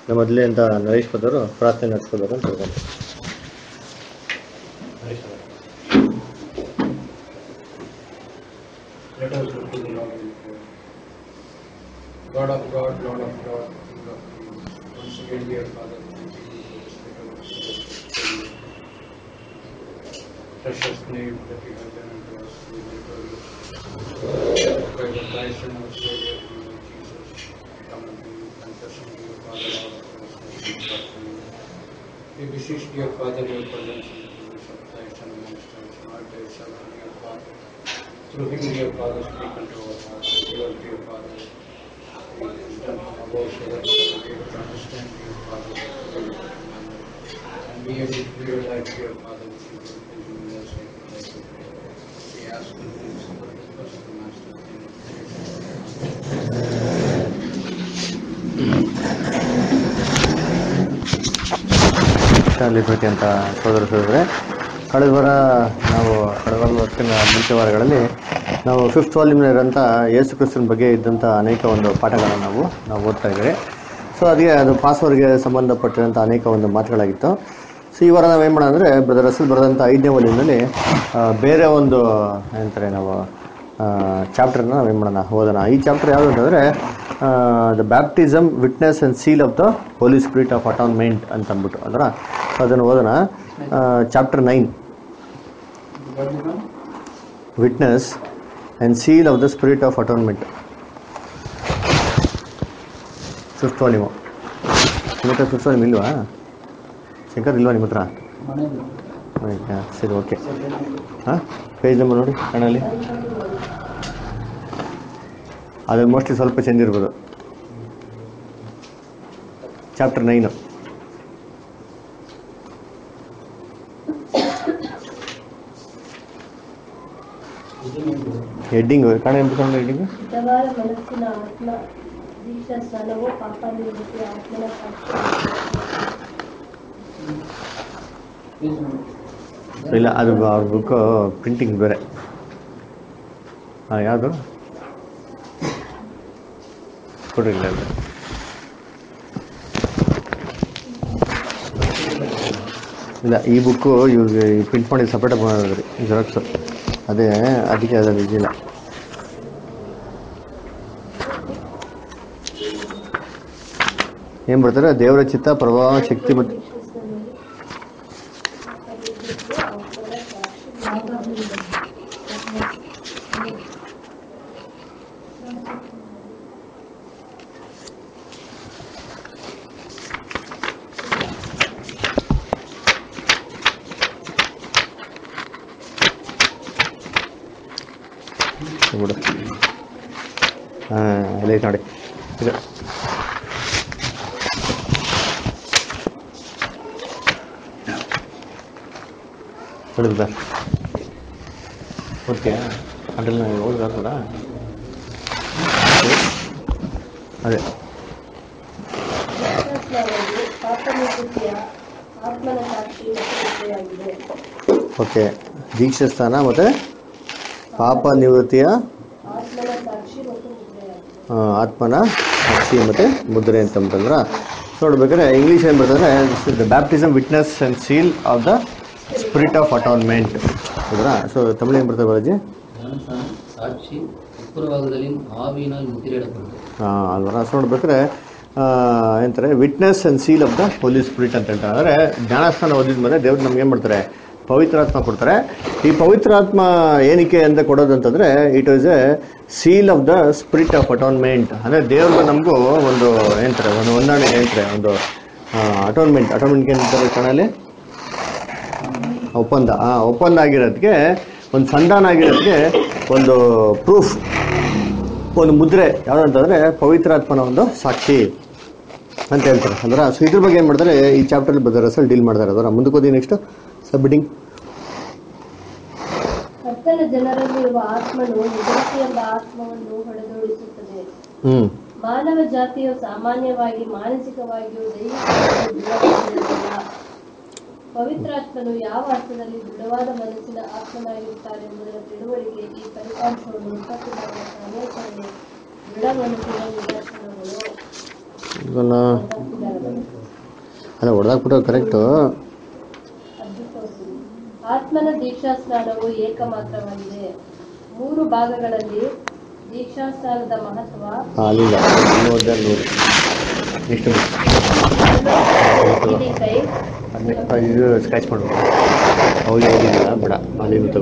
ನಮ್ಮ ಮೊದಲಿಂದ ನರೇಶ್ ಪದವರು ಪ್ರಾರ್ಥನೆ ನಡೆಸ್ಕೋಬೇಕು ಅಂತ ತಿಳ್ಕೊಂಡೆ Let us look to the Lord in prayer. God of God, Lord of God, King of Kings, once again, dear Father, thank you for the spirit of precious name that you have given to us. We adore you. By the Christ and our Savior, Lord Jesus, come and be confessing to your Father, our Christ, We beseech, dear Father, your presence in the presence of Christ and amongst us, and all days, servant, dear Father. Through him, dear Father, speak unto our hearts. Give us, dear Father, the wisdom of our so that we will be able to understand, dear Father, the will of the commandment. And be able to realize, dear Father, which you will do in us, I pray. We ask in the name of the first of the Master, in ಶಾಲೆ ಭೇಟಿ ಅಂತ ಸೋದರ ಸೋದರೇ ಕಳೆದ ವಾರ ನಾವು ಕಳೆದ ವಾರದ ಹೊತ್ತಿನ ಮುಂಚೆ ವಾರಗಳಲ್ಲಿ ನಾವು ಫಿಫ್ತ್ ವಾಲ್ಯೂಮ್ನಲ್ಲಿರೋಂಥ ಯೇಸು ಕ್ರಿಸ್ತನ ಬಗ್ಗೆ ಇದ್ದಂಥ ಅನೇಕ ಒಂದು ಪಾಠಗಳನ್ನು ನಾವು ನಾವು ಓದ್ತಾ ಇದ್ದೇವೆ ಸೊ ಅದಕ್ಕೆ ಅದು ಪಾಸ್ವರ್ಡ್ಗೆ ಸಂಬಂಧಪಟ್ಟಿರೋಂಥ ಅನೇಕ ಒಂದು ಮಾತುಗಳಾಗಿತ್ತು ಸೊ ಈ ವಾರ ನಾವು ಏನು ಮಾಡೋಣ ಅಂದರೆ ಬ್ರದರ್ ರಸಲ್ ಬರೆದಂಥ ಐದನೇ ವಾಲ್ಯೂಮ್ನಲ್ಲಿ ಆ, ಬೇರೆ ಒಂದು ಏನಂತಾರೆ ನಾವು ಚಾಪ್ಟರ್ನ ನಾವು ಏನು ಮಾಡೋಣ ಓದೋಣ ಈ ಚಾಪ್ಟರ್ ಯಾವುದು ಅಂತಂದರೆ the baptism witness and seal of the Holi spirit of atonement ಅಂತ ಅಂದ್ಬಿಟ್ಟು ಅದರ ಅದನ್ನು ಓದೋಣ chapter nine witness and seal of the spirit of atonement fifth volume ನಿಮ್ಮ ಹತ್ರ ಫಿಫ್ತ್ ವಾಲ್ಯೂಮ್ ಇಲ್ವಾ ಶಂಕರ್ ಇಲ್ವಾ ನಿಮ್ಮ ಹತ್ರ ಆಯ್ತಾ ಸರಿ ಓಕೆ ಹಾಂ ಪೇಜ್ ನಂಬರ್ ನೋಡಿ ಕಣ್ಣಲ್ಲಿ ಅದು ಮೋಸ್ಟ್ಲಿ ಸ್ವಲ್ಪ ಚೇಂಜ್ ಇರ್ಬೋದು ಚಾಪ್ಟರ್ ನೈನು ಹೆಡ್ಡಿಂಗ್ ಕಣ ಎಂಬುಕೊಂಡು ಹೆಡ್ಡಿಂಗ್ ಹಿತವಾದ ಮನಸ್ಸಿನ ಆತ್ಮ ದೀಕ್ಷಾ ಸ್ನಾನವು ಪಾಪ ನಿವೃತ್ತಿ ಆತ್ಮನ ಇಲ್ಲ ಅದು ಅವ್ರ ಬುಕ್ಕು ಪ್ರಿಂಟಿಂಗ್ ಬೇರೆ ಹಾಂ ಯಾವುದು ಕೊಡ್ರಿ ಇಲ್ಲ ಇಲ್ಲ. ಇಲ್ಲ ಈ ಬುಕ್ಕು ಇವ್ರಿಗೆ ಪ್ರಿಂಟ್ ಮಾಡಿ ಸಪ್ರೇಟಾಗಿ ಮಾಡಿದ್ರಿ ಜೆರಾಕ್ಸು ಅದೇ ಅದಕ್ಕೆ ಅದ್ರಲ್ಲಿ ಇದಿಲ್ಲ ಏನು ಬರ್ತಾರೆ ದೇವರ ಚಿತ್ತ ಪ್ರಭಾವ ಶಕ್ತಿ ಮತ್ತು ಬಿಡು ಹಾಂ ಅಲ್ಲೇ ಐತೆ ನೋಡಿ ಇದು ಹೊಡೆದ ಓಕೆ ಅದ್ರಲ್ಲಿ ನಾವು ಓದಿದಾಕಲ್ಲ ಅದೇ ಸ್ನಾನವು ಪಾಪ ನಿವೃತ್ತಿಯ ಆತ್ಮನ ಸಾಕ್ಷಿ ಮತ್ತು ಮುದ್ರೆಯಾಗಿದೆ ಓಕೆ ದೀಕ್ಷಾಸ್ಥಾನ ಮತ್ತು ಪಾಪ ನಿವೃತ್ತಿಯ ಆತ್ಮನ ಸಾಕ್ಷಿ ಮತ್ತು ಮುದ್ರೆಯಾಗಿದೆ ಆ, ಆತ್ಮನ ಸಾಕ್ಷಿ ಮತ್ತು ಮುದ್ರೆ ಅಂತಂತಂದ್ರ ನೋಡ್ಬೇಕಾದ್ರೆ ಇಂಗ್ಲೀಷ್ ಏನು ಬರ್ತಂದ್ರೆ the baptism witness and seal of the spirit of atonement ಹೌದ್ರಾ ಸೊ ತಮಿಳು ಏನು ಬರ್ತದೆ ಬಾಲಾಜಿ ஞானசான சாட்சி துப்புரவாகுதலின் ஆவியினால் முத்திரையிடப்பட்டது ಹಾಂ ಅಲ್ವರ ಸೊ ನೋಡ್ಬೇಕಾದ್ರೆ ಆ, ಏನಂತಾರೆ witness and seal of the Holi Spirit ಅಂತ ಹೇಳ್ತಾರೆ ಅಂದರೆ ಜ್ಞಾನಸ್ಥಾನ ಓದಿದ ಮೇಲೆ ದೇವ್ರು ನಮ್ಗೆ ಏನು ಮಾಡ್ತಾರೆ ಪವಿತ್ರಾತ್ಮ ಕೊಡ್ತಾರೆ ಈ ಪವಿತ್ರಾತ್ಮ ಏನಕ್ಕೆ ಅಂತ ಕೊಡೋದು ಅಂತಂದರೆ it is a seal of the spirit of atonement ಅಂದರೆ ದೇವ್ರಿಗೆ ನಮಗೂ ಒಂದು ಏನಂತಾರೆ ಒಂದು ಹೊಂದಾಣಿಕೆ ಏನಂತಾರೆ ಒಂದು ಅಟೋನ್ಮೆಂಟ್ ಅಟೋನ್ಮೆಂಟ್ಗೆ ಏನಂತಾರೆ ಕಣಲ್ಲಿ ಒಪ್ಪಂದ ಆ ಒಪ್ಪಂದ ಆಗಿರೋದಕ್ಕೆ ಒಂದು ಸಂಧಾನ ಆಗಿರೋದಕ್ಕೆ ಒಂದು ಪ್ರೂಫ್ ಒಂದು ಮುದ್ರೆ ಯಾವುದಂತಂದ್ರೆ ಪವಿತ್ರಾತ್ಮನ ಒಂದು ಸಾಕ್ಷಿ ಅಂತ ಹೇಳ್ತಾರೆ ಅಂದ್ರೆ ಸೊ ಇದ್ರ ಬಗ್ಗೆ ಏನು ಮಾಡ್ತಾರೆ ಈ ಚಾಪ್ಟರ್ ಬರ್ತಾರೆ ರಸಲ್ ಡೀಲ್ ಮಾಡ್ತಾರೆ ಅದರ ಮುಂದಕ್ಕೆ ಹೋದಿ ನೆಕ್ಸ್ಟ್ ಸಬ್ಮಿಟಿಂಗ್ ಕರ್ತನ ಜನರಲ್ಲಿರುವ ಆತ್ಮನು ನಿವೃತ್ತಿ ಎಂಬ ಆತ್ಮವನ್ನು ಹೊಡೆದೋಡಿಸುತ್ತದೆ ಹ್ಞೂ ಮಾನವ ಜಾತಿಯು ಸಾಮಾನ್ಯವಾಗಿ ಮಾನಸಿಕವಾಗಿಯೂ ದೈಹಿಕವಾಗಿಯೂ ದೃಢವಾಗಿರುವುದಿಲ್ಲ ಪವಿತ್ರಾತ್ಮನು ಯಾವ ಅರ್ಥದಲ್ಲಿ ದೃಢವಾದ ಮನಸ್ಸಿನ ಆತ್ಮನಾಗಿರುತ್ತಾರೆಂಬುದರ ತಿಳುವಳಿಕೆ ಈ ಫಲಿತಾಂಶವನ್ನು ಉತ್ಪತ್ತಿ ಮಾಡುವ ಕಾರ್ಯಾಚರಣೆ ದೃಢ ಮನಸ್ಸಿನ ನಿದರ್ಶನಗಳು ಇದನ್ನ ಅಲ್ಲ ಹೊಡೆದಾಕ್ಬಿಟ್ಟು ಕರೆಕ್ಟು ಆತ್ಮನ ದೀಕ್ಷಾ ಸ್ನಾನವು ಏಕಮಾತ್ರವಾಗಿದೆ ಮೂರು ಭಾಗಗಳಲ್ಲಿ ದೀಕ್ಷಾ ಸ್ನಾನದ ಮಹತ್ವ ಅಲ್ಲಿಲ್ಲ ನೂರ ನೂರು ನೆಕ್ಸ್ಟ್ ಇಡೀ ಕೈ ಅದನ್ನ ಇದು ಸ್ಕ್ರಾಚ್ ಮಾಡ್ಬೇಕು ಹೌದು ಓದಿಲ್ಲ ಬೇಡ ಅಲ್ಲಿ ತಗೋ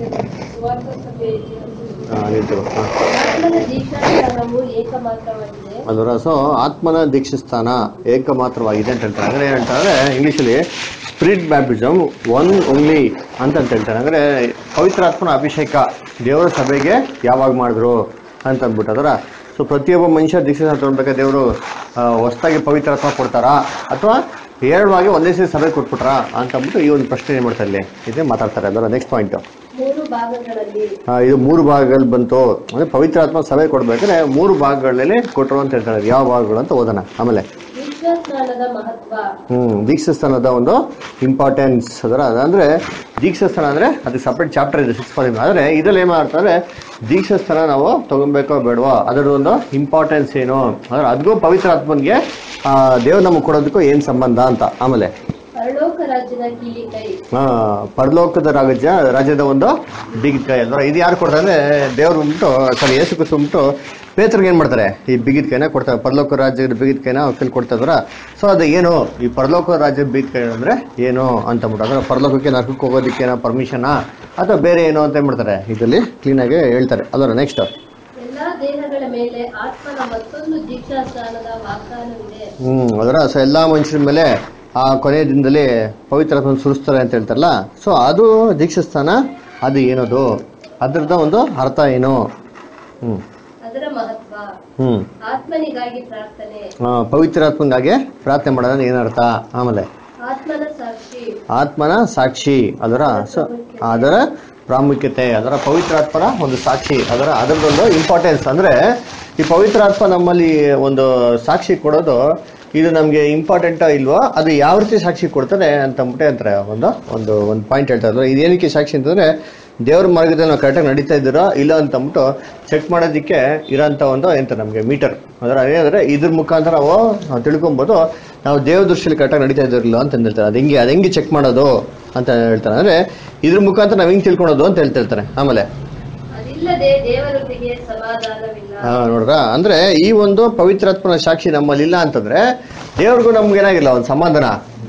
ಹಾಂ ಅಲ್ಲಿ ತಗೋ ಹಾಂ ಆತ್ಮನ ದೀಕ್ಷಾ ಸ್ನಾನವು ಏಕಮಾತ್ರವಾಗಿದೆ ಅದರ ಸೊ ಆತ್ಮನ ದೀಕ್ಷಿಸ್ತಾನ ಏಕ ಮಾತ್ರವಾಗಿದೆ ಅಂತ ಹೇಳ್ತಾರೆ ಅಂದರೆ ಏನಂತಂದರೆ ಇಂಗ್ಲೀಷಲ್ಲಿ ಸ್ಪಿರಿಟ್ ಬ್ಯಾಪ್ಟಿಸಮ್ ಒನ್ ಓನ್ಲಿ ಅಂತ ಅಂತ ಹೇಳ್ತಾರೆ ಅಂದರೆ ಪವಿತ್ರಾತ್ಮನ ಅಭಿಷೇಕ ದೇವರ ಸಭೆಗೆ ಯಾವಾಗ ಮಾಡಿದ್ರು ಅಂತ ಅಂದ್ಬಿಟ್ಟು ಅದರ ಸೊ ಪ್ರತಿಯೊಬ್ಬ ಮನುಷ್ಯ ದೀಕ್ಷೆ ತಗೊಳ್ಬೇಕಾದ್ರೆ ದೇವರು ಹೊಸದಾಗಿ ಪವಿತ್ರಾತ್ಮ ಕೊಡ್ತಾರಾ ಅಥವಾ ಎರಡವಾಗಿ ಒಂದೇ ಸೇರಿ ಸಭೆ ಕೊಟ್ಬಿಟ್ರಾ ಅಂತ ಅಂದ್ಬಿಟ್ಟು ಈ ಒಂದು ಪ್ರಶ್ನೆ ಏನು ಮಾಡ್ತಾರೆ ಇಲ್ಲಿ ಇದೇ ಮಾತಾಡ್ತಾರೆ ಅದರ ನೆಕ್ಸ್ಟ್ ಪಾಯಿಂಟು ಮೂರು ಭಾಗಗಳಲ್ಲಿ ಆ, ಇದು ಮೂರು ಭಾಗಗಳಲ್ಲಿ ಬಂತು ಅಂದ್ರೆ ಪವಿತ್ರಾತ್ಮ ಸಭೆ ಕೊಡ್ಬೇಕಾದ್ರೆ ಮೂರು ಭಾಗಗಳಲ್ಲಿ ಕೊಟ್ಟರು ಅಂತ ಹೇಳ್ತಾರೆ ಯಾವ ಭಾಗಗಳು ಅಂತ ಓದೋಣ ಆಮೇಲೆ ದೀಕ್ಷಾ ಸ್ನಾನದ ಮಹತ್ವ ಹ್ಮ್ ದೀಕ್ಷಾಸ್ಥಾನದ ಒಂದು ಇಂಪಾರ್ಟೆನ್ಸ್ ಅದರ ಅಂದ್ರೆ ದೀಕ್ಷಾಸ್ಥಾನ ಅಂದ್ರೆ ಅದಕ್ಕೆ ಸಪ್ರೇಟ್ ಚಾಪ್ಟರ್ ಇದೆ ಸಿಕ್ಸ್ ಫಾರ್ಮ್ ಆದ್ರೆ ಇದ್ರಲ್ಲಿ ಏನ್ ಮಾಡ್ತಾರೆ ದೀಕ್ಷಾಸ್ಥಾನ ನಾವು ತಗೊಬೇಕೋ ಬೇಡವೋ ಅದರ ಒಂದು ಇಂಪಾರ್ಟೆನ್ಸ್ ಏನು ಅಂದ್ರೆ ಅದಕ್ಕೂ ಪವಿತ್ರಾತ್ಮನ್ಗೆ ಆ ದೇವ್ರು ನಮಗೆ ಕೊಡೋದಕ್ಕೂ ಏನ್ ಸಂಬಂಧ ಅಂತ ಆಮೇಲೆ ಪರಲೋಕ ರಾಜ್ಯದ ಕೀಲಿ ಕೈ ಆ, ಪರಲೋಕದ ರಾಜ್ಯ ರಾಜ್ಯದ ಒಂದು ಬಿಗಿದ ಕೈ ಅಲ್ವಾ ಇದು ಯಾರು ಕೊಡ್ತಾರೆ ಅಂದ್ರೆ ದೇವ್ರು ಬಂದ್ಬಿಟ್ಟು ಸಾರಿ ಯೇಸು ಕ್ರಿಸ್ತು ಬಂದ್ಬಿಟ್ಟು ಪೇತ್ರಗೆ ಏನ್ ಮಾಡ್ತಾರೆ ಈ ಬಿಗಿದ ಕೈನ ಕೊಡ್ತಾರೆ ಪರಲೋಕ ರಾಜ್ಯದ ಬಿಗಿದ ಕೈನ ಅವ್ರ ಕೈಲಿ ಕೊಡ್ತಾರ ಸೊ ಅದು ಏನು ಈ ಪರಲೋಕ ರಾಜ್ಯದ ಬಿಗಿದ ಕೈ ಅಂದ್ರೆ ಏನು ಅಂತ ಅಂದ್ಬಿಟ್ಟು ಅಂದ್ರೆ ಪರಲೋಕಕ್ಕೆ ನರಕಕ್ಕೆ ಹೋಗೋದಕ್ಕೆ ಏನೋ ಪರ್ಮಿಷನಾ ಅಥವಾ ಬೇರೆ ಏನು ಅಂತ ಏನ್ ಮಾಡ್ತಾರೆ ಇದರಲ್ಲಿ ಕ್ಲೀನಾಗಿ ಹೇಳ್ತಾರೆ ಅದರ ನೆಕ್ಸ್ಟ್ ಎಲ್ಲಾ ದೇಹಗಳ ಮೇಲೆ ಆತ್ಮನ ಮತ್ತೊಂದು ದೀಕ್ಷಾ ಸ್ನಾನದ ವಾಗ್ದಾನವಿದೆ ಹ್ಮ್ ಅದರ ಸೊ ಎಲ್ಲಾ ಮನುಷ್ಯರ ಮೇಲೆ ಆ ಕೊನೆಯ ದಿನದಲ್ಲಿ ಪವಿತ್ರಾತ್ಮ ಸುರಿಸ್ತಾರೆ ಅಂತ ಹೇಳ್ತಾರಲ್ಲ ಸೊ ಅದು ದೀಕ್ಷಾಸ್ಥಾನ ಅದು ಏನದು ಅದ್ರದ ಒಂದು ಅರ್ಥ ಏನು ಹ್ಮ್ ಅದರ ಮಹತ್ವ ಹ್ಮ್ ಆತ್ಮನಿಗಾಗಿ ಪ್ರಾರ್ಥನೆ ಆ, ಪವಿತ್ರಾತ್ಮನಿಗಾಗಿ ಪ್ರಾರ್ಥನೆ ಮಾಡೋದು ಏನರ್ಥ ಆಮೇಲೆ ಆತ್ಮನ ಸಾಕ್ಷಿ ಆತ್ಮನ ಸಾಕ್ಷಿ ಅದರ ಸ- ಅದರ ಪ್ರಾಮುಖ್ಯತೆ ಅದರ ಪವಿತ್ರಾತ್ಮನ ಒಂದು ಸಾಕ್ಷಿ ಅದರ ಅದರದೊಂದು ಇಂಪಾರ್ಟೆನ್ಸ್ ಅಂದ್ರೆ ಈ ಪವಿತ್ರಾತ್ಮ ನಮ್ಮಲ್ಲಿ ಒಂದು ಸಾಕ್ಷಿ ಕೊಡೋದು ಇದು ನಮಗೆ ಇಂಪಾರ್ಟೆಂಟಾ ಇಲ್ವೋ ಅದು ಯಾವ ರೀತಿ ಸಾಕ್ಷಿ ಕೊಡ್ತಾರೆ ಅಂತ ಅಂದ್ಬಿಟ್ಟೆ ಅಂತಾರೆ ಒಂದು ಒಂದು ಒಂದು ಪಾಯಿಂಟ್ ಹೇಳ್ತಾ ಇದ್ರು ಇದೇನಕ್ಕೆ ಸಾಕ್ಷಿ ಅಂತಂದ್ರೆ ದೇವ್ರ ಮಾರ್ಗದಲ್ಲಿ ನಾವು ಕರೆಕ್ಟಾಗಿ ನಡೀತಾ ಇದ್ದೀರಾ ಇಲ್ಲ ಅಂತ ಅಂದ್ಬಿಟ್ಟು ಚೆಕ್ ಮಾಡೋದಕ್ಕೆ ಇರೋಂಥ ಒಂದು ಎಂತ ನಮಗೆ ಮೀಟರ್ ಅದರ ಏನಂದ್ರೆ ಇದ್ರ ಮುಖಾಂತರ ನಾವು ನಾವು ತಿಳ್ಕೊಬೋದು ನಾವು ದೇವ್ರ ದೃಷ್ಟಿಯಲ್ಲಿ ಕರೆಕ್ಟಾಗಿ ನಡೀತಾ ಇದ್ದಿರಲಿಲ್ಲ ಅಂತ ಹೇಳ್ತಾರೆ ಅದು ಹೆಂಗೆ ಅದು ಹೆಂಗೆ ಚೆಕ್ ಮಾಡೋದು ಅಂತ ಹೇಳ್ತಾರೆ ಅಂದ್ರೆ ಇದ್ರ ಮುಖಾಂತರ ನಾವು ಹೆಂಗೆ ತಿಳ್ಕೊಳೋದು ಅಂತ ಹೇಳ್ತಿರ್ತಾರೆ ಆಮೇಲೆ ಅದಿಲ್ಲದೆ ದೇವರೊಂದಿಗೆ ಸಮಾಧಾನವಿಲ್ಲ ಆ, ನೋಡ್ರ ಅಂದ್ರೆ ಈ ಒಂದು ಪವಿತ್ರಾತ್ಮನ ಸಾಕ್ಷಿ ನಮ್ಮಲ್ಲಿ ಇಲ್ಲ ಅಂತಂದ್ರೆ ದೇವ್ರಿಗೂ ನಮ್ಗೆ ಏನಾಗಿಲ್ಲ ಒಂದು ಸಮಾಧಾನ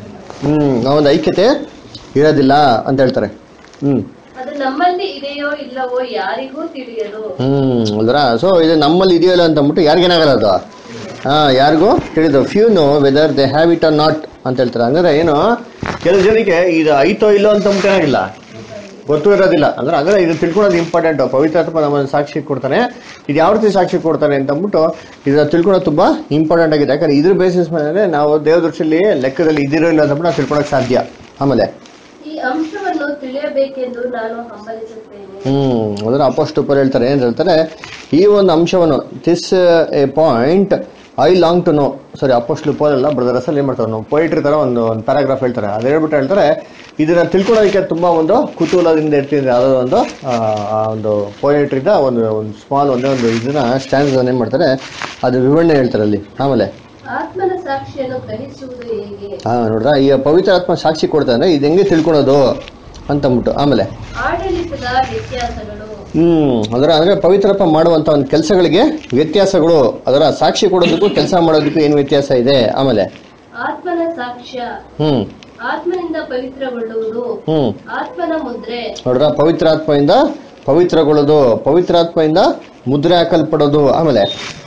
ಹ್ಮ್ ನಾವೊಂದು ಐಕ್ಯತೆ ಇರೋದಿಲ್ಲ ಅಂತ ಹೇಳ್ತಾರೆ ಹ್ಮ್ ಅದು ನಮ್ಮಲ್ಲಿ ಇದೆಯೋ ಇಲ್ಲವೋ ಯಾರಿಗೂ ತಿಳಿಯದು ಹ್ಮ್ ಅಲ್ದ್ರ ಸೊ ಇದು ನಮ್ಮಲ್ಲಿ ಇದೆಯಲ್ಲ ಅಂತ ಅಂದ್ಬಿಟ್ಟು ಯಾರಿಗೇನಾಗಲ್ಲ ಅದು ಹಾ ಯಾರಿಗೂ ತಿಳಿದು few know whether they have it or not ಅಂತ ಹೇಳ್ತಾರೆ ಹಂಗಾರೆ ಏನು ಕೆಲವು ಜನಕ್ಕೆ ಇದು ಐತೋ ಇಲ್ಲೋ ಅಂತ ಅಂದ್ಬಿಟ್ಟು ಏನಾಗಿಲ್ಲ ಗೊತ್ತೂ ಇರೋದಿಲ್ಲ ಅಂದ್ರೆ ಹಂಗಾರೆ ಇದು ತಿಳ್ಕೊಳ್ಳೋದು ಇಂಪಾರ್ಟೆಂಟ್ ಪವಿತ್ರಾತ್ಮ ನಮ್ಮನ್ನು ಸಾಕ್ಷಿ ಕೊಡ್ತಾನೆ ಇದು ಯಾವ ರೀತಿ ಸಾಕ್ಷಿ ಕೊಡ್ತಾನೆ ಅಂತ ಅಂದ್ಬಿಟ್ಟು ಇದನ್ನ ತಿಳ್ಕೊಳ್ಳೋದು ತುಂಬಾ ಇಂಪಾರ್ಟೆಂಟ್ ಆಗಿದೆ ಯಾಕಂದ್ರೆ ಇದ್ರ ಬೇಸಿಸ್ ಮೇಲೆ ನಾವು ದೇವದೃಷ್ಟಿಯಲ್ಲಿ ಲೆಕ್ಕದಲ್ಲಿ ಇದಿರೋ ಇಲ್ಲ ಅಂತ ಅಂದ್ಬಿಟ್ಟು ನಾವು ತಿಳ್ಕೊಳಕ್ ಸಾಧ್ಯ ಆಮೇಲೆ ಈ ಅಂಶವನ್ನು ತಿಳಿಯಬೇಕೆಂದು ನಾನು ಹಂಬಲಿಸುತ್ತೇನೆ ಹ್ಮ್ ಅದನ್ನ ಅಪೋಸ್ಟುಪರ್ ಹೇಳ್ತಾರೆ ಏನ್ ಹೇಳ್ತಾರೆ ಈ ಒಂದು ಅಂಶವನ್ನು this a point I long to know sorry apostle Paul ಅಲ್ಲ ಬ್ರದರ್ ಅಸಲ್ ಏನ್ ಮಾಡ್ತಾರೆ ನಾವು ಪೊಯಿಟ್ರಿ ತರ ಒಂದು ಒಂದು ಪ್ಯಾರಾಗ್ರಾಫ್ ಹೇಳ್ತಾರೆ ಅದು ಹೇಳ್ಬಿಟ್ಟು ಹೇಳ್ತಾರೆ ಇದನ್ನ ತಿಳ್ಕೊಳ್ಳೋದಕ್ಕೆ ತುಂಬಾ ಒಂದು ಕುತೂಹಲದಿಂದ ಇರ್ತಿದ್ರೆ ಯಾವುದೋ ಒಂದು ಆ, ಆ ಒಂದು ಪೊಯಿಟ್ರಿದ ಒಂದು ಒಂದು ಸ್ಮಾಲ್ ಒಂದೇ ಒಂದು ಇದನ್ನ ಸ್ಟ್ಯಾಂಡ್ ಏನ್ ಮಾಡ್ತಾರೆ ಅದು ವಿವರಣೆ ಹೇಳ್ತಾರೆ ಅಲ್ಲಿ ಆಮೇಲೆ ಆತ್ಮನ ಸಾಕ್ಷಿಯನ್ನು ಗ್ರಹಿಸುವುದು ಹೇಗೆ ಹಾ ನೋಡ್ರ ಈ ಪವಿತ್ರ ಆತ್ಮ ಸಾಕ್ಷಿ ಕೊಡ್ತಾರೆ ಅಂದ್ರೆ ಇದು ಹೆಂಗೆ ತಿಳ್ಕೊಳೋದು ಅಂತಂದ್ಬಿಟ್ಟು ಆಮೇಲೆ ಆಡಳಿತದ ವ್ಯತ್ಯಾಸಗಳು ಹ್ಮ್ ಅದರ ಅಂದ್ರೆ ಪವಿತ್ರಪ್ಪ ಮಾಡುವಂತ ಒಂದು ಕೆಲಸಗಳಿಗೆ ವ್ಯತ್ಯಾಸಗಳು ಅದರ ಸಾಕ್ಷಿ ಕೊಡೋದಕ್ಕೂ ಕೆಲಸ ಮಾಡೋದಕ್ಕೂ ಏನು ವ್ಯತ್ಯಾಸ ಇದೆ ಆಮೇಲೆ ಆತ್ಮನ ಸಾಕ್ಷ್ಯ ಹ್ಮ್ ಆತ್ಮನಿಂದ ಪವಿತ್ರಗೊಳ್ಳುವುದು ಹ್ಮ್ ಆತ್ಮನ ಮುದ್ರೆ ನೋಡ್ರ ಪವಿತ್ರಾತ್ಮೆಯಿಂದ ಪವಿತ್ರಗೊಳ್ಳೋದು ಪವಿತ್ರಾತ್ಮೆಯಿಂದ ಮುದ್ರೆ ಹಾಕಲ್ಪಡೋದು ಆಮೇಲೆ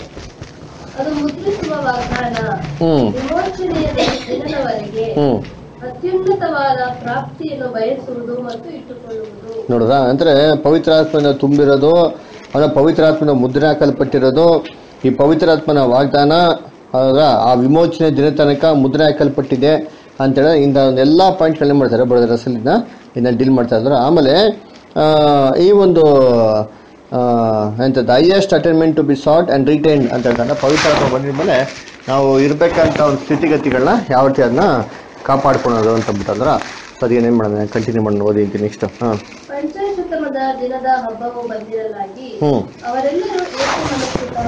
ಅದು ಮುದ್ರಿಸುವ ವಾಗ್ದಾನ ಹ್ಮ್ ವಿಮೋಚನೆಯ ದಿನದವರೆಗೆ ಹ್ಮ್ ಅತ್ಯುನ್ನತವಾದ ಪ್ರಾಪ್ತಿಯನ್ನು ಬಯಸುವುದು ಮತ್ತು ಇಟ್ಟುಕೊಳ್ಳುವುದು ನೋಡ್ರ ಅಂದ್ರೆ ಪವಿತ್ರಾತ್ಮನ ತುಂಬಿರೋದು ಅವನ ಪವಿತ್ರಾತ್ಮನ ಮುದ್ರೆ ಹಾಕಲ್ಪಟ್ಟಿರೋದು ಈ ಪವಿತ್ರಾತ್ಮನ ವಾಗ್ದಾನ ಅದರ ಆ ವಿಮೋಚನೆ ದಿನ ತನಕ ಮುದ್ರೆ ಹಾಕಲ್ಪಟ್ಟಿದೆ ಅಂತೇಳಿ ಇಂಥ ಎಲ್ಲ ಪಾಯಿಂಟ್ಗಳನ್ನ ಮಾಡ್ತಾರೆ ಬರೋದ್ರ ರಸಲಿನ ಇದನ್ನ ಡೀಲ್ ಮಾಡ್ತಾ ಇದ್ರು ಆಮೇಲೆ ಆ, ಈ ಒಂದು ಎಂಥದ್ದು highest attainment to be sought and retain ಅಂತ ಹೇಳ್ತಾರೆ ಪವಿತ್ರಾತ್ಮ ಬಂದಿದ ಮೇಲೆ ನಾವು ಇರಬೇಕಂತ ಒಂದು ಸ್ಥಿತಿಗತಿಗಳನ್ನ ಯಾವ ರೀತಿ ಅದನ್ನ ಕಾಪಾಡ್ಕೊಳೋದು ಅಂತ ಅಂದ್ಬಿಟ್ಟಂದ್ರ ಸೊ ಅದೇನೇನು ಮಾಡೋಣ ಕಂಟಿನ್ಯೂ ಮಾಡಿ ಓದಿ ನೆಕ್ಸ್ಟ್ ಹಾಂ ಪಂಚಾಶತಮದ ದಿನದ ಹಬ್ಬವು ಬಂದಿರಲಾಗಿ ಹ್ಞೂ ಅವರೆಲ್ಲರೂ ಏಕಮನಸ್ಸುಳ್ಳವರಾಗಿ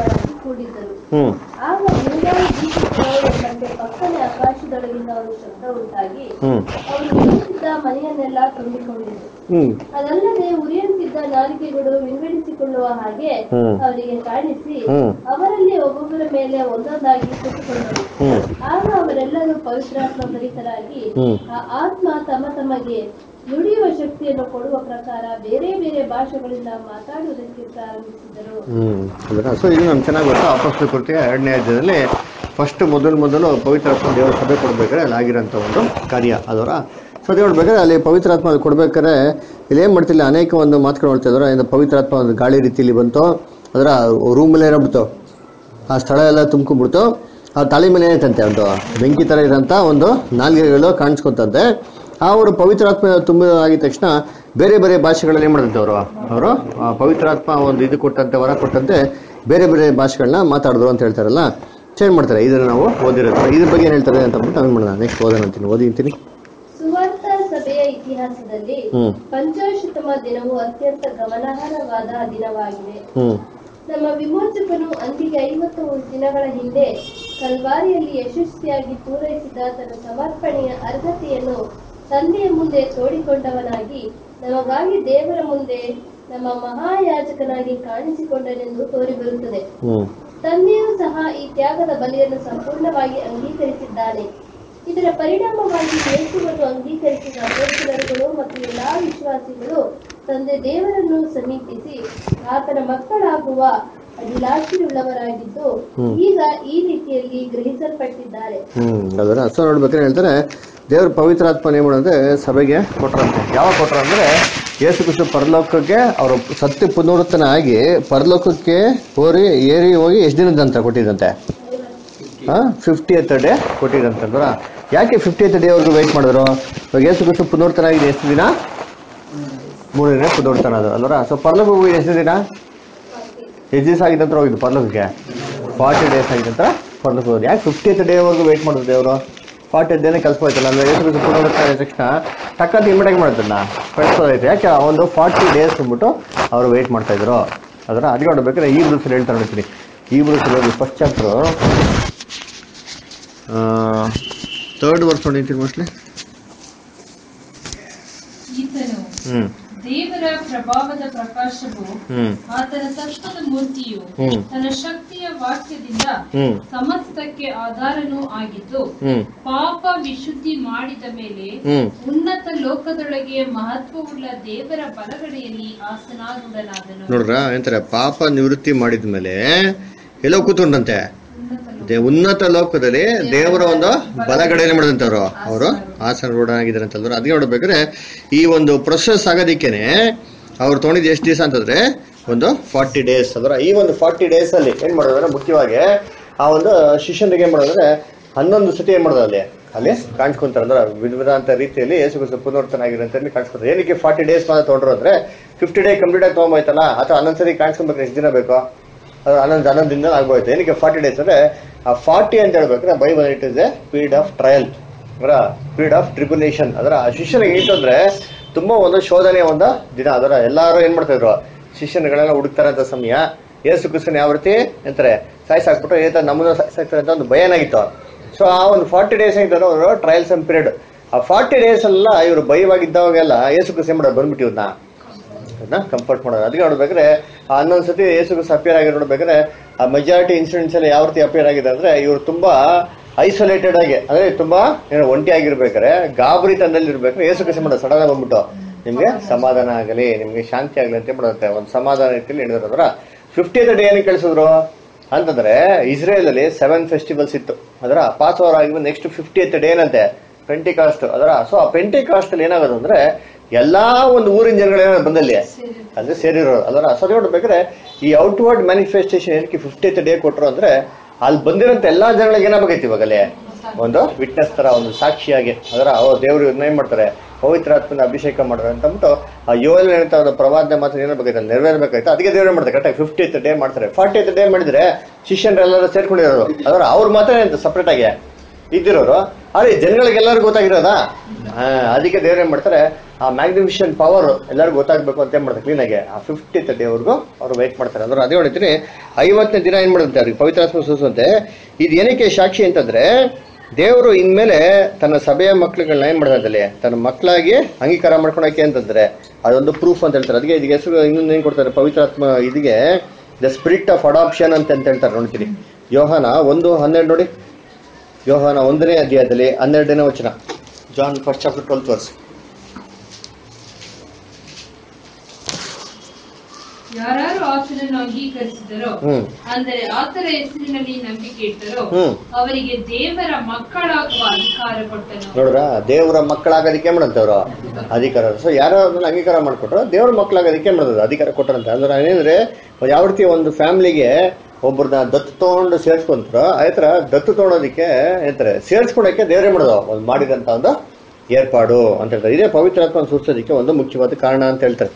ಕೂಡಿದ್ದರು ಹ್ಮ್ ಆಗ ಬಿರುಗಾಳಿ ಬೀಸುತ್ತಿರೋ ಎಂಬಂತೆ ಪಕ್ಕನೆ ಆಕಾಶದೊಳಗಿಂದ ಒಂದು ಶಬ್ದ ಉಂಟಾಗಿ ಹ್ಮ್ ಅವರು ನಿಂತಿದ್ದ ಮನೆಯನ್ನೆಲ್ಲ ತುಂಬಿಕೊಂಡಿತು ಹ್ಮ್ ಅದಲ್ಲದೆ ಉರಿಯುತ್ತಿದ್ದ ನಾಲಿಗೆಗಳು ವಿಂಗಡಿಸಿಕೊಳ್ಳುವ ಹಾಗೆ ಹ್ಮ್. ಅವರಿಗೆ ಕಾಣಿಸಿ ಹ್ಮ್. ಅವರಲ್ಲಿ ಒಬ್ಬೊಬ್ಬರ ಮೇಲೆ ಒಂದೊಂದಾಗಿ ಕೂತುಕೊಂಡರು ಹ್ಮ್ ಆಗ ಅವರೆಲ್ಲರೂ ಪವಿತ್ರಾತ್ಮ ಭರಿತರಾಗಿ ಹ್ಮ್. ಆ ಆತ್ಮ ತಮ್ಮ ತಮಗೆ ನುಡಿಯುವ ಶಕ್ತಿಯನ್ನು ಕೊಡುವ ಪ್ರಕಾರ ಬೇರೆ ಬೇರೆ ಭಾಷೆಗಳಿಂದ ಮಾತಾಡುವುದಕ್ಕೆ ಪ್ರಾರಂಭಿಸಿದರು ಹ್ಮ್ ಹೌದಾ ಸೊ ಇದು ನಮ್ಗೆ ಚೆನ್ನಾಗಿ ಗೊತ್ತಾ ಅಪಸ್ತ ಕೃತಿಯ ಎರಡನೇ ಅಧ್ಯಾಯದಲ್ಲಿ ಫಸ್ಟ್ ಮೊದಲು ಮೊದಲು ಪವಿತ್ರಾತ್ಮ ದೇವರ ಸಭೆ ಕೊಡ್ಬೇಕಾದ್ರೆ ಅಲ್ಲಿ ಆಗಿರೋಂಥ ಒಂದು ಕಾರ್ಯ ಅದರ ಸೊ ಅದೇ ನೋಡ್ಬೇಕಾದ್ರೆ ಅಲ್ಲಿ ಪವಿತ್ರಾತ್ಮ ಅಲ್ಲಿ ಕೊಡ್ಬೇಕಾದ್ರೆ ಇಲ್ಲಿ ಏನ್ ಮಾಡ್ತಿಲ್ಲ ಅನೇಕ ಒಂದು ಮಾತುಗಳು ಹೇಳ್ತಾ ಇದ್ದಾರೆ ಏನು ಪವಿತ್ರಾತ್ಮ ಒಂದು ಗಾಳಿ ರೀತಿಯಲ್ಲಿ ಬಂತು ಅದರ ರೂಮಲ್ಲೇ ಏನಾಗ್ಬಿಡ್ತು ಆ ಸ್ಥಳ ಎಲ್ಲ ತುಂಬ್ಕೊಂಡ್ಬಿಡ್ತು ಆ ತಾಳಿ ಮೇಲೆ ಏನೈತಂತೆ ಒಂದು ಬೆಂಕಿ ಥರ ಇರೋಂಥ ಒಂದು ನಾಲ್ಗೆಗಳು ಕಾಣಿಸ್ಕೊಂತಂತೆ ಆ ಅವರು ಪವಿತ್ರಾತ್ಮ ತುಂಬ ಆಗಿದ ತಕ್ಷಣ ಬೇರೆ ಬೇರೆ ಭಾಷೆಗಳಲ್ಲಿ ಏನು ಮಾಡ್ತಂತೆ ಅವರು ಅವರು ಪವಿತ್ರಾತ್ಮ ಒಂದು ಇದು ಕೊಟ್ಟಂತೆ ವರ ಕೊಟ್ಟಂತೆ ಬೇರೆ ಬೇರೆ ಭಾಷೆಗಳನ್ನ ಮಾತಾಡಿದ್ರು ಅಂತ ಹೇಳ್ತಾರಲ್ಲ ಚೇಂಜ್ ಮಾಡ್ತಾರೆ ಇದನ್ನು ನಾವು ಓದಿರೋದು ಇದ್ರ ಬಗ್ಗೆ ಏನು ಹೇಳ್ತಾರೆ ಅಂತ ಅಂದ್ಬಿಟ್ಟು ನಾನು ಮಾಡೋಣ ನೆಕ್ಸ್ಟ್ ಓದೋಣ ಅಂತೀನಿ ಓದಿ ಅಂತೀನಿ ಸುವಾರ್ಥ ಸಭೆಯ ಇತಿಹಾಸದಲ್ಲಿ ಹ್ಮ್. ಪಂಚಾಶತಮ ದಿನವು ಅತ್ಯಂತ ಗಮನಾರ್ಹವಾದ ದಿನವಾಗಿದೆ ಹ್ಞೂ ನಮ್ಮ ವಿಮೋಚಕನು ಅಂದಿಗೆ ಐವತ್ತು ದಿನಗಳ ಹಿಂದೆ ಕಲ್ವಾರಿಯಲ್ಲಿ ಯಶಸ್ವಿಯಾಗಿ ಪೂರೈಸಿದ ತನ್ನ ಸಮರ್ಪಣೆಯ ಅರ್ಹತೆಯನ್ನು ತಂದೆಯ ಮುಂದೆ ತೋಡಿಕೊಂಡವನಾಗಿ ನಮಗಾಗಿ ದೇವರ ಮುಂದೆ ನಮ್ಮ ಮಹಾಯಾಜಕನಾಗಿ ಕಾಣಿಸಿಕೊಂಡನೆಂದು ತೋರಿಬರುತ್ತದೆ ಹ್ಞೂ ತಂದೆಯೂ ಸಹ ಈ ತ್ಯಾಗದ ಬಲಿಯನ್ನು ಸಂಪೂರ್ಣವಾಗಿ ಅಂಗೀಕರಿಸಿದ್ದಾನೆ ಇದರ ಪರಿಣಾಮವಾಗಿ ಯೇಸುವನ್ನು ಅಂಗೀಕರಿಸಿದ ಅಪೋಸ್ತಲರುಗಳು ಮತ್ತು ಎಲ್ಲಾ ವಿಶ್ವಾಸಿಗಳು ತಂದೆ ದೇವರನ್ನು ಸಮೀಪಿಸಿ ಆತನ ಮಕ್ಕಳಾಗುವ ಅಭಿಲಾಷೆಯುಳ್ಳವರಾಗಿದ್ದು ಈಗ ಈ ರೀತಿಯಲ್ಲಿ ಗ್ರಹಿಸಲ್ಪಟ್ಟಿದ್ದಾರೆ ಹ್ಮ್ ಅದರ ಸೊ ನೋಡ್ಬೇಕಾದ್ರೆ ಹೇಳ್ತಾರೆ ದೇವ್ರ ಪವಿತ್ರಾತ್ಮ ಏನ್ ಮಾಡೋದಂದ್ರೆ ಸಭೆಗೆ ಕೊಟ್ರಂತೆ ಯಾವಾಗ ಕೊಟ್ರ ಅಂದ್ರೆ ಯೇಸು ಕ್ರಿಸ್ತು ಪರಲೋಕಕ್ಕೆ ಅವರು ಸತ್ಯ ಪುನರುತ್ತನ ಆಗಿ ಪರಲೋಕಕ್ಕೆ ಹೋರಿ ಏರಿ ಹೋಗಿ ಎಷ್ಟು ದಿನದಂತ ಕೊಟ್ಟಿದಂತೆ ಹಾ ಫಿಫ್ಟಿ ಎತ್ ಡೇ ಕೊಟ್ಟಿದಂತಂದ್ರ ಯಾಕೆ ಫಿಫ್ಟಿ ಎತ್ ಡೇ ಅವ್ರಿಗೆ ವೆಯ್ಟ್ ಮಾಡಿದ್ರು ಇವಾಗ ಯೇಸು ಕ್ರಿಸ್ತು ಪುನರುತ್ತನ ಆಗಿದೆ ಎಷ್ಟು ದಿನ ಮೂರು ದಿನ ಪುನರುತ್ತನ ಅದು ಅಲ್ವರ ಸೊ ಪರಲೋಕ ಹೋಗಿ ಎಷ್ಟು ದಿನ ಎಷ್ಟು ದಿವಸ ಆಗಿದ ನಂತರ ಹೋಗಿದ್ದು ಪರ್ಲೋಕಕ್ಕೆ ಫಾರ್ಟಿ ಡೇಸ್ ಆಗಿದ ನಂತರ ಪರ್ಲೋಕ ಹೋಗಿ ಯಾಕೆ ಫಿಫ್ಟಿ ಏತ್ ಡೇ ವರೆಗೂ ವೆಯ್ಟ್ ಮಾಡಿದ್ರು ದೇವರು ಫಾರ್ಟಿ ಡೇನೇ ಕಲ್ಸ್ಬೋಯ್ತಲ್ಲ ಅಂದ್ರೆ ಎಷ್ಟು ದಿವಸ ಪುನರುತ್ಥಾನ ಆದ ತಕ್ಷಣ ಟಕ್ಕಂತ ಇಮಿಡಿಯಾಗಿ ಮಾಡ್ತಲ್ಲ ಕಳಿಸ್ಬೋದಾಯ್ತು ಯಾಕೆ ಆ ಒಂದು ಫಾರ್ಟಿ ಡೇಸ್ ಅಂದ್ಬಿಟ್ಟು ಅವರು ವೆಯ್ಟ್ ಮಾಡ್ತಾ ಇದ್ರು ಅದರ ಅದಕ್ಕೆ ನೋಡ್ಬೇಕಾದ್ರೆ ಈ ಬ್ರೂಸಲ್ಲಿ ಹೇಳ್ತಾ ನೋಡ್ತೀನಿ ಈ ಬ್ರೂಸಲ್ಲಿ ಹೋಗಿ ಫಸ್ಟ್ ಚಾಪ್ಟರ್ ಥರ್ಡ್ ವರ್ಸ್ ನೋಡಿರ್ತೀನಿ ಮೋಸ್ಟ್ಲಿ ಈತನು ಹ್ಮ್ ದೇವರ ಪ್ರಭಾವದ ಪ್ರಕಾಶವು ಹ್ಮ್ ಆತನ ತತ್ವದ ಮೂರ್ತಿಯು ಹ್ಮ್. ತನ್ನ ಶಕ್ತಿಯ ವಾಕ್ಯದಿಂದ ಹ್ಮ್ ಸಮಸ್ತಕ್ಕೆ ಆಧಾರನೂ ಆಗಿದ್ದು ಹ್ಮ್ ಪಾಪ ವಿಶುದ್ಧಿ ಮಾಡಿದ ಮೇಲೆ ಹ್ಮ್ ಉನ್ನತ ಲೋಕದೊಳಗೆ ಮಹತ್ವವುಳ್ಳ ದೇವರ ಬಲಗಡೆಯಲ್ಲಿ ಆಸನಾರೂಢನಾದನು ನೋಡ್ರ ಏನಂತಾರೆ ಪಾಪ ನಿವೃತ್ತಿ ಮಾಡಿದ್ಮೇಲೆ ಎಲ್ಲೋ ಕೂತ್ಕೊಂಡಂತೆ ಉನ್ನತ ಲೋಕ ದೇ- ಉನ್ನತ ಲೋಕದಲ್ಲಿ ದೇವರ ಒಂದು ಬಲಗಡೆಯಲ್ಲಿ ಮಾಡಿದಂತವ್ರು ಅವರು ಆಸನ ರೂಢನಾಗಿದ್ದಾರೆ ಅಂತಂದ್ರು ಅದಕ್ಕೆ ನೋಡ್ಬೇಕಾದ್ರೆ ಈ ಒಂದು ಪ್ರೊಸೆಸ್ ಆಗೋದಿಕ್ಕೇನೆ ಅವ್ರು ತೊಗೊಂಡಿದ್ದು ಎಷ್ಟು ದಿವಸ ಅಂತಂದ್ರೆ ಒಂದು ಫಾರ್ಟಿ ಡೇಸ್ ಅಂದ್ರೆ ಈ ಒಂದು ಫಾರ್ಟಿ ಡೇಸ್ ಅಲ್ಲಿ ಏನ್ ಮಾಡೋದಂದ್ರೆ ಮುಖ್ಯವಾಗಿ ಆ ಒಂದು ಶಿಷ್ಯನಿಗೆ ಏನ್ ಮಾಡೋದಂದ್ರೆ ಹನ್ನೊಂದು ಸತಿ ಏನ್ ಮಾಡೋದು ಅಲ್ಲಿ ಅಲ್ಲಿ ಕಾಣಿಸ್ಕೊಂತಾರೆ ಅಂದ್ರೆ ವಿಧ ವಿಧಾಂತ ರೀತಿಯಲ್ಲಿ ಯೇಸು ಕ್ರಿಸ್ತ ಪುನರ್ತನ ಆಗಿರಂತ ಕಾಣಿಸ್ಕೊಂತಾರೆ ಏನಕ್ಕೆ ಫಾರ್ಟಿ ಡೇಸ್ ಮಾತ್ರ ತೊಗೊಂಡ್ರು ಅಂದ್ರೆ ಫಿಫ್ಟಿ ಡೇ ಕಂಪ್ಲೀಟ್ ಆಗಿ ತೊಗೊಂಬೋಯ್ತಲ್ಲ ಅಥವಾ ಹನ್ನೊಂದು ಸತಿ ಕಾಣಿಸ್ಕೊಬೇಕು ಎಷ್ಟು ದಿನ ಬೇಕು ಅದು ಹನ್ನೊಂದು ಹನ್ನೊಂದು ದಿನ ಆಗೋಯ್ತು ಏನಕ್ಕೆ ಫಾರ್ಟಿ ಡೇಸ್ ಅಂದ್ರೆ ಆ ಫಾರ್ಟಿ ಅಂತ ಹೇಳ್ಬೇಕ್ರೆ Bible it is a period of trial ಅದರ ಪೀರಿಯಡ್ ಆಫ್ ಟ್ರಿಬುಲೇಷನ್ ಅದರ ಆ ಶಿಷ್ಯನಿಗೆ ಏನಂತಂದ್ರೆ ತುಂಬಾ ಒಂದು ಶೋಧನೆಯ ಒಂದು ದಿನ ಅದರ ಎಲ್ಲಾರು ಏನ್ ಮಾಡ್ತಾ ಇದ್ರು ಶಿಷ್ಯನುಗಳೆಲ್ಲ ಹುಡುಕ್ತಾರಂತ ಸಮಯ ಯೇಸು ಕ್ರಿಸ್ತನ್ ಯಾವ ರೀತಿ ಅಂತಾರೆ ಸಾಯಿಸಾಕ್ಬಿಟ್ಟು ಏತ ನಮ್ಮನ್ನ ಸಾಯಿಸಾಕ್ತಾರೆ ಅಂತ ಒಂದು ಭಯನಾಗಿತ್ತು ಸೊ ಆ ಒಂದು ಫಾರ್ಟಿ ಡೇಸ್ ಆಗಿದ್ದಾರೆ ಅವರು ಟ್ರಯಲ್ಸ್ ಅಂಡ್ ಪೀರಿಯಡ್ ಆ ಫಾರ್ಟಿ ಡೇಸ್ ಎಲ್ಲ ಇವರು ಭಯವಾಗಿದ್ದಾವಾಗೆಲ್ಲ ಯೇಸು ಕ್ರಿಸ್ತ ಏನ್ ಮಾಡೋದು ಬಂದ್ಬಿಟ್ಟು ಇವ್ರನ್ನ ಅದನ್ನ ಕಂಫರ್ಟ್ ಮಾಡೋದು ಅದಕ್ಕೆ ನೋಡ್ಬೇಕಾದ್ರೆ ಆ ಹನ್ನೊಂದು ಸತಿ ಯೇಸು ಕ್ರಿಸ್ತ ಅಪಿಯರ್ ಆಗಿ ನೋಡ್ಬೇಕಾದ್ರೆ ಆ ಮೆಜಾರಿಟಿ ಇನ್ಸಿಡೆಂಟ್ಸ್ ಎಲ್ಲ ಯಾವ ರೀತಿ ಅಪಿಯರ್ ಆಗಿದೆ ಅಂದ್ರೆ ಇವರು ತುಂಬಾ ಐಸೋಲೇಟೆಡ್ ಆಗಿ ಅಂದ್ರೆ ತುಂಬಾ ಏನೋ ಒಂಟಿ ಆಗಿರ್ಬೇಕಾದ್ರೆ ಗಾಬರಿ ತಂದಲ್ಲಿ ಇರ್ಬೇಕಾದ್ರೆ ಯೇಸು ಕ್ರಿಸ್ತ ಮಾಡೋದು ಸಡನ್ ಬಂದ್ಬಿಟ್ಟು ನಿಮ್ಗೆ ಸಮಾಧಾನ ಆಗಲಿ ನಿಮ್ಗೆ ಶಾಂತಿ ಆಗಲಿ ಅಂತ ಮಾಡುತ್ತೆ ಒಂದು ಸಮಾಧಾನ ರೀತಿಯಲ್ಲಿ ನಡೆದ್ರ ಫಿಫ್ಟಿ ಡೇ ಏನಕ್ಕೆ ಕಳಿಸಿದ್ರು ಅಂತಂದ್ರೆ ಇಸ್ರೇಲ್ ಅಲ್ಲಿ ಸೆವೆನ್ ಫೆಸ್ಟಿವಲ್ಸ್ ಇತ್ತು ಅದರ ಪಾಸ್ ಓವರ್ ಆಗಿ ನೆಕ್ಸ್ಟ್ ಫಿಫ್ಟಿ ಡೇ ಏನಂತೆ ಪೆಂಟಿ ಕಾಸ್ಟ್ ಅದರ ಸೊ ಆ ಪೆಂಟಿ ಕಾಸ್ಟ್ ಅಲ್ಲಿ ಏನಾಗೋದು ಅಂದ್ರೆ ಎಲ್ಲಾ ಒಂದು ಊರಿನ ಜನಗಳೇನಾದ್ರು ಬಂದಲ್ಲಿ ಅಂದ್ರೆ ಸೇರಿರೋರು ಅದರ ಸೊ ನೋಡ್ಬೇಕಾದ್ರೆ ಈ ಔಟ್ವರ್ಡ್ ಮ್ಯಾನಿಫೆಸ್ಟೇಷನ್ ಏನಕ್ಕೆ ಫಿಫ್ಟಿ ಡೇ ಕೊಟ್ಟರು ಅಂದ್ರೆ ಅಲ್ಲಿ ಬಂದಿರೋಂಥ ಎಲ್ಲಾ ಜನಗಳಿಗೆ ಏನಾಗಬೇಕಿತ್ತು ಇವಾಗಲೇ ಒಂದು ವಿಟ್ನೆಸ್ ತರ ಒಂದು ಸಾಕ್ಷಿಯಾಗಿ ಅದರ ಓ ದೇವರು ಇದನ್ನ ಏನ್ ಮಾಡ್ತಾರೆ ಪವಿತ್ರಾತ್ಮನ ಅಭಿಷೇಕ ಮಾಡ್ತಾರೆ ಅಂತ ಅಂದ್ಬಿಟ್ಟು ಆ ಯೋಲ್ ಏನಂತ ಒಂದು ಪ್ರವಾದನೆ ಮಾತ್ರ ಏನಾಗಬೇಕಾಯ್ತು ನೆರವೇರ್ಬೇಕಾಯ್ತು ಅದಕ್ಕೆ ದೇವ್ರು ಏನ್ ಮಾಡ್ತಾರೆ ಕರೆಕ್ಟಾಗಿ ಫಿಫ್ಟಿ ಡೇ ಮಾಡ್ತಾರೆ ಫಾರ್ಟಿ ಡೇ ಮಾಡಿದ್ರೆ ಶಿಷ್ಯನ್ರೆಲ್ಲರೂ ಸೇರ್ಕೊಂಡಿರೋರು ಅದರ ಅವ್ರು ಮಾತ್ರ ಏನಂತ ಸಪ್ರೇಟ್ ಆಗಿ ಇದ್ದಿರೋರು ಆದ್ರೆ ಜನಗಳಿಗೆಲ್ಲರಿಗೂ ಗೊತ್ತಾಗಿರೋದಾ ಹಾ ಅದಕ್ಕೆ ದೇವ್ರು ಏನ್ ಮಾಡ್ತಾರೆ ಆ ಮ್ಯಾಗ್ನಿಫಿಷನ್ ಪವರ್ ಎಲ್ಲರಿಗೂ ಗೊತ್ತಾಗಬೇಕು ಅಂತ ಏನ್ ಮಾಡ್ತಾರೆ ಕ್ಲೀನಾಗಿ ಆ ಫಿಫ್ಟಿ ಡೇವರೆಗೂ ಅವ್ರು ವೇಟ್ ಮಾಡ್ತಾರೆ ಅಂದ್ರೆ ಅದೇ ಹೇಳ್ತೀನಿ ಐವತ್ತನೇ ದಿನ ಏನ್ ಮಾಡುತ್ತೆ ಅವ್ರಿಗೆ ಪವಿತ್ರಾತ್ಮ ಸೂಸುವಂತೆ ಇದು ಏನಕ್ಕೆ ಸಾಕ್ಷಿ ಅಂತಂದ್ರೆ ದೇವರು ಇನ್ಮೇಲೆ ತನ್ನ ಸಭೆಯ ಮಕ್ಳುಗಳನ್ನ ಏನ್ ಮಾಡ್ತಾರೆ ತನ್ನ ಮಕ್ಕಳಾಗಿ ಅಂಗೀಕಾರ ಮಾಡ್ಕೊಳಕ್ಕೆ ಅಂತಂದ್ರೆ ಅದೊಂದು ಪ್ರೂಫ್ ಅಂತ ಹೇಳ್ತಾರೆ ಅದಕ್ಕೆ ಇದಕ್ಕೆ ಹೆಸರು ಇನ್ನೊಂದು ಏನ್ ಕೊಡ್ತಾರೆ ಪವಿತ್ರಾತ್ಮ ಇದಿಗೆ ದ ಸ್ಪಿರಿಟ್ ಆಫ್ ಅಡಾಪ್ಷನ್ ಅಂತ ಅಂತ ಹೇಳ್ತಾರೆ ನೋಡ್ತೀರಿ ಯೋಹಾನ ಒಂದು ಹನ್ನೆರಡು ನೋಡಿ ಯೋಹಾನ ಒಂದನೇ ಅಧ್ಯಾಯದಲ್ಲಿ ಹನ್ನೆರಡನೇ ವಚನ John first chapter twelfth verse ಯಾರು ಆತನನ್ನು ಅಂಗೀಕರಿಸಿದರೋ ಹ್ಮ್ ಅಂದರೆ ಆತನ ಹೆಸರಿನಲ್ಲಿ ನಂಬಿಕೆ ಇಟ್ಟರೋ ಹ್ಮ್. ಅವರಿಗೆ ದೇವರ ಮಕ್ಕಳಾಗುವ ಅಧಿಕಾರ ಕೊಟ್ಟನು ನೋಡ್ರ ದೇವರ ಮಕ್ಕಳಾಗೋದಕ್ಕೆ ಮಾಡಂತೆ ಅವರು ಅಧಿಕಾರ ಸೊ ಯಾರೋ ಅದನ್ನ ಅಂಗೀಕಾರ ಮಾಡ್ಕೊಟ್ರು ದೇವ್ರ ಮಕ್ಕಳಾಗೋದಕ್ಕೆ ಮಾಡೋದು ಅಧಿಕಾರ ಕೊಟ್ಟರಂತೆ ಅಂದ್ರೆ ಏನಂದ್ರೆ ಯಾವ ರೀತಿ ಒಂದು ಫ್ಯಾಮಿಲಿಗೆ ಒಬ್ಬರನ್ನ ದತ್ತು ತಗೊಂಡು ಸೇರ್ಸ್ಕೊಂತಾರೋ ಅದೇ ತರ ದತ್ತು ತಗೊಳೋದಕ್ಕೆ ಏನಂತಾರೆ ಸೇರ್ಸ್ಕೊಳಕ್ಕೆ ದೇವರೇ ಮಾಡೋದು ಒಂದು ಮಾಡಿದಂತ ಒಂದು ಏರ್ಪಾಡು ಅಂತ ಹೇಳ್ತಾರೆ ಇದೇ ಪವಿತ್ರಾತ್ಮ ಸೂಚಿಸೋದಕ್ಕೆ ಒಂದು ಮುಖ್ಯವಾದ ಕಾರಣ ಅಂತ ಹೇಳ್ತಾರೆ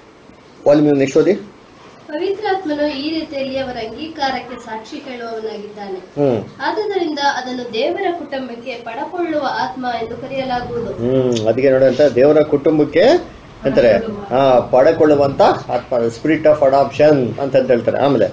ವಾಲ್ಮೀಕಿ ನೆಕ್ಸ್ಟ್ ಓದಿ ಪವಿತ್ರಾತ್ಮನು ಈ ರೀತಿಯಲ್ಲಿ ಅವರ ಅಂಗೀಕಾರಕ್ಕೆ ಸಾಕ್ಷಿ ಹೇಳುವವನಾಗಿದ್ದಾನೆ ಹ್ಮ್ ಆದುದರಿಂದ ಅದನ್ನು ದೇವರ ಕುಟುಂಬಕ್ಕೆ ಪಡಕೊಳ್ಳುವ ಆತ್ಮ ಎಂದು ಕರೆಯಲಾಗುವುದು ಹ್ಮ್ ಅದಕ್ಕೆ ನೋಡಿ ಅಂತ ದೇವರ ಕುಟುಂಬಕ್ಕೆ ಅಂತಾರೆ ಹಾ ಪಡೆಕೊಳ್ಳುವಂತ ಆತ್ಮ ಸ್ಪಿರಿಟ್ ಆಫ್ ಅಡಾಪ್ಷನ್ ಅಂತ ಅಂತ ಹೇಳ್ತಾರೆ ಆಮೇಲೆ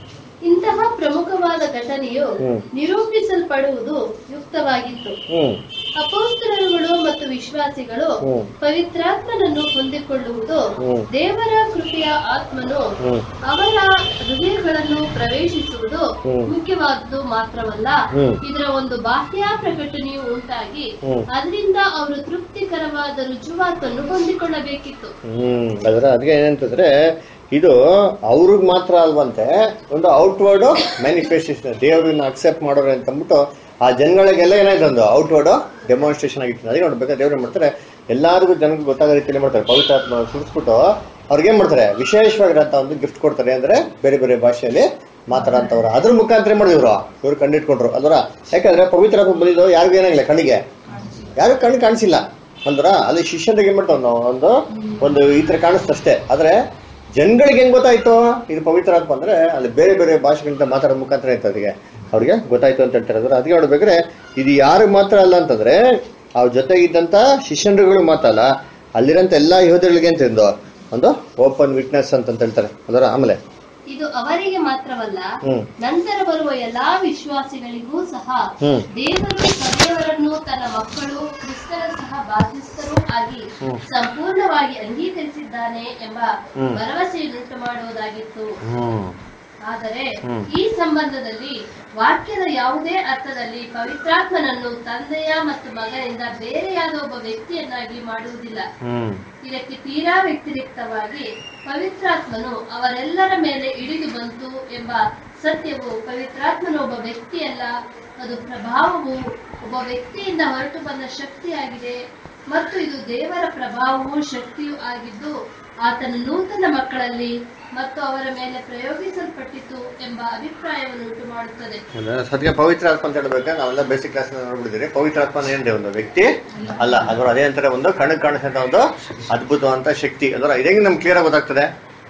ಇಂತಹ ಪ್ರಮುಖವಾದ ಘಟನೆಯು ಹ್ಮ್. ನಿರೂಪಿಸಲ್ಪಡುವುದು ಯುಕ್ತವಾಗಿತ್ತು ಹ್ಮ್ ಅಪೋಸ್ತಲರುಗಳು ಮತ್ತು ವಿಶ್ವಾಸಿಗಳು ಹ್ಮ್. ಪವಿತ್ರಾತ್ಮನನ್ನು ಹೊಂದಿಕೊಳ್ಳುವುದು ಹ್ಮ್. ದೇವರ ಕೃಪೆಯ ಆತ್ಮನು ಹ್ಮ್. ಅವರ ಹೃದಯಗಳನ್ನು ಪ್ರವೇಶಿಸುವುದು ಹ್ಮ್. ಮುಖ್ಯವಾದುದು ಮಾತ್ರವಲ್ಲ ಹ್ಮ್. ಇದರ ಒಂದು ಬಾಹ್ಯ ಪ್ರಕಟಣೆಯು ಉಂಟಾಗಿ ಹ್ಮ್. ಅದರಿಂದ ಅವರು ತೃಪ್ತಿಕರವಾದ ರುಜುವಾತನ್ನು ಹೊಂದಿಕೊಳ್ಳಬೇಕಿತ್ತು ಹ್ಮ್ ಅದರ ಅದಕ್ಕೆ ಏನಂತಂದ್ರೆ ಇದು ಅವ್ರಿಗೆ ಮಾತ್ರ ಅಲ್ವಂತೆ ಒಂದು ಔಟ್ವರ್ಡ್ ಮ್ಯಾನಿಫೆಸ್ಟೇಷನ್ ದೇವ್ರನ್ನ ಅಕ್ಸೆಪ್ಟ್ ಮಾಡೋರು ಅಂತ ಅಂದ್ಬಿಟ್ಟು ಆ ಜನಗಳಿಗೆಲ್ಲ ಏನಾಯ್ತು ಒಂದು ಔಟ್ವರ್ಡ್ ಡೆಮಾನ್ಸ್ಟ್ರೇಷನ್ ಆಗಿತ್ತು ಅದಕ್ಕೆ ನೋಡ್ಬೇಕು ದೇವ್ರು ಏನ್ ಮಾಡ್ತಾರೆ ಎಲ್ಲಾರಿಗೂ ಜನಕ್ಕೆ ಗೊತ್ತಾಗೋ ರೀತಿಯಲ್ಲಿ ಮಾಡ್ತಾರೆ ಪವಿತ್ರಾತ್ಮ ಸುರಿಸ್ಬಿಟ್ಟು ಅವ್ರಿಗೆ ಏನ್ ಮಾಡ್ತಾರೆ ವಿಶೇಷವಾಗಿರಂತ ಒಂದು ಗಿಫ್ಟ್ ಕೊಡ್ತಾರೆ ಅಂದ್ರೆ ಬೇರೆ ಬೇರೆ ಭಾಷೆಯಲ್ಲಿ ಮಾತಾಡಂತವ್ರು ಅದ್ರ ಮುಖಾಂತರ ಏನ್ ಮಾಡಿದ್ರು ಇವ್ರು ಕಂಡಿಟ್ಕೊಂಡ್ರು ಅಲ್ವರ ಯಾಕಂದ್ರೆ ಪವಿತ್ರಾತ್ಮ ಬಂದಿದ್ದು ಯಾರಿಗೂ ಏನಾಗಿಲ್ಲ ಕಣ್ಣಿಗೆ ಯಾರು ಕಣ್ಣು ಕಾಣಿಸಿಲ್ಲ ಅಂದ್ರ ಅಲ್ಲಿ ಶಿಷ್ಯನಿಗೆ ಏನ್ ಮಾಡ್ತಾವ ನಾವು ಒಂದು ಒಂದು ಈ ತರ ಕಾಣಿಸ್ತಷ್ಟೇ ಆದ್ರೆ ಜನಗಳಿಗೆ ಹೆಂಗ್ ಗೊತ್ತಾಯ್ತು ಇದು ಪವಿತ್ರಾತ್ಮ ಅಂದ್ರೆ ಅಲ್ಲಿ ಬೇರೆ ಬೇರೆ ಭಾಷೆಗಳಿಂದ ಮಾತಾಡೋ ಮುಖಾಂತರ ಆಯ್ತು ಅದಕ್ಕೆ ಅವ್ರಿಗೆ ಗೊತ್ತಾಯ್ತು ಅಂತ ಹೇಳ್ತಾರೆ ಅಂದ್ರೆ ಅದಕ್ಕೆ ನೋಡ್ಬೇಕ್ರೆ ಇದು ಯಾರಿಗೆ ಮಾತ್ರ ಅಲ್ಲ ಅಂತಂದ್ರೆ ಅವ್ರ ಜೊತೆಗಿದ್ದಂತ ಶಿಷ್ಯರುಗಳು ಮಾತ್ರ ಅಲ್ಲ ಅಲ್ಲಿರಂತ ಎಲ್ಲಾ ಯೋಧರಿಗೆ ಅಂತ ಒಂದು ಒಂದು ಓಪನ್ ವಿಟ್ನೆಸ್ ಅಂತ ಹೇಳ್ತಾರೆ ಅದರ ಆಮೇಲೆ ಇದು ಅವರಿಗೆ ಮಾತ್ರವಲ್ಲ ಹ್ಮ್. ನಂತರ ಬರುವ ಎಲ್ಲಾ ವಿಶ್ವಾಸಿಗಳಿಗೂ ಸಹ ಹ್ಮ್. ದೇವರು ಸಭೆಯವರನ್ನು ತನ್ನ ಮಕ್ಕಳು ಕ್ರಿಸ್ತರ ಸಹ ಬಾಧ್ಯಸ್ಥರೂ ಆಗಿ ಹ್ಮ್. ಸಂಪೂರ್ಣವಾಗಿ ಅಂಗೀಕರಿಸಿದ್ದಾನೆ ಎಂಬ ಹ್ಮ್. ಭರವಸೆಯನ್ನುಂಟು ಮಾಡುವುದಾಗಿತ್ತು ಹ್ಮ್ ಆದರೆ ಹ್ಮ್. ಈ ಸಂಬಂಧದಲ್ಲಿ ವಾಕ್ಯದ ಯಾವುದೇ ಅರ್ಥದಲ್ಲಿ ಪವಿತ್ರಾತ್ಮನನ್ನು ತಂದೆಯ ಮತ್ತು ಮಗನಿಂದ ಬೇರೆಯಾದ ಒಬ್ಬ ವ್ಯಕ್ತಿಯನ್ನಾಗಿ ಮಾಡುವುದಿಲ್ಲ ಹ್ಮ್ ಇದಕ್ಕೆ ತೀರಾ ವ್ಯತಿರಿಕ್ತವಾಗಿ ಪವಿತ್ರಾತ್ಮನು ಅವರೆಲ್ಲರ ಮೇಲೆ ಇಳಿದು ಬಂತು ಎಂಬ ಸತ್ಯವು ಪವಿತ್ರಾತ್ಮನು ಒಬ್ಬ ವ್ಯಕ್ತಿಯಲ್ಲ ಅದು ಪ್ರಭಾವವು ಒಬ್ಬ ವ್ಯಕ್ತಿಯಿಂದ ಹೊರಟು ಬಂದ ಶಕ್ತಿಯಾಗಿದೆ ಮತ್ತು ಇದು ದೇವರ ಪ್ರಭಾವವೂ ಶಕ್ತಿಯೂ ಆಗಿದ್ದು ಆತನ ನೂತನ ಮಕ್ಕಳಲ್ಲಿ ಮತ್ತು ಅವರ ಮೇಲೆ ಪ್ರಯೋಗಿಸಲ್ಪಟ್ಟಿತು ಎಂಬ ಅಭಿಪ್ರಾಯವನ್ನು ಉಂಟು ಮಾಡುತ್ತದೆ ಸದ್ಯ ಪವಿತ್ರ ಆತ್ಮ ಅಂತ ಹೇಳ್ಬೇಕಾದ್ರೆ ನಾವೆಲ್ಲ ಬೇಸಿಕ್ ಕ್ಲಾಸ್ ನೋಡ್ಬಿಟ್ಟಿದ್ದೀರಿ ಪವಿತ್ರ ಆತ್ಮ ಏನಿದೆ ಒಂದು ವ್ಯಕ್ತಿ ಅಲ್ಲ ಅದರ ಅದೇ ಅಂತಾರೆ ಒಂದು ಕಣ್ಣಿಗೆ ಕಾಣಿಸಂತ ಒಂದು ಅದ್ಭುತವಂತ ಶಕ್ತಿ ಅದರ ಇದಂಗೆ ನಮ್ಗೆ ಕ್ಲಿಯರ್ ಗೊತ್ತಾಗ್ತದೆ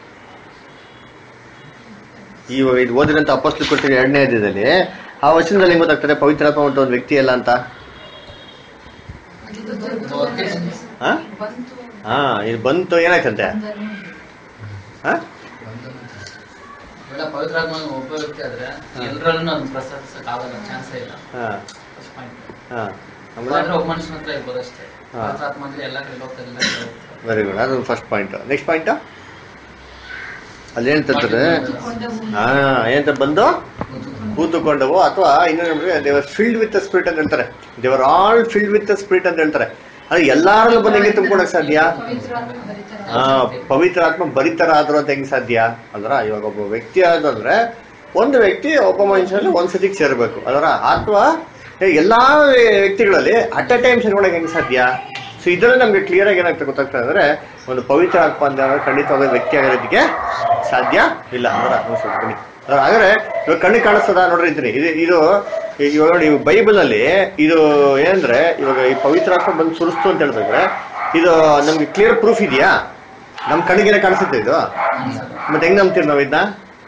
ಈ ಇದು ಓದಿರಂತ ಅಪಸ್ಲು ಕೊಟ್ಟಿರೋ ಎರಡನೇ ಅಧ್ಯಾಯದಲ್ಲಿ ಆ ವಚನದಲ್ಲಿ ಹೆಂಗ್ ಗೊತ್ತಾಗ್ತದೆ ಪವಿತ್ರಾತ್ಮ ಅಂತ ಒಂದು ವ್ಯಕ್ತಿ ಅಲ್ಲ ಅಂತ ಹಾ ಹಾ ಇದು ಬಂತು ಏನಾಯ್ತಂತೆ ಹಾ ಇವೆಲ್ಲ ಪವಿತ್ರಾತ್ಮ ಒಬ್ಬ ವ್ಯಕ್ತಿ ಆದ್ರೆ ಎಲ್ಲರಲ್ಲೂ ಅದನ್ನ ಪ್ರಸಾದಿಸಕ್ ಆಗಲ್ಲ ಚಾನ್ಸೇ ಇಲ್ಲ ಹಾ ಫಸ್ಟ್ ಪಾಯಿಂಟ್ ಹಾ ಆದ್ರೆ ಆಮೇಲೆ ಒಬ್ಬ ಮನುಷ್ಯನ ಹತ್ರ ಇರ್ಬೋದು ಅಷ್ಟೇ ಹಾ. ಪವಿತ್ರಾತ್ಮ ಅಂದ್ರೆ ಎಲ್ಲ ಕಡೆ ಹೋಗ್ತಾರೆ ಎಲ್ಲ ಕಡೆ ಹೋಗ್ತಾರೆ ವೆರಿ ಗುಡ್ ಅದು ಫಸ್ಟ್ ಪಾಯಿಂಟ್ ನೆಕ್ಸ್ಟ್ ಪಾಯಿಂಟ್ ಅಲ್ಲಿ ಹೇಳ್ತಿರ್ತದೆ ಹಾ ಏನಂತ ಬಂದು ಕೂತುಕೊಂಡವು ಅಥವಾ ಇನ್ನೊಂದು ದೇವರ್ ಫಿಲ್ಡ್ ವಿತ್ ಸ್ಪಿರಿಟ್ ಅಂತ ಹೇಳ್ತಾರೆ ದೇವರ್ ಆಲ್ ಫಿಲ್ಡ್ ವಿತ್ ಸ್ಪಿರಿಟ್ ಅಂತ ಹೇಳ್ತಾರೆ ಅದು ಎಲ್ಲಾರಲ್ಲೂ ಬಂದು ಹೆಂಗೆ ತುಂಬಿಕೊಳಕ್ ಸಾಧ್ಯ ಆ ಪವಿತ್ರ ಆತ್ಮ ಭರಿತರಾದ್ರು ಅಂತ ಹೆಂಗ್ ಸಾಧ್ಯ ಅಂದ್ರ ಇವಾಗ ಒಬ್ಬ ವ್ಯಕ್ತಿ ಆದಂದ್ರೆ ಒಂದು ವ್ಯಕ್ತಿ ಒಬ್ಬ ಮನುಷ್ಯನಲ್ಲಿ ಒಂದ್ ಸತಿಗೆ ಸೇರ್ಬೇಕು ಅದರ ಅಥವಾ ಎಲ್ಲಾ ವ್ಯಕ್ತಿಗಳಲ್ಲಿ ಅಟ್ ಅ ಟೈಮ್ ಸೇರ್ಕೊಳಕ್ ಹೆಂಗ್ ಸಾಧ್ಯ ಸೊ ಇದರಲ್ಲಿ ನಮ್ಗೆ ಕ್ಲಿಯರ್ ಆಗಿ ಏನಾಗ್ತದೆ ಗೊತ್ತಾಗ್ತಾ ಅಂದ್ರೆ ಒಂದು ಪವಿತ್ರ ಆತ್ಮ ಅಂತ ಖಂಡಿತವಾದ ವ್ಯಕ್ತಿ ಆಗೋದಕ್ಕೆ ಸಾಧ್ಯ ಇಲ್ಲ ಅದರ ಬನ್ನಿ ಅದ್ರ ಹಾಗಾದ್ರೆ ಇವಾಗ ಕಣ್ಣಿಗೆ ಕಾಣಿಸ್ತದ ನೋಡ್ರಿ ಅಂತೀನಿ ಇದು ಇದು ಇವಾಗ ನೋಡಿ ಬೈಬಲ್ ಅಲ್ಲಿ ಇದು ಏನಂದ್ರೆ ಇವಾಗ ಈ ಪವಿತ್ರ ಆತ್ಮ ಬಂದು ಸುರಿಸ್ತು ಅಂತ ಹೇಳ್ಬೇಕ್ರೆ ಇದು ನಮ್ಗೆ ಕ್ಲಿಯರ್ ಪ್ರೂಫ್ ಇದೆಯಾ ನಮ್ ಕಣ್ಣಿಗೆಲ್ಲ ಕಾಣಿಸುತ್ತೆ ಇದು ಮತ್ತೆ ಹೆಂಗ್ ನಂಬ್ತೀರಿ ನಾವ್ ಇದನ್ನ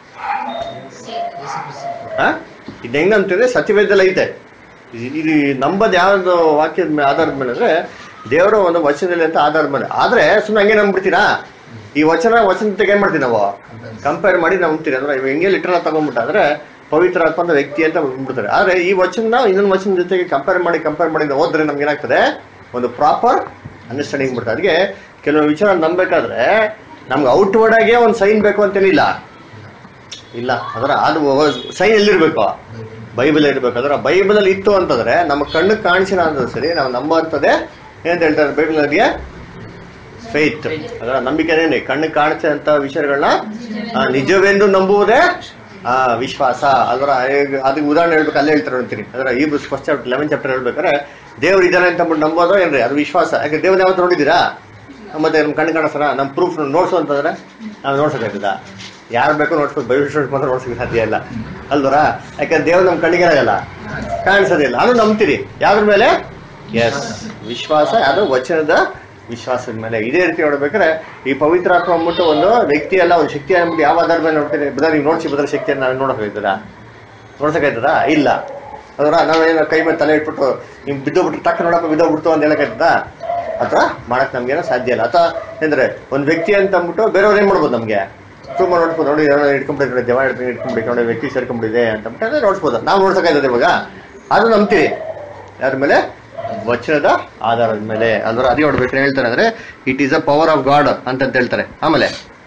ಹಾ ಇದು ಹೆಂಗ್ ನಂಬ್ತಿದ್ರೆ ಸತ್ಯವೇದದಲ್ಲಿ ಐತೆ ಇದು- ಇದು ನಂಬದ್ ಯಾವ್ದು ವಾಕ್ಯದ ಮೇ- ಆಧಾರದ ಮೇಲೆ ಅಂದ್ರೆ ದೇವರ ಒಂದು ವಚನದಲ್ಲಿ ಅಂತ ಆಧಾರದ ಮೇಲೆ ಆದ್ರೆ ಸುಮ್ಮನೆ ಹಂಗೆ ನಂಬ್ಬಿಡ್ತೀರಾ ಈ ವಚನ ವಚನ ಜೊತೆಗೆ ಏನ್ ಮಾಡ್ತೀವಿ ನಾವು ಕಂಪೇರ್ ಮಾಡಿ ನಂಬ್ತೀರಿ ಅಂದ್ರೆ ಇವಾಗ ಹಿಂಗೆ ಲಿಟ್ರಲ್ ತಗೊಂಡ್ಬಿಟ್ಟಾದ್ರೆ ಪವಿತ್ರ ಆತ್ಮ ಅಂತ ವ್ಯಕ್ತಿ ಅಂತ ಬಂದ್ಬಿಡ್ತಾರೆ ಆದ್ರೆ ಈ ವಚನ ಇನ್ನೊಂದು ವಚನ ಜೊತೆಗೆ ಕಂಪೇರ್ ಮಾಡಿ ಕಂಪೇರ್ ಮಾಡಿ ನಾವು ಓದಿದ್ರೆ ನಮ್ಗೆ ಏನಾಗ್ತದೆ ಒಂದು ಪ್ರಾಪರ್ ಅಂಡರ್ಸ್ಟ್ಯಾಂಡಿಂಗ್ ಬಿಡ್ತಾರೆ ಅದಕ್ಕೆ ಕೆಲವು ವಿಚಾರ ನಂಬೇಕಾದ್ರೆ ನಮ್ಗೆ ಔಟ್ವರ್ಡ್ ಆಗೇ ಒಂದು ಸೈನ್ ಬೇಕು ಅಂತೇನಿಲ್ಲ ಇಲ್ಲ ಅದರ ಅದು ಸೈನ್ ಎಲ್ಲಿರ್ಬೇಕು ಬೈಬಲ್ ಇರ್ಬೇಕು ಅದರ ಬೈಬಲ್ ಅಲ್ಲಿ ಇತ್ತು ಅಂತಂದ್ರೆ ನಮ್ಮ ಕಣ್ಣು ಕಾಣಿಸಿಲ್ಲ ಅಂದ್ರೆ ಸರಿ ನಾವು ನಂಬುವಂಥದ್ದೇ ಏನಂತ ಹೇಳ್ತಾರೆ ಬೈಬಲ್ ನದಿಗೆ ಫೇತ್ ಅದರ ನಂಬಿಕೆನೇನೆ ಕಣ್ಣು ಕಾಣಿಸಿದಂತ ವಿಷಯಗಳನ್ನ ಆ, ನಿಜವೆಂದು ನಂಬುವುದೇ ಆ ವಿಶ್ವಾಸ ಅದರ ಅದಕ್ಕೆ ಉದಾಹರಣೆ ಹೇಳ್ಬೇಕು ಅಲ್ಲೇ ಹೇಳ್ತಾರೆ ಅಂತೀನಿ ಅದರ ಈ ಫಸ್ಟ್ ಚಾಪ್ಟರ್ ಲೆವೆನ್ ಚಾಪ್ಟರ್ ಹೇಳ್ಬೇಕಾದ್ರೆ ದೇವ್ರು ಇದಾನೆ ಅಂತ ಅಂದ್ಬಿಟ್ಟು ನಂಬೋದು ಏನ್ರಿ ಅದು ವಿಶ್ವಾಸ ಯಾಕೆ ದೇವ್ರ ಯಾವತ್ತು ನೋಡಿದ್ದೀರಾ ಮತ್ತೆ ನಮ್ಮ ಕಣ್ಣು ಕಾಣಿಸ್ತಾರ ನಮ್ಮ ಪ್ರೂಫ್ ನೋಡ್ಸು ಅಂತಂದ್ರೆ ನಾವು ನೋಡ್ಸೋಕ್ಕಾಗ್ತದ ಯಾರು ಬೇಕೋ ನೋಡ್ಸ್ಬೋದು ಬೈಬಲ್ ಮಾತ್ರ ನೋಡ್ಸೋಕೆ ಸಾಧ್ಯ ಇಲ್ಲ ಅಲ್ವರ ಯಾಕಂದ್ರೆ ದೇವ್ರು ನಮ್ಮ ಕಣ್ಣಿಗೆ ಆಗಲ್ಲ ಕಾಣಿಸೋದಿಲ್ಲ ಅದು ನಂಬ್ತೀರಿ ಯಾವ್ದ್ರ ಮೇಲೆ ಎಸ್ ವಿಶ್ವಾಸ ಅದು ವಚನದ ವಿಶ್ವಾಸದ ಮೇಲೆ ಇದೇ ರೀತಿ ನೋಡ್ಬೇಕಾದ್ರೆ ಈ ಪವಿತ್ರ ಆತ್ಮ ಅಂದ್ಬಿಟ್ಟು ಒಂದು ವ್ಯಕ್ತಿ ಅಲ್ಲ ಒಂದು ಶಕ್ತಿ ಅಂದ್ಬಿಟ್ಟು ಯಾವ ಆಧಾರ ಮೇಲೆ ನೋಡ್ತೀನಿ ಬದ ನೀವು ನೋಡ್ಸಿ ಬದ್ರ ಶಕ್ತಿಯನ್ನು ನಾವು ನೋಡೋಕ್ಕಾಗ್ತದ ನೋಡ್ಸಕ್ಕಾಯ್ತದ ಇಲ್ಲ ಅದರ ನಾವೇನೋ ಕೈ ಮೇಲೆ ತಲೆ ಇಟ್ಬಿಟ್ಟು ನಿಮ್ ಬಿದ್ದೋಗ್ಬಿಟ್ಟು ಟಕ್ ನೋಡಪ್ಪ ಬಿದ್ದೋಗ್ಬಿಡ್ತು ಅಂತ ಹೇಳಕ್ಕಾಯ್ತದ ಅಥವಾ ಮಾಡಕ್ ನಮ್ಗೇನೋ ಸಾಧ್ಯ ಇಲ್ಲ ಅಥವಾ ಅಂದ್ರೆ ಒಂದು ವ್ಯಕ್ತಿ ಅಂತ ಅಂದ್ಬಿಟ್ಟು ಬೇರೆಯವ್ರು ಏನ್ ಮಾಡ್ಬೋದು ನಮ್ಗೆ ತುಂಬ ನೋಡ್ಬೋದು ನೋಡಿ ಯಾರೋ ಇಟ್ಕೊಂಡ್ಬಿಟ್ಟಿದ್ರೆ ಜವ ಹಿಡ್ಕೊಂಡು ಇಟ್ಕೊಂಡ್ಬಿಟ್ಟು ನೋಡಿ ವ್ಯಕ್ತಿ ಸೇರ್ಕೊಂಡ್ಬಿಟ್ಟಿದೆ ಅಂತ ಅಂದ್ಬಿಟ್ಟು ನೋಡ್ಸ್ಬೋದು ನಾವು ನೋಡ್ಸಕ್ಕಾಯ್ತದೆ ಇವಾಗ ಅದು ನಂಬ್ತೀವಿ ಯಾರ ಮೇಲೆ ವಚನದ ಆಧಾರದ ಮೇಲೆ ಅಂದ್ರೆ ಅದೇ ನೋಡ್ಬೇಕು ಏನ್ ಹೇಳ್ತಾರೆ ಅಂದ್ರೆ it is a power of God ಅಂತ ಹೇಳ್ತಾರೆ ಆಮೇಲೆ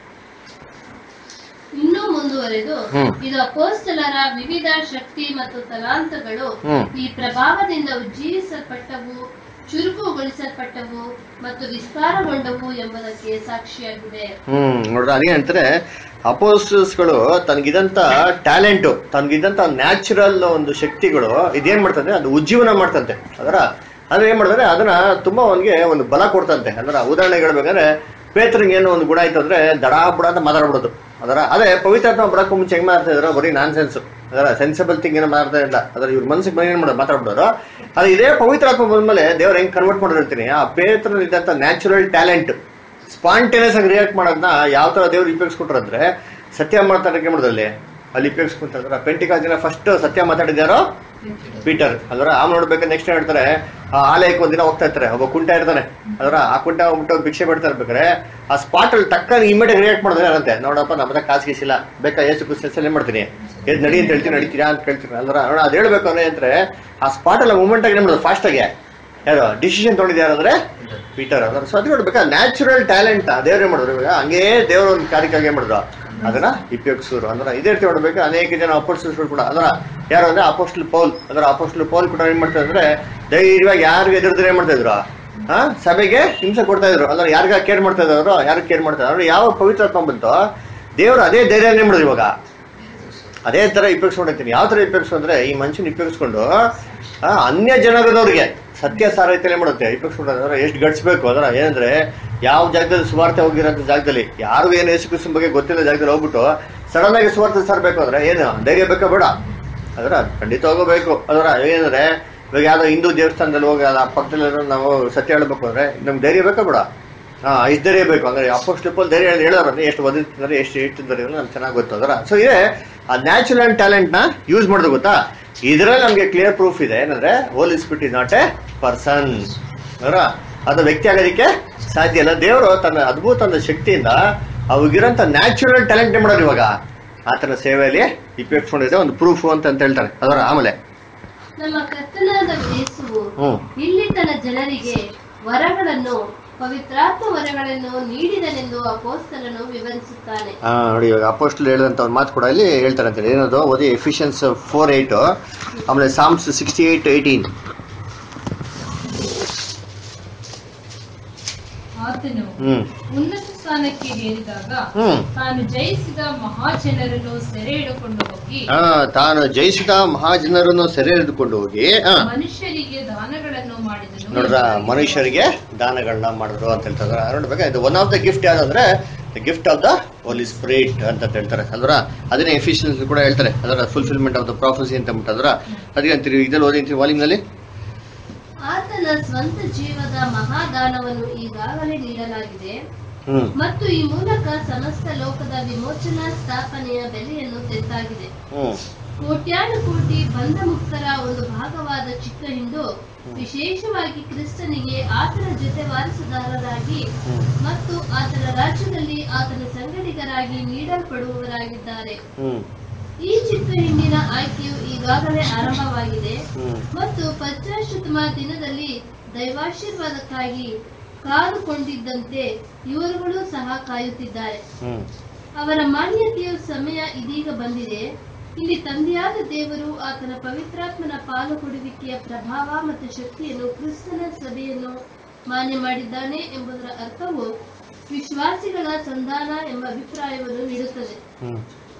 ಇನ್ನೂ ಮುಂದುವರೆದು ಹ್ಮ್. ಇದು ಅಪೋಸ್ತಲರ ವಿವಿಧ ಶಕ್ತಿ ಮತ್ತು ತಲಾಂತಗಳು ಹ್ಮ್. ಈ ಪ್ರಭಾವದಿಂದ ಉಜ್ಜೀವಿಸಲ್ಪಟ್ಟವು ಚುರುಕುಗೊಳಿಸಲ್ಪಟ್ಟವು ಮತ್ತು ವಿಸ್ತಾರಗೊಂಡವು ಎಂಬುದಕ್ಕೆ ಸಾಕ್ಷಿಯಾಗಿದೆ ಹ್ಮ್ ನೋಡ್ರಿ ಅದೇ ಹೇಳ್ತಾರೆ ಅಪೋಸ್ಟಲ್ಸ್ಗಳು ತನಗಿದಂತ ಟ್ಯಾಲೆಂಟ್ ತನಗಿದಂತ ನ್ಯಾಚುರಲ್ ಒಂದು ಶಕ್ತಿಗಳು ಇದೇನ್ ಮಾಡ್ತಂತೆ ಅದು ಉಜ್ಜೀವನ ಮಾಡ್ತಂತೆ ಅದರ ಅಂದ್ರೆ ಏನ್ ಮಾಡ್ತಾರೆ ಅದನ್ನ ತುಂಬಾ ಅವನಿಗೆ ಒಂದು ಬಲ ಕೊಡ್ತಂತೆ ಅಂದ್ರೆ ಉದಾಹರಣೆಗೆ ಹೇಳ್ಬೇಕಂದ್ರೆ ಪೇತ್ರಿಗೆ ಏನೋ ಒಂದು ಗುಣ ಆಯ್ತು ಅಂದ್ರೆ ದಡ ಬುಡ ಅಂತ ಮಾತಾಡ್ಬಿಡೋದು ಅದರ ಅದೇ ಪವಿತ್ರಾತ್ಮ ಬರಕ್ಕೂ ಮುಂಚೆ ಹೆಂಗ್ ಮಾಡ್ತಾ ಇದ್ರು ಬರೀ ನಾನ್ ಸೆನ್ಸ್ ಅದರ ಸೆನ್ಸಿಬಲ್ ಥಿಂಗ್ ಏನೋ ಮಾಡ್ತಾ ಇಲ್ಲ ಅದ್ರ ಇವ್ರ ಮನಸ್ಸಿಗೆ ಬಂದು ಏನ್ ಮಾಡೋದು ಮಾತಾಡ್ಬಿಡೋರು ಅದು ಇದೇ ಪವಿತ್ರಾತ್ಮ ಬಂದ್ಮೇಲೆ ದೇವ್ರ ಹೆಂಗ್ ಕನ್ವರ್ಟ್ ಮಾಡಿರ್ತೀನಿ ಆ ಪೇತ್ರನಿದ್ದಂತ ನ್ಯಾಚುರಲ್ ಟ್ಯಾಲೆಂಟ್ ಸ್ಪಾಂಟೇನಿಯಸ್ ಆಗಿ ರಿಯಾಕ್ಟ್ ಮಾಡೋದನ್ನ ಯಾವ ತರ ದೇವ್ರು ಉಪಯೋಗಿಸ್ಕೊಟ್ರಂದ್ರೆ ಸತ್ಯ ಮಾತಾಡಕ್ಕೆ ಮಾಡಿದಲ್ಲಿ ಅಲ್ಲಿ ಉಪಯೋಗಿಸ್ಕೊಂತಾರೆ ಪೆಂಟಿಕಾಲ್ ಜನ ಫಸ್ಟ್ ಸತ್ಯ ಮಾತಾಡಿದ್ಯಾರೋ ಪೀಟರ್ ಅದರ ಆಮ್ ನೋಡ್ಬೇಕು ನೆಕ್ಸ್ಟ್ ಹೇಳ್ತಾರೆ ಆ ಆಲಯಕ್ಕೆ ಒಂದಿನ ಹೋಗ್ತಾ ಇರ್ತಾರೆ ಒಬ್ಬ ಕುಂಟ ಇರ್ತಾನೆ ಅದರ ಆ ಕುಂಟ ಹೋಗ್ಬಿಟ್ಟು ಭಿಕ್ಷೆ ಬಿಡ್ತಾ ಇರ್ಬೇಕಾರೆ ಆ ಸ್ಪಾಟ್ ಅಲ್ಲಿ ತಕ್ಕ ಇಮಿಡಿಯೇಟ್ ರಿಯಾಕ್ಟ್ ಮಾಡಿದ್ರೆ ಏನಂತೆ ನೋಡಪ್ಪ ನಮ್ಮ ಹತ್ರ ಕಾಸು ಗೀಸಿಲ್ಲ ಬೇಕಾ ಏಸು ಕುಸ್ ಏನ್ ಮಾಡ್ತೀನಿ ಎದ್ ನಡಿ ಅಂತ ಹೇಳ್ತೀನಿ ನಡೀತೀರಾ ಅಂತ ಕೇಳ್ತೀನಿ ಅಲ್ದ್ರ ನೋಡ ಅದ್ ಹೇಳ್ಬೇಕು ಅಂದ್ರೆ ಅಂದ್ರೆ ಆ ಸ್ಪಾಟ್ ಅಲ್ಲಿ ಮೂಮೆಂಟ್ ಆಗಿ ಏನ್ ಮಾಡೋದು ಫಾಸ್ಟ್ ಆಗಿ ಯಾರು ಡಿಸಿಷನ್ ತೊಗೊಂಡಿದ್ದು ಯಾರಂದ್ರೆ ಪೀಟರ್ ಅದರ ಸೊ ಅದು ನೋಡ್ಬೇಕಾ ನ್ಯಾಚುರಲ್ ಟ್ಯಾಲೆಂಟ್ ದೇವ್ರೇ ಮಾಡಿದ್ರು ಇವಾಗ ಹಂಗೇ ದೇವ್ರ ಒಂದು ಕಾರ್ಯಕ್ಕಾಗಿ ಏನ್ ಮಾಡಿದ್ರು ಅದನ್ನ ಉಪಯೋಗಿಸಿದ್ರು ಅಂದ್ರೆ ಇದೇ ರೀತಿ ನೋಡ್ಬೇಕು ಅನೇಕ ಜನ ಅಪೋಸ್ಟಲ್ಸ್ಗಳು ಕೂಡ ಅದರ ಯಾರು ಅಂದ್ರೆ ಅಪೋಸ್ಟಲ್ ಪೌಲ್ ಅದರ ಅಪೋಸ್ಟಲ್ ಪೌಲ್ ಕೂಡ ಏನ್ ಮಾಡ್ತಾ ಇದ್ರೆ ಧೈರ್ಯವಾಗಿ ಯಾರಿಗೆ ಎದುರಿದ್ರೆ ಏನ್ ಮಾಡ್ತಾ ಇದ್ರು ಆ ಸಭೆಗೆ ಹಿಂಸೆ ಕೊಡ್ತಾ ಇದ್ರು ಅಂದ್ರೆ ಯಾರಿಗ ಕೇರ್ ಮಾಡ್ತಾ ಇದ್ರು ಯಾರು ಕೇರ್ ಮಾಡ್ತಾ ಇದ್ರು ಯಾವ ಪವಿತ್ರಾತ್ಮ ಬಂತು ದೇವ್ರು ಅದೇ ಧೈರ್ಯನೇ ಮಾಡಿದ್ರು ಇವಾಗ ಅದೇ ತರ ಉಪಯೋಗಿಸ್ಕೊಂಡಿರ್ತೀನಿ ಯಾವ ತರ ಉಪಯೋಗಿಸು ಅಂದ್ರೆ ಈ ಮನುಷ್ಯನ ಉಪಯೋಗಿಸ್ಕೊಂಡು ಆ, ಅನ್ಯ ಜನಾಂಗದವ್ರಿಗೆ ಸತ್ಯ ಸಾರೈತಲೆ ಮಾಡುತ್ತೆ ಉಪಯೋಗಿಸ್ಕೊಂಡ್ರೆ ಎಷ್ಟು ಗಡ್ಸ್ಬೇಕು ಅದರ ಏನಂದ್ರೆ ಯಾವ ಜಾಗದಲ್ಲಿ ಸುವಾರ್ತೆ ಹೋಗಿರೋಂಥ ಜಾಗದಲ್ಲಿ ಯಾರಿಗೂ ಏನು ಯೇಸು ಕ್ರಿಸ್ತನ ಬಗ್ಗೆ ಗೊತ್ತಿಲ್ಲ ಜಾಗದಲ್ಲಿ ಹೋಗ್ಬಿಟ್ಟು ಸಡನ್ ಆಗಿ ಸುವಾರ್ತೆ ಸಾರಬೇಕು ಅಂದ್ರೆ ಏನು ಧೈರ್ಯ ಬೇಕಾ ಬೇಡ ಅದರ ಖಂಡಿತ ಹೋಗಬೇಕು ಅದರ ಏನಂದ್ರೆ ಇವಾಗ ಯಾವ್ದೋ ಹಿಂದೂ ದೇವಸ್ಥಾನದಲ್ಲಿ ಹೋಗಿ ಆ ಪಕ್ಕದಲ್ಲಿ ನಾವು ಸತ್ಯ ಹೇಳಬೇಕು ಅಂದ್ರೆ ನಮ್ಗೆ ಧೈರ್ಯ ಬೇಕಾ ಬೇಡ ಹಾ ಇಷ್ಟು ಧೈರ್ಯ ಬೇಕು ಅಂದ್ರೆ ಅಪ್ಪಷ್ಟು ಧೈರ್ಯ ಹೇಳೋರು ಅಂದ್ರೆ ಎಷ್ಟು ಓದಿರ್ತಾರೆ ಎಷ್ಟು ಇಟ್ಟಿದ್ದಾರೆ ನಮ್ಗೆ ಚೆನ್ನಾಗಿ ಗೊತ್ತು ಅದರ ಸೊ ಇದೆ ಆ ನ್ಯಾಚುರಲ್ ಟ್ಯಾಲೆಂಟ್ ನ ಯೂಸ್ ಮಾಡೋದು ಗೊತ್ತಾ ಇದ್ರಲ್ಲಿ ನಮ್ಗೆ ಕ್ಲಿಯರ್ ಪ್ರೂಫ್ ಇದೆ ಏನಂದ್ರೆ Holy Spirit is not a person ಅವರ ಅದು ವ್ಯಕ್ತಿ ಆಗೋದಕ್ಕೆ ಸಾಧ್ಯ ಇಲ್ಲ ದೇವರು ತನ್ನ ಅದ್ಭುತ ತನ್ನ ಶಕ್ತಿಯಿಂದ ಅವಾಗಿರೋಂಥ ನ್ಯಾಚುರಲ್ ಟ್ಯಾಲೆಂಟ್ ಮಾಡೋರು ಇವಾಗ ಆತನ ಸೇವೆಯಲ್ಲಿ ಉಪಯೋಗಿಸ್ಕೊಂಡಿದೆ ಒಂದು ಪ್ರೂಫ್ ಅಂತ ಅಂತ ಹೇಳ್ತಾರೆ ಅದರ ಆಮೇಲೆ ನಮ್ಮ ಕರ್ತನಾದ ಯೇಸುವು ಹ್ಮ್ ಇಲ್ಲಿ ತನ್ನ ಜನರಿಗೆ ವರಗಳನ್ನು ಪವಿತ್ರಾತ್ಮ ವರಗಳನ್ನು ನೀಡಿದನೆಂದು ಅಪೋಸ್ತಲನು ವಿವರಿಸುತ್ತಾನೆ ಆ, ನೋಡಿ ಇವಾಗ ಅಪೋಸ್ಟಲ್ ಹೇಳಿದಂತ ಒಂದು ಮಾತು ಕೂಡ ಇಲ್ಲಿ ಹೇಳ್ತಾರೆ ಅಂತೇಳಿ ಏನದು ಓದಿ ಎಫಿಷಿಯನ್ಸ್ ಫೋರ್ ಏಯ್ಟ್ ಆಮೇಲೆ ಸಾಮ್ಸ್ ಸಿಕ್ಸ್ಟಿ ಏಯ್ಟ್ ಏಯ್ಟೀನ್ ಆತನು ಹ್ಮ್ ಉನ್ನತ ಸ್ಥಾನಕ್ಕೆ ಏರಿದಾಗ ಹ್ಮ್ ತಾನು ಜಯಿಸಿದ ಮಹಾಜನರನ್ನು ಸೆರೆ ಹಿಡಿಕೊಂಡು ಹೋಗಿ ಆ, ತಾನು ಜಯಿಸಿದ ಮಹಾಜನರನ್ನು ಸೆರೆ ಹಿಡಿದುಕೊಂಡು ಹೋಗಿ ಆ, ಮನುಷ್ಯರಿಗೆ ದಾನಗಳನ್ನು ಮಾಡಿದನು ನೋಡ್ರ ಮನುಷ್ಯರಿಗೆ ದಾನಗಳನ್ನ ಮಾಡಿದ್ರು ಅಂತ ಹೇಳ್ತಾರೆ ನೋಡ್ಬೇಕಾ ಇದು ಒನ್ ಆಫ್ ದ ಗಿಫ್ಟ್ ಯಾವ್ದಂದ್ರೆ the gift of the Holi Spirit ಅಂತ ಹೇಳ್ತಾರೆ ಅಲ್ವರ ಅದನ್ನೇ ಎಫಿಷಿಯನ್ಸ್ ಕೂಡ ಹೇಳ್ತಾರೆ ಅದರ ಫುಲ್ಫಿಲ್ಮೆಂಟ್ ಆಫ್ ದ ಪ್ರಾಫೆಸಿ ಅಂತ ಅಂದ್ಬಿಟ್ಟು ಅದರ ಅದಕ್ಕೆ ಅಂತೀರಿ ಇದ್ರಲ್ಲಿ ಓದಿ ವಾಲ್ಯೂಮ್ನಲ್ಲಿ ಆತನ ಸ್ವಂತ ಜೀವದ ಮಹಾದಾನವನ್ನು ಈಗಾಗಲೇ ನೀಡಲಾಗಿದೆ ಹ್ಮ್ ಮತ್ತು ಈ ಮೂಲಕ ಸಮಸ್ತ ಲೋಕದ ವಿಮೋಚನಾ ಸ್ಥಾಪನೆಯ ಬೆಲೆಯನ್ನು ತೆತ್ತಾಗಿದೆ ಹ್ಮ್ ಕೋಟ್ಯಾನು ಕೋಟಿ ಬಂಧ ಮುಕ್ತರ ಒಂದು ಭಾಗವಾದ ಚಿಕ್ಕ ಹಿಂಡು ವಿಶೇಷವಾಗಿ ಕ್ರಿಸ್ತನಿಗೆ ಆತನ ಜೊತೆ ವಾರಸುದಾರರಾಗಿ ಹ್ಮ್ ಮತ್ತು ಆತನ ರಾಜ್ಯದಲ್ಲಿ ಆತನ ಸಂಗಡಿಗರಾಗಿ ನೀಡಲ್ಪಡುವವರಾಗಿದ್ದಾರೆ ಹ್ಮ್ ಈ ಚಿಕ್ಕ ಹಿಂಡಿನ ಆಯ್ಕೆಯು ಈಗಾಗಲೇ ಆರಂಭವಾಗಿದೆ ಹ್ಮ್ ಮತ್ತು ಪಂಚಾಶತಮ ದಿನದಲ್ಲಿ ದೈವಾಶೀರ್ವಾದಕ್ಕಾಗಿ ಕಾದುಕೊಂಡಿದ್ದಂತೆ ಇವರುಗಳು ಸಹ ಕಾಯುತ್ತಿದ್ದಾರೆ ಹ್ಮ್ ಅವರ ಮಾನ್ಯತೆಯ ಸಮಯ ಇದೀಗ ಬಂದಿದೆ ಇಲ್ಲಿ ತಂದೆಯಾದ ದೇವರು ಆತನ ಪವಿತ್ರಾತ್ಮನ ಪಾಲು ಕೊಡುವಿಕೆಯ ಪ್ರಭಾವ ಮತ್ತು ಶಕ್ತಿಯನ್ನು ಕ್ರಿಸ್ತನ ಸಭೆಯನ್ನು ಮಾನ್ಯ ಮಾಡಿದ್ದಾನೆ ಎಂಬುದರ ಅರ್ಥವು ವಿಶ್ವಾಸಿಗಳ ಸಂಧಾನ ಎಂಬ ಅಭಿಪ್ರಾಯವನ್ನು ನೀಡುತ್ತದೆ ಹ್ಮ್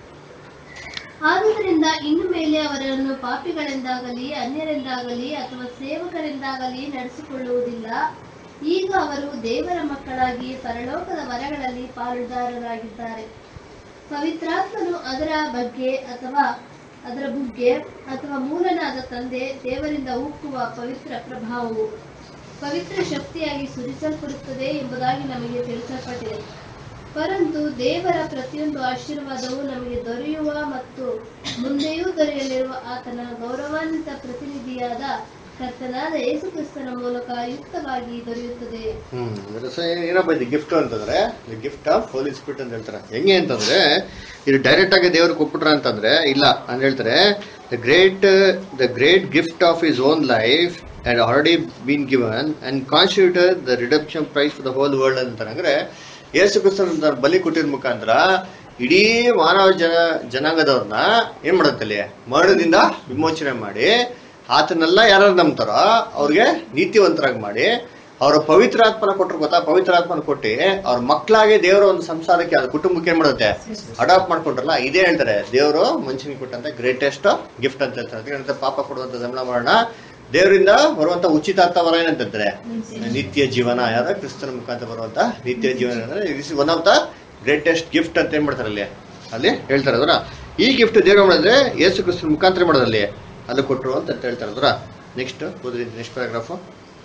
ಆದುದರಿಂದ ಇನ್ನು ಮೇಲೆ ಅವರನ್ನು ಪಾಪಿಗಳೆಂದಾಗಲಿ ಅನ್ಯರೆಂದಾಗಲಿ ಅಥವಾ ಸೇವಕರೆಂದಾಗಲಿ ನಡೆಸಿಕೊಳ್ಳುವುದಿಲ್ಲ ಈಗ ಅವರು ದೇವರ ಮಕ್ಕಳಾಗಿ ಪರಲೋಕದ ವರಗಳಲ್ಲಿ ಪಾಲುದಾರರಾಗಿದ್ದಾರೆ ಪವಿತ್ರಾತ್ಮನು ಅದರ ಬಗ್ಗೆ ಅಥವಾ ಅದರ ಬುಗ್ಗೆ ಅಥವಾ ಮೂಲನಾದ ತಂದೆ ದೇವರಿಂದ ಉಕ್ಕುವ ಪವಿತ್ರ ಪ್ರಭಾವವು ಪವಿತ್ರ ಶಕ್ತಿಯಾಗಿ ಸುರಿಸಲ್ಪಡುತ್ತದೆ ಎಂಬುದಾಗಿ ನಮಗೆ ತಿಳಿಸಲ್ಪಟ್ಟಿದೆ ಪರಂತು ದೇವರ ಪ್ರತಿಯೊಂದು ಆಶೀರ್ವಾದವು ನಮಗೆ ದೊರೆಯುವ ಮತ್ತು ಮುಂದೆಯೂ ದೊರೆಯಲಿರುವ ಆತನ ಗೌರವಾನ್ವಿತ ಪ್ರತಿನಿಧಿಯಾದ ಕರ್ತನಾದ ಯೇಸು ಕ್ರಿಸ್ತನ ಮೂಲಕ ಯುಕ್ತವಾಗಿ ದೊರೆಯುತ್ತದೆ ಹ್ಮ್ ಅಂದ್ರೆ ಸೊ ಏನಪ್ಪ ಇದು ಗಿಫ್ಟ್ ಅಂತಂದ್ರೆ ಗಿಫ್ಟ್ ಆಫ್ ಹೋಲಿ ಸ್ಪಿರಿಟ್ ಅಂತ ಹೇಳ್ತಾರೆ ಹೆಂಗೆ ಅಂತಂದ್ರೆ ಇದು ಡೈರೆಕ್ಟ್ ಆಗಿ ದೇವ್ರಿಗೆ ಕೊಟ್ಬಿಟ್ರ ಅಂತಂದ್ರೆ ಇಲ್ಲ ಅಂತ ಹೇಳ್ತಾರೆ the great the great gift of his own life and already been given and constituted the redemption price for the whole world ಅಂತಾರೆ ಅಂದ್ರೆ ಯೇಸು ಕ್ರಿಸ್ತನ ಬಲಿ ಕೊಟ್ಟಿದ ಮುಖಾಂತರ ಇಡೀ ಮಾನವ ಜನ ಜನಾಂಗದವ್ರನ್ನ ಏನ್ ಮಾಡತ್ತಲ್ಲಿ ಮರಣದಿಂದ ವಿಮೋಚನೆ ಮಾಡಿ ಆತನೆಲ್ಲ ಯಾರು ನಂಬ್ತಾರೋ ಅವ್ರಿಗೆ ನೀತಿವಂತರಾಗಿ ಮಾಡಿ ಅವರ ಪವಿತ್ರಾತ್ಮನ ಕೊಟ್ಟರು ಗೊತ್ತಾ ಪವಿತ್ರಾತ್ಮನ ಕೊಟ್ಟು ಅವ್ರ ಮಕ್ಕಳಾಗಿ ದೇವರ ಒಂದು ಸಂಸಾರಕ್ಕೆ ಅದು ಕುಟುಂಬಕ್ಕೆ ಏನ್ ಮಾಡುತ್ತೆ ಅಡಾಪ್ಟ್ ಮಾಡ್ಕೊಂಡ್ರಲ್ಲ ಇದೇ ಹೇಳ್ತಾರೆ ದೇವರು ಮನುಷ್ಯನಿಗೆ ಕೊಟ್ಟಂತ ಗ್ರೇಟೆಸ್ಟ್ ಗಿಫ್ಟ್ ಅಂತ ಹೇಳ್ತಾರೆ ಅದಕ್ಕೆ ಹೇಳ್ತಾರೆ ಪಾಪ ಕೊಡುವಂತ ಸಂಬಳ ಮರಣ ದೇವರಿಂದ ಬರುವಂತ ಉಚಿತಾರ್ಥ ವರ ಏನಂತಾರೆ ನಿತ್ಯ ಜೀವನ ಯಾರ ಕ್ರಿಸ್ತನ ಮುಖಾಂತರ ಬರುವಂತ ನಿತ್ಯ ಜೀವನ ಅಂದ್ರೆ is one of the greatest gift ಅಂತ ಏನ್ ಮಾಡ್ತಾರೆ ಅಲ್ಲಿ ಅಲ್ಲಿ ಹೇಳ್ತಾರೆ ಅದರ ಈ ಗಿಫ್ಟ್ ದೇವ್ರ ಮಾಡಿದ್ರೆ ಯೇಸು ಕ್ರಿಸ್ತನ ಮುಖಾಂತರ ಮಾಡೋದಲ್ಲಿ ಅಲ್ಲಿ ಕೊಟ್ಟರು ಅಂತ ಹೇಳ್ತಾರೆ ಅದರ ನೆಕ್ಸ್ಟ್ ಓದ್ರಿ ನೆಕ್ಸ್ಟ್ ಪ್ಯಾರಾಗ್ರಾಫ್